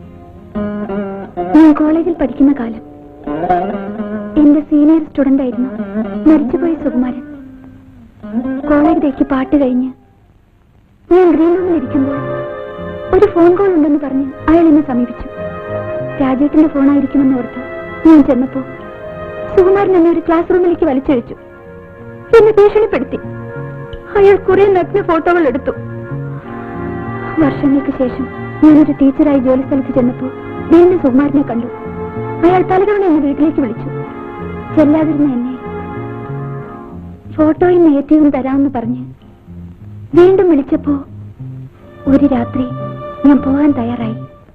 ഞാൻ കോളേജിൽ പഠിക്കുന്ന കാലം എന്റെ സീനിയർ സ്റ്റുഡന്റ് ആയിരുന്നു മരിച്ചുപോയ സുകുമാരൻ കോളേജിലേക്ക് പാട്ട് കഴിഞ്ഞ് ഞാൻ ഗ്രീൻ റൂമിൽ ഇരിക്കുമ്പോൾ ഒരു ഫോൺ കോൾ ഉണ്ടെന്ന് പറഞ്ഞ് അയാൾ എന്നെ സമീപിച്ചു രാജേട്ടന്റെ ഫോണായിരിക്കുമെന്ന് ഓർത്ത് ഞാൻ ചെന്നപ്പോ സുകുമാരൻ എന്നെ ഒരു ക്ലാസ് റൂമിലേക്ക് വലിച്ചഴിച്ചു എന്നെ ഭീഷണിപ്പെടുത്തി അയാൾ കുറെ നഗ്ന ഫോട്ടോകൾ എടുത്തു വർഷങ്ങൾക്ക് ശേഷം ഞാനൊരു ടീച്ചറായി ജോലി സ്ഥലത്ത് ചെന്നപ്പോൾ വീണ്ടും സുകുമാരനെ കണ്ടു അയാൾ പലതവണ എന്നെ വീട്ടിലേക്ക് വിളിച്ചു ചെല്ലാതിരുന്ന എന്നെ ഫോട്ടോയും നെഗറ്റീവും തരാമെന്ന് പറഞ്ഞ് വീണ്ടും വിളിച്ചപ്പോ ഒരു രാത്രി ഞാൻ പോകാൻ തയ്യാറായി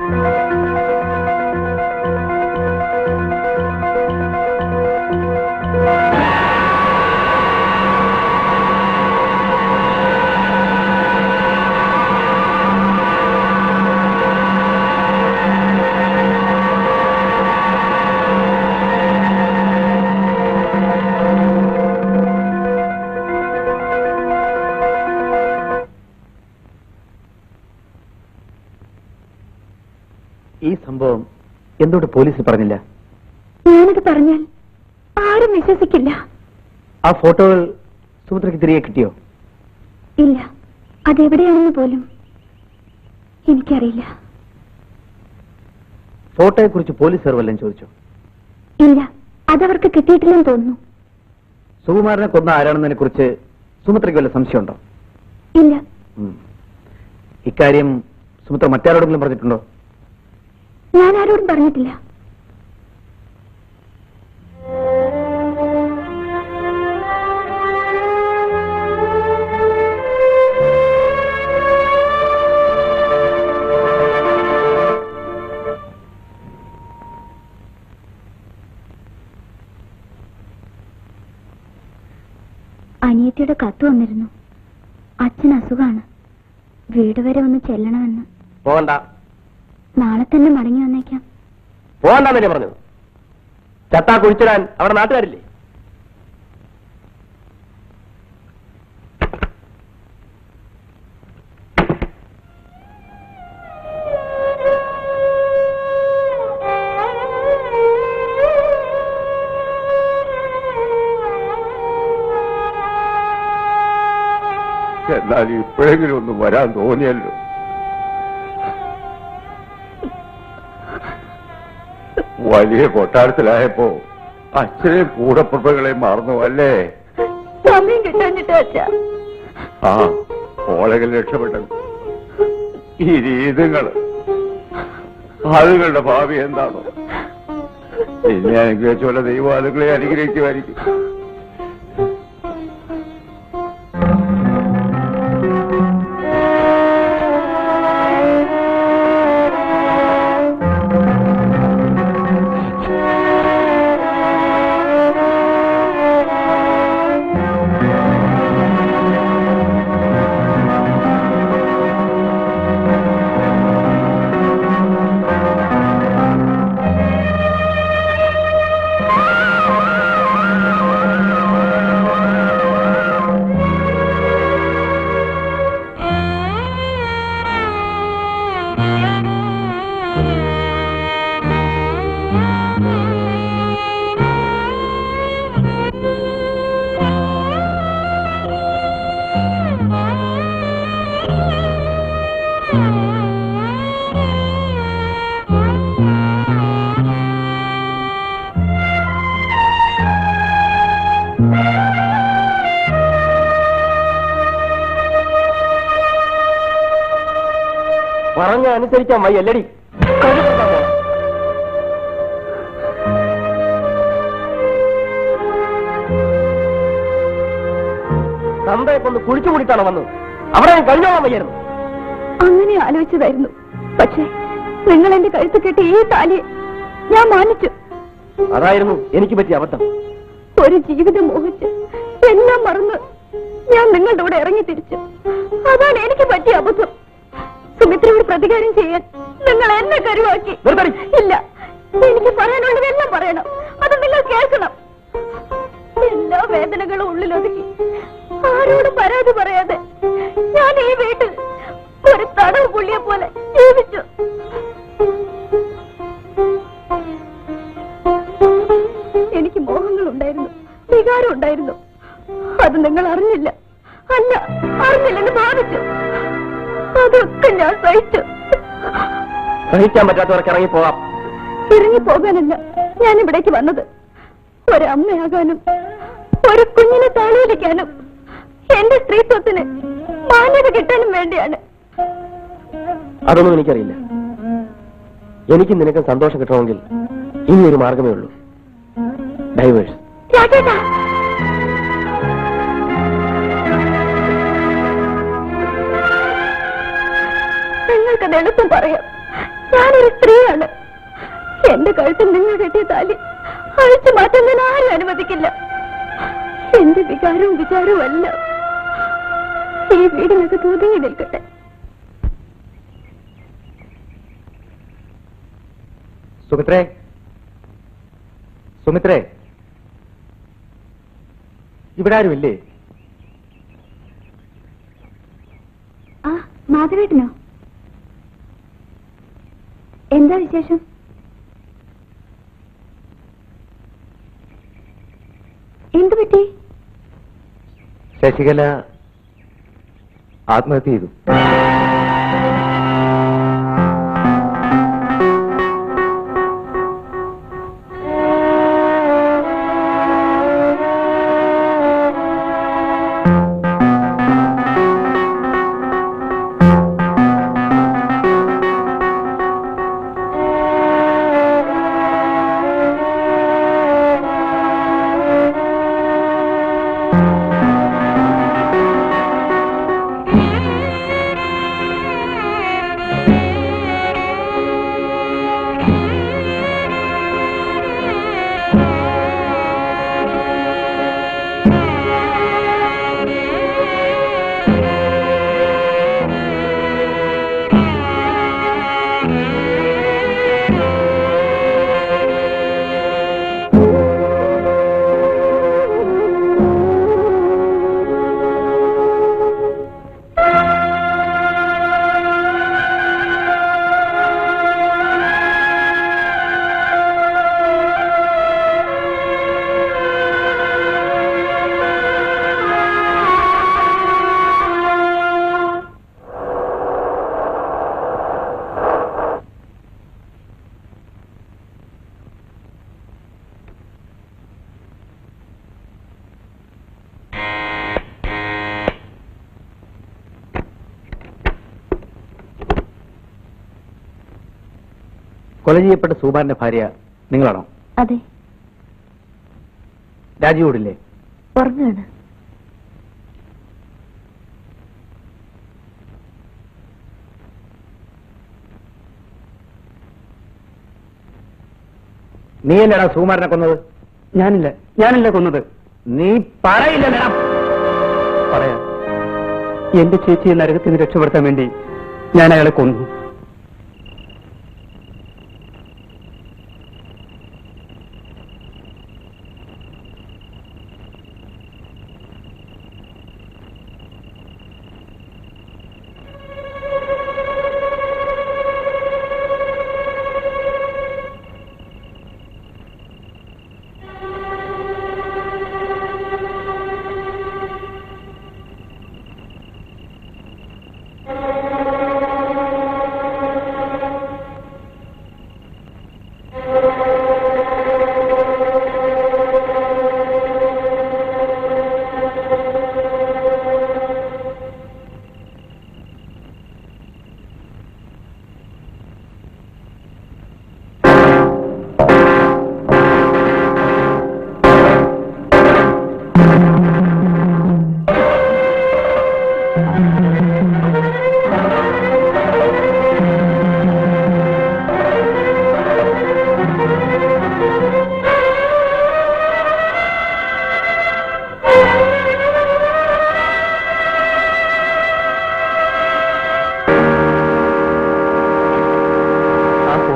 ഈ സംഭവം എന്തുകൊണ്ട് പോലീസിൽ പറഞ്ഞില്ല ഞാനത് പറഞ്ഞാൽ ആരും വിശ്വസിക്കില്ല ആ ഫോട്ടോകൾ സുമിത്രയ്ക്ക് തിരികെ കിട്ടിയോ ഇല്ല അതെവിടെയാണെന്ന് പോലും എനിക്കറിയില്ല ഫോട്ടോയെ കുറിച്ച് പോലീസുകാർ വല്ലതും ചോദിച്ചോ ഇല്ല അതവർക്ക് കിട്ടിയിട്ടില്ലെന്ന് തോന്നുന്നു സുകുമാരനെ കൊന്ന ആരാണെന്നതിനെ കുറിച്ച് സുമിത്രയ്ക്ക് വല്ല സംശയമുണ്ടോ ഇല്ല ഉം. ഇക്കാര്യം സുമിത്ര മറ്റാരോടെങ്കിലും പറഞ്ഞിട്ടുണ്ടോ ഞാൻ ആരോടും പറഞ്ഞിട്ടില്ല അനിയത്തിയുടെ കത്ത് വന്നിരുന്നു അച്ഛൻ അസുഖാണ് വീട് വരെ ഒന്ന് ചെല്ലണമെന്ന് പോകണ്ട നാളെ തന്നെ മടങ്ങി വന്നേക്കാം പോകണ്ടെന്നല്ലേ പറഞ്ഞത് ചത്താ കുഴിച്ചിടാൻ അവിടെ നാട്ടുകാരില്ലേ എന്നാൽ ഇപ്പോഴെങ്കിലും ഒന്ന് വരാൻ തോന്നിയല്ലോ വലിയ കൊട്ടാരത്തിലായപ്പോ അച്ഛനെയും കൂടപ്പുറപ്പുകളെയും മറന്നു അല്ലേ സമയം കിട്ടാഞ്ഞിട്ട് അച്ഛാ ആ ഓളകൾ രക്ഷപ്പെട്ടത് ഈ രീതികള് ആളുകളുടെ ഭാവി എന്താണോ എന്നെ അനുഗ്രഹിച്ച പോലെ ദൈവം ആളുകളെ അനുഗ്രഹിക്കുമായിരിക്കും പറഞ്ഞ അനുസരിക്കാൻ വയ്യ അല്ലടി തന്തയെ കൊണ്ട് കുഴിച്ചു കൂടിയിട്ടാണ് വന്നത് അവിടെ ഞാൻ കഴിഞ്ഞോളാൻ വയ്യായിരുന്നു അങ്ങനെ ആലോചിച്ചതായിരുന്നു പക്ഷേ നിങ്ങൾ എന്റെ കഴുത്ത് കെട്ടി ഈ താലി ഞാൻ മാനിച്ചു അതായിരുന്നു എനിക്ക് പറ്റിയ അബദ്ധം ഒരു ജീവിതം മോഹിച്ച് എല്ലാം മറന്ന് ഞാൻ നിങ്ങളുടെ കൂടെ ഇറങ്ങി തിരിച്ചു അതാണ് എനിക്ക് പറ്റിയ അബദ്ധം സുമിത്രയോട് പ്രതികാരം ചെയ്യാൻ നിങ്ങൾ എന്നെ കരുവാക്കി നിർത്തടി. ഇല്ല എനിക്ക് പറയാനുള്ളതെല്ലാം പറയണം അത് നിങ്ങൾ കേൾക്കണം എല്ലാ വേദനകളും ഉള്ളിലൊതുക്കി ആരോടും പരാതി പറയാതെ ഞാൻ ഈ വീട്ടിൽ ഒരു തടവ് പുള്ളിയെ പോലെ ജീവിച്ചു എനിക്ക് മോഹങ്ങളുണ്ടായിരുന്നു വികാരം ഉണ്ടായിരുന്നു അത് നിങ്ങൾ അറിഞ്ഞില്ല അല്ല അറിഞ്ഞില്ലെന്ന് ഭാവിച്ചു അതൊക്കെ ഞാൻ സഹിച്ചു സഹിക്കാൻ പറ്റാത്തവർക്ക് ഇറങ്ങി പോവാം ഇറങ്ങി പോകാനല്ല ഞാൻ ഇവിടേക്ക് വന്നത് ഒരമ്മയാകാനും ഒരു കുഞ്ഞിനെ താളീലിക്കാനും എന്റെ സ്ത്രീത്വത്തിന് മാന്യത കിട്ടാനും വേണ്ടിയാണ് അതൊന്നും എനിക്കറിയില്ല എനിക്ക് നിനക്ക് സന്തോഷം കിട്ടണമെങ്കിൽ ഇനി ഒരു മാർഗമേ ഉള്ളൂ ഡൈവേഴ്സ് രാജേട്ടാ നിങ്ങൾക്കത് എളുപ്പം പറയാം ഞാനൊരു സ്ത്രീയാണ് എന്റെ കഴുത്തിൽ നിങ്ങൾ കെട്ടിയ താലി അഴിച്ചു മാറ്റാൻ ഞാൻ ആരും അനുവദിക്കില്ല എന്റെ വികാരവും വിചാരവും അല്ല ഈ വീടിനകത്ത് ഒതുങ്ങി നിൽക്കട്ടെ സുമിത്രേ സുമിത്രേ ഇവിടെ ആരുമില്ലേ ആ മാധവേട്ടനോ എന്താ വിശേഷം എന്തു പറ്റി ശശികല ആത്മഹത്യ ചെയ്തു കൊല ചെയ്യപ്പെട്ട സൂബാന്റെ ഭാര്യ നിങ്ങളാണോ അതെ രാജീവോടില്ലേ ഉറങ്ങാണ് നീ അല്ലേടാ സുകുമാരനെ കൊന്നത് ഞാനില്ല ഞാനല്ല കൊന്നത് നീ പറയില്ലടാ പറയാ എന്റെ ചേച്ചിയെ നരകത്തിൽ നിന്ന് രക്ഷപ്പെടുത്താൻ വേണ്ടി ഞാൻ അയാളെ കൊന്നു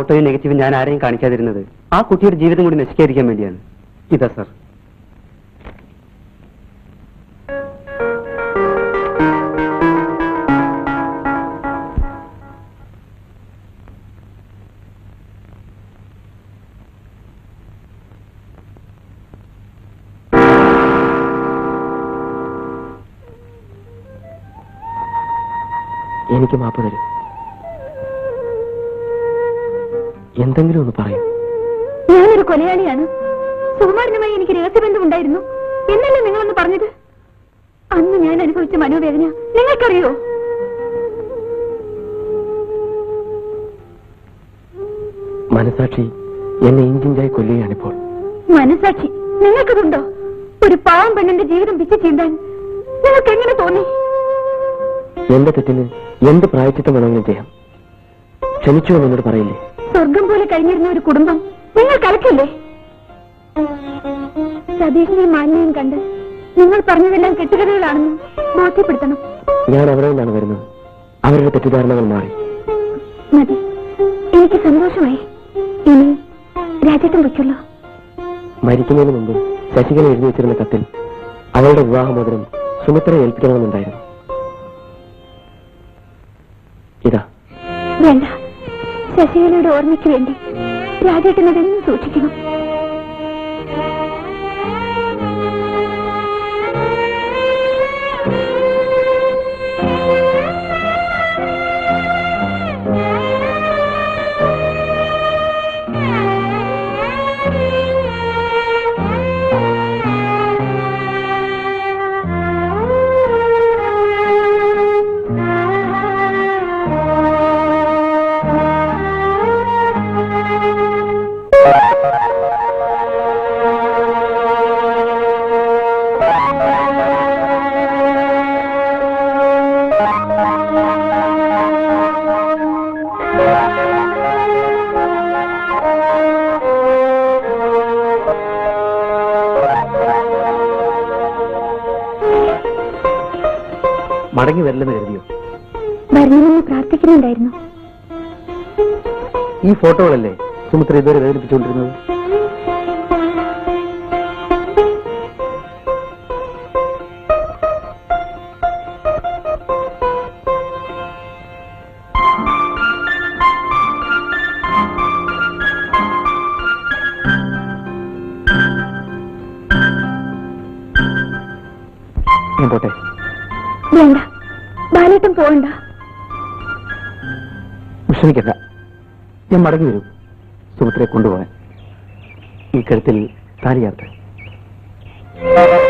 ഫോട്ടോയും നെഗറ്റീവും ഞാൻ ആരെയും കാണിക്കാതിരുന്നത് ആ കുട്ടിയുടെ ജീവിതം കൂടി നശിക്കാതിരിക്കാൻ വേണ്ടിയാണ് ഇതാ സർ എനിക്ക് മാപ്പ് തരും എന്തെങ്കിലും ഒന്ന് പറയൂ ഞാനൊരു കൊലയാളിയാണ് സുകുമാരനുമായി എനിക്ക് രഹസ്യബന്ധം ഉണ്ടായിരുന്നു എന്നല്ലേ നിങ്ങളൊന്ന് പറഞ്ഞത് അന്ന് ഞാൻ അനുഭവിച്ച മനോവേദന നിങ്ങൾക്കറിയോ മനസാക്ഷി എന്നെ ഇഞ്ചിഞ്ചായി കൊല്ലുകയാണിപ്പോൾ മനസാക്ഷി നിങ്ങൾക്കതുണ്ടോ ഒരു പാവം പെണ്ണിന്റെ ജീവിതം പിച്ചു ചീന്താൻ നിങ്ങൾക്ക് എങ്ങനെ തോന്നി എന്റെ തെറ്റിന് എന്ത് പ്രായച്ചിത്തം വേണമെങ്കിലും ചെയ്യാം ക്ഷമിച്ചു എന്ന് എന്നോട് പറയില്ലേ സ്വർഗം പോലെ കഴിഞ്ഞിരുന്ന ഒരു കുടുംബം നിങ്ങൾ കലക്കില്ലേ സതീഷിനെയും മാലിനെയും കണ്ട് നിങ്ങൾ പറഞ്ഞതെല്ലാം കെട്ടുകഥകളാണെന്ന് ബോധ്യപ്പെടുത്തണം ഞാൻ അവിടെ നിന്നാണ് വരുന്നത് അവരുടെ തെറ്റിദ്ധാരണകൾ മാറി മതി എനിക്ക് സന്തോഷമായി ഇനി രാജേട്ടൻ വയ്ക്കുള്ളൂ മരിക്കുന്നതിന് മുമ്പ് ശശികല എഴുതി വെച്ചിരുന്ന കത്തിൽ അവളുടെ വിവാഹമോദരം സുമിത്ര ഏൽപ്പിക്കണമെന്നുണ്ടായിരുന്നു ഇതാ വേണ്ട ശശികലയുടെ ഓർമ്മയ്ക്ക് വേണ്ടി രാജേട്ടൻ അതെന്നും സൂക്ഷിക്കണം മടങ്ങി വരില്ലെന്ന് കരുതിയോ വരണമെന്ന് പ്രാർത്ഥിക്കുന്നുണ്ടായിരുന്നു ഈ ഫോട്ടോകളല്ലേ സുമിത്ര ഇതുവരെ വേദനിപ്പിച്ചുകൊണ്ടിരുന്നത് ഞാൻ പോട്ടെ വേണ്ട ബാലേട്ടൻ പോകണ്ട വിഷമിക്കണ്ട ഞാൻ മടങ്ങി വരും സുമിത്രയെ കൊണ്ടുപോകാൻ ഈ കഴുത്തിൽ താലിയാർത്ത്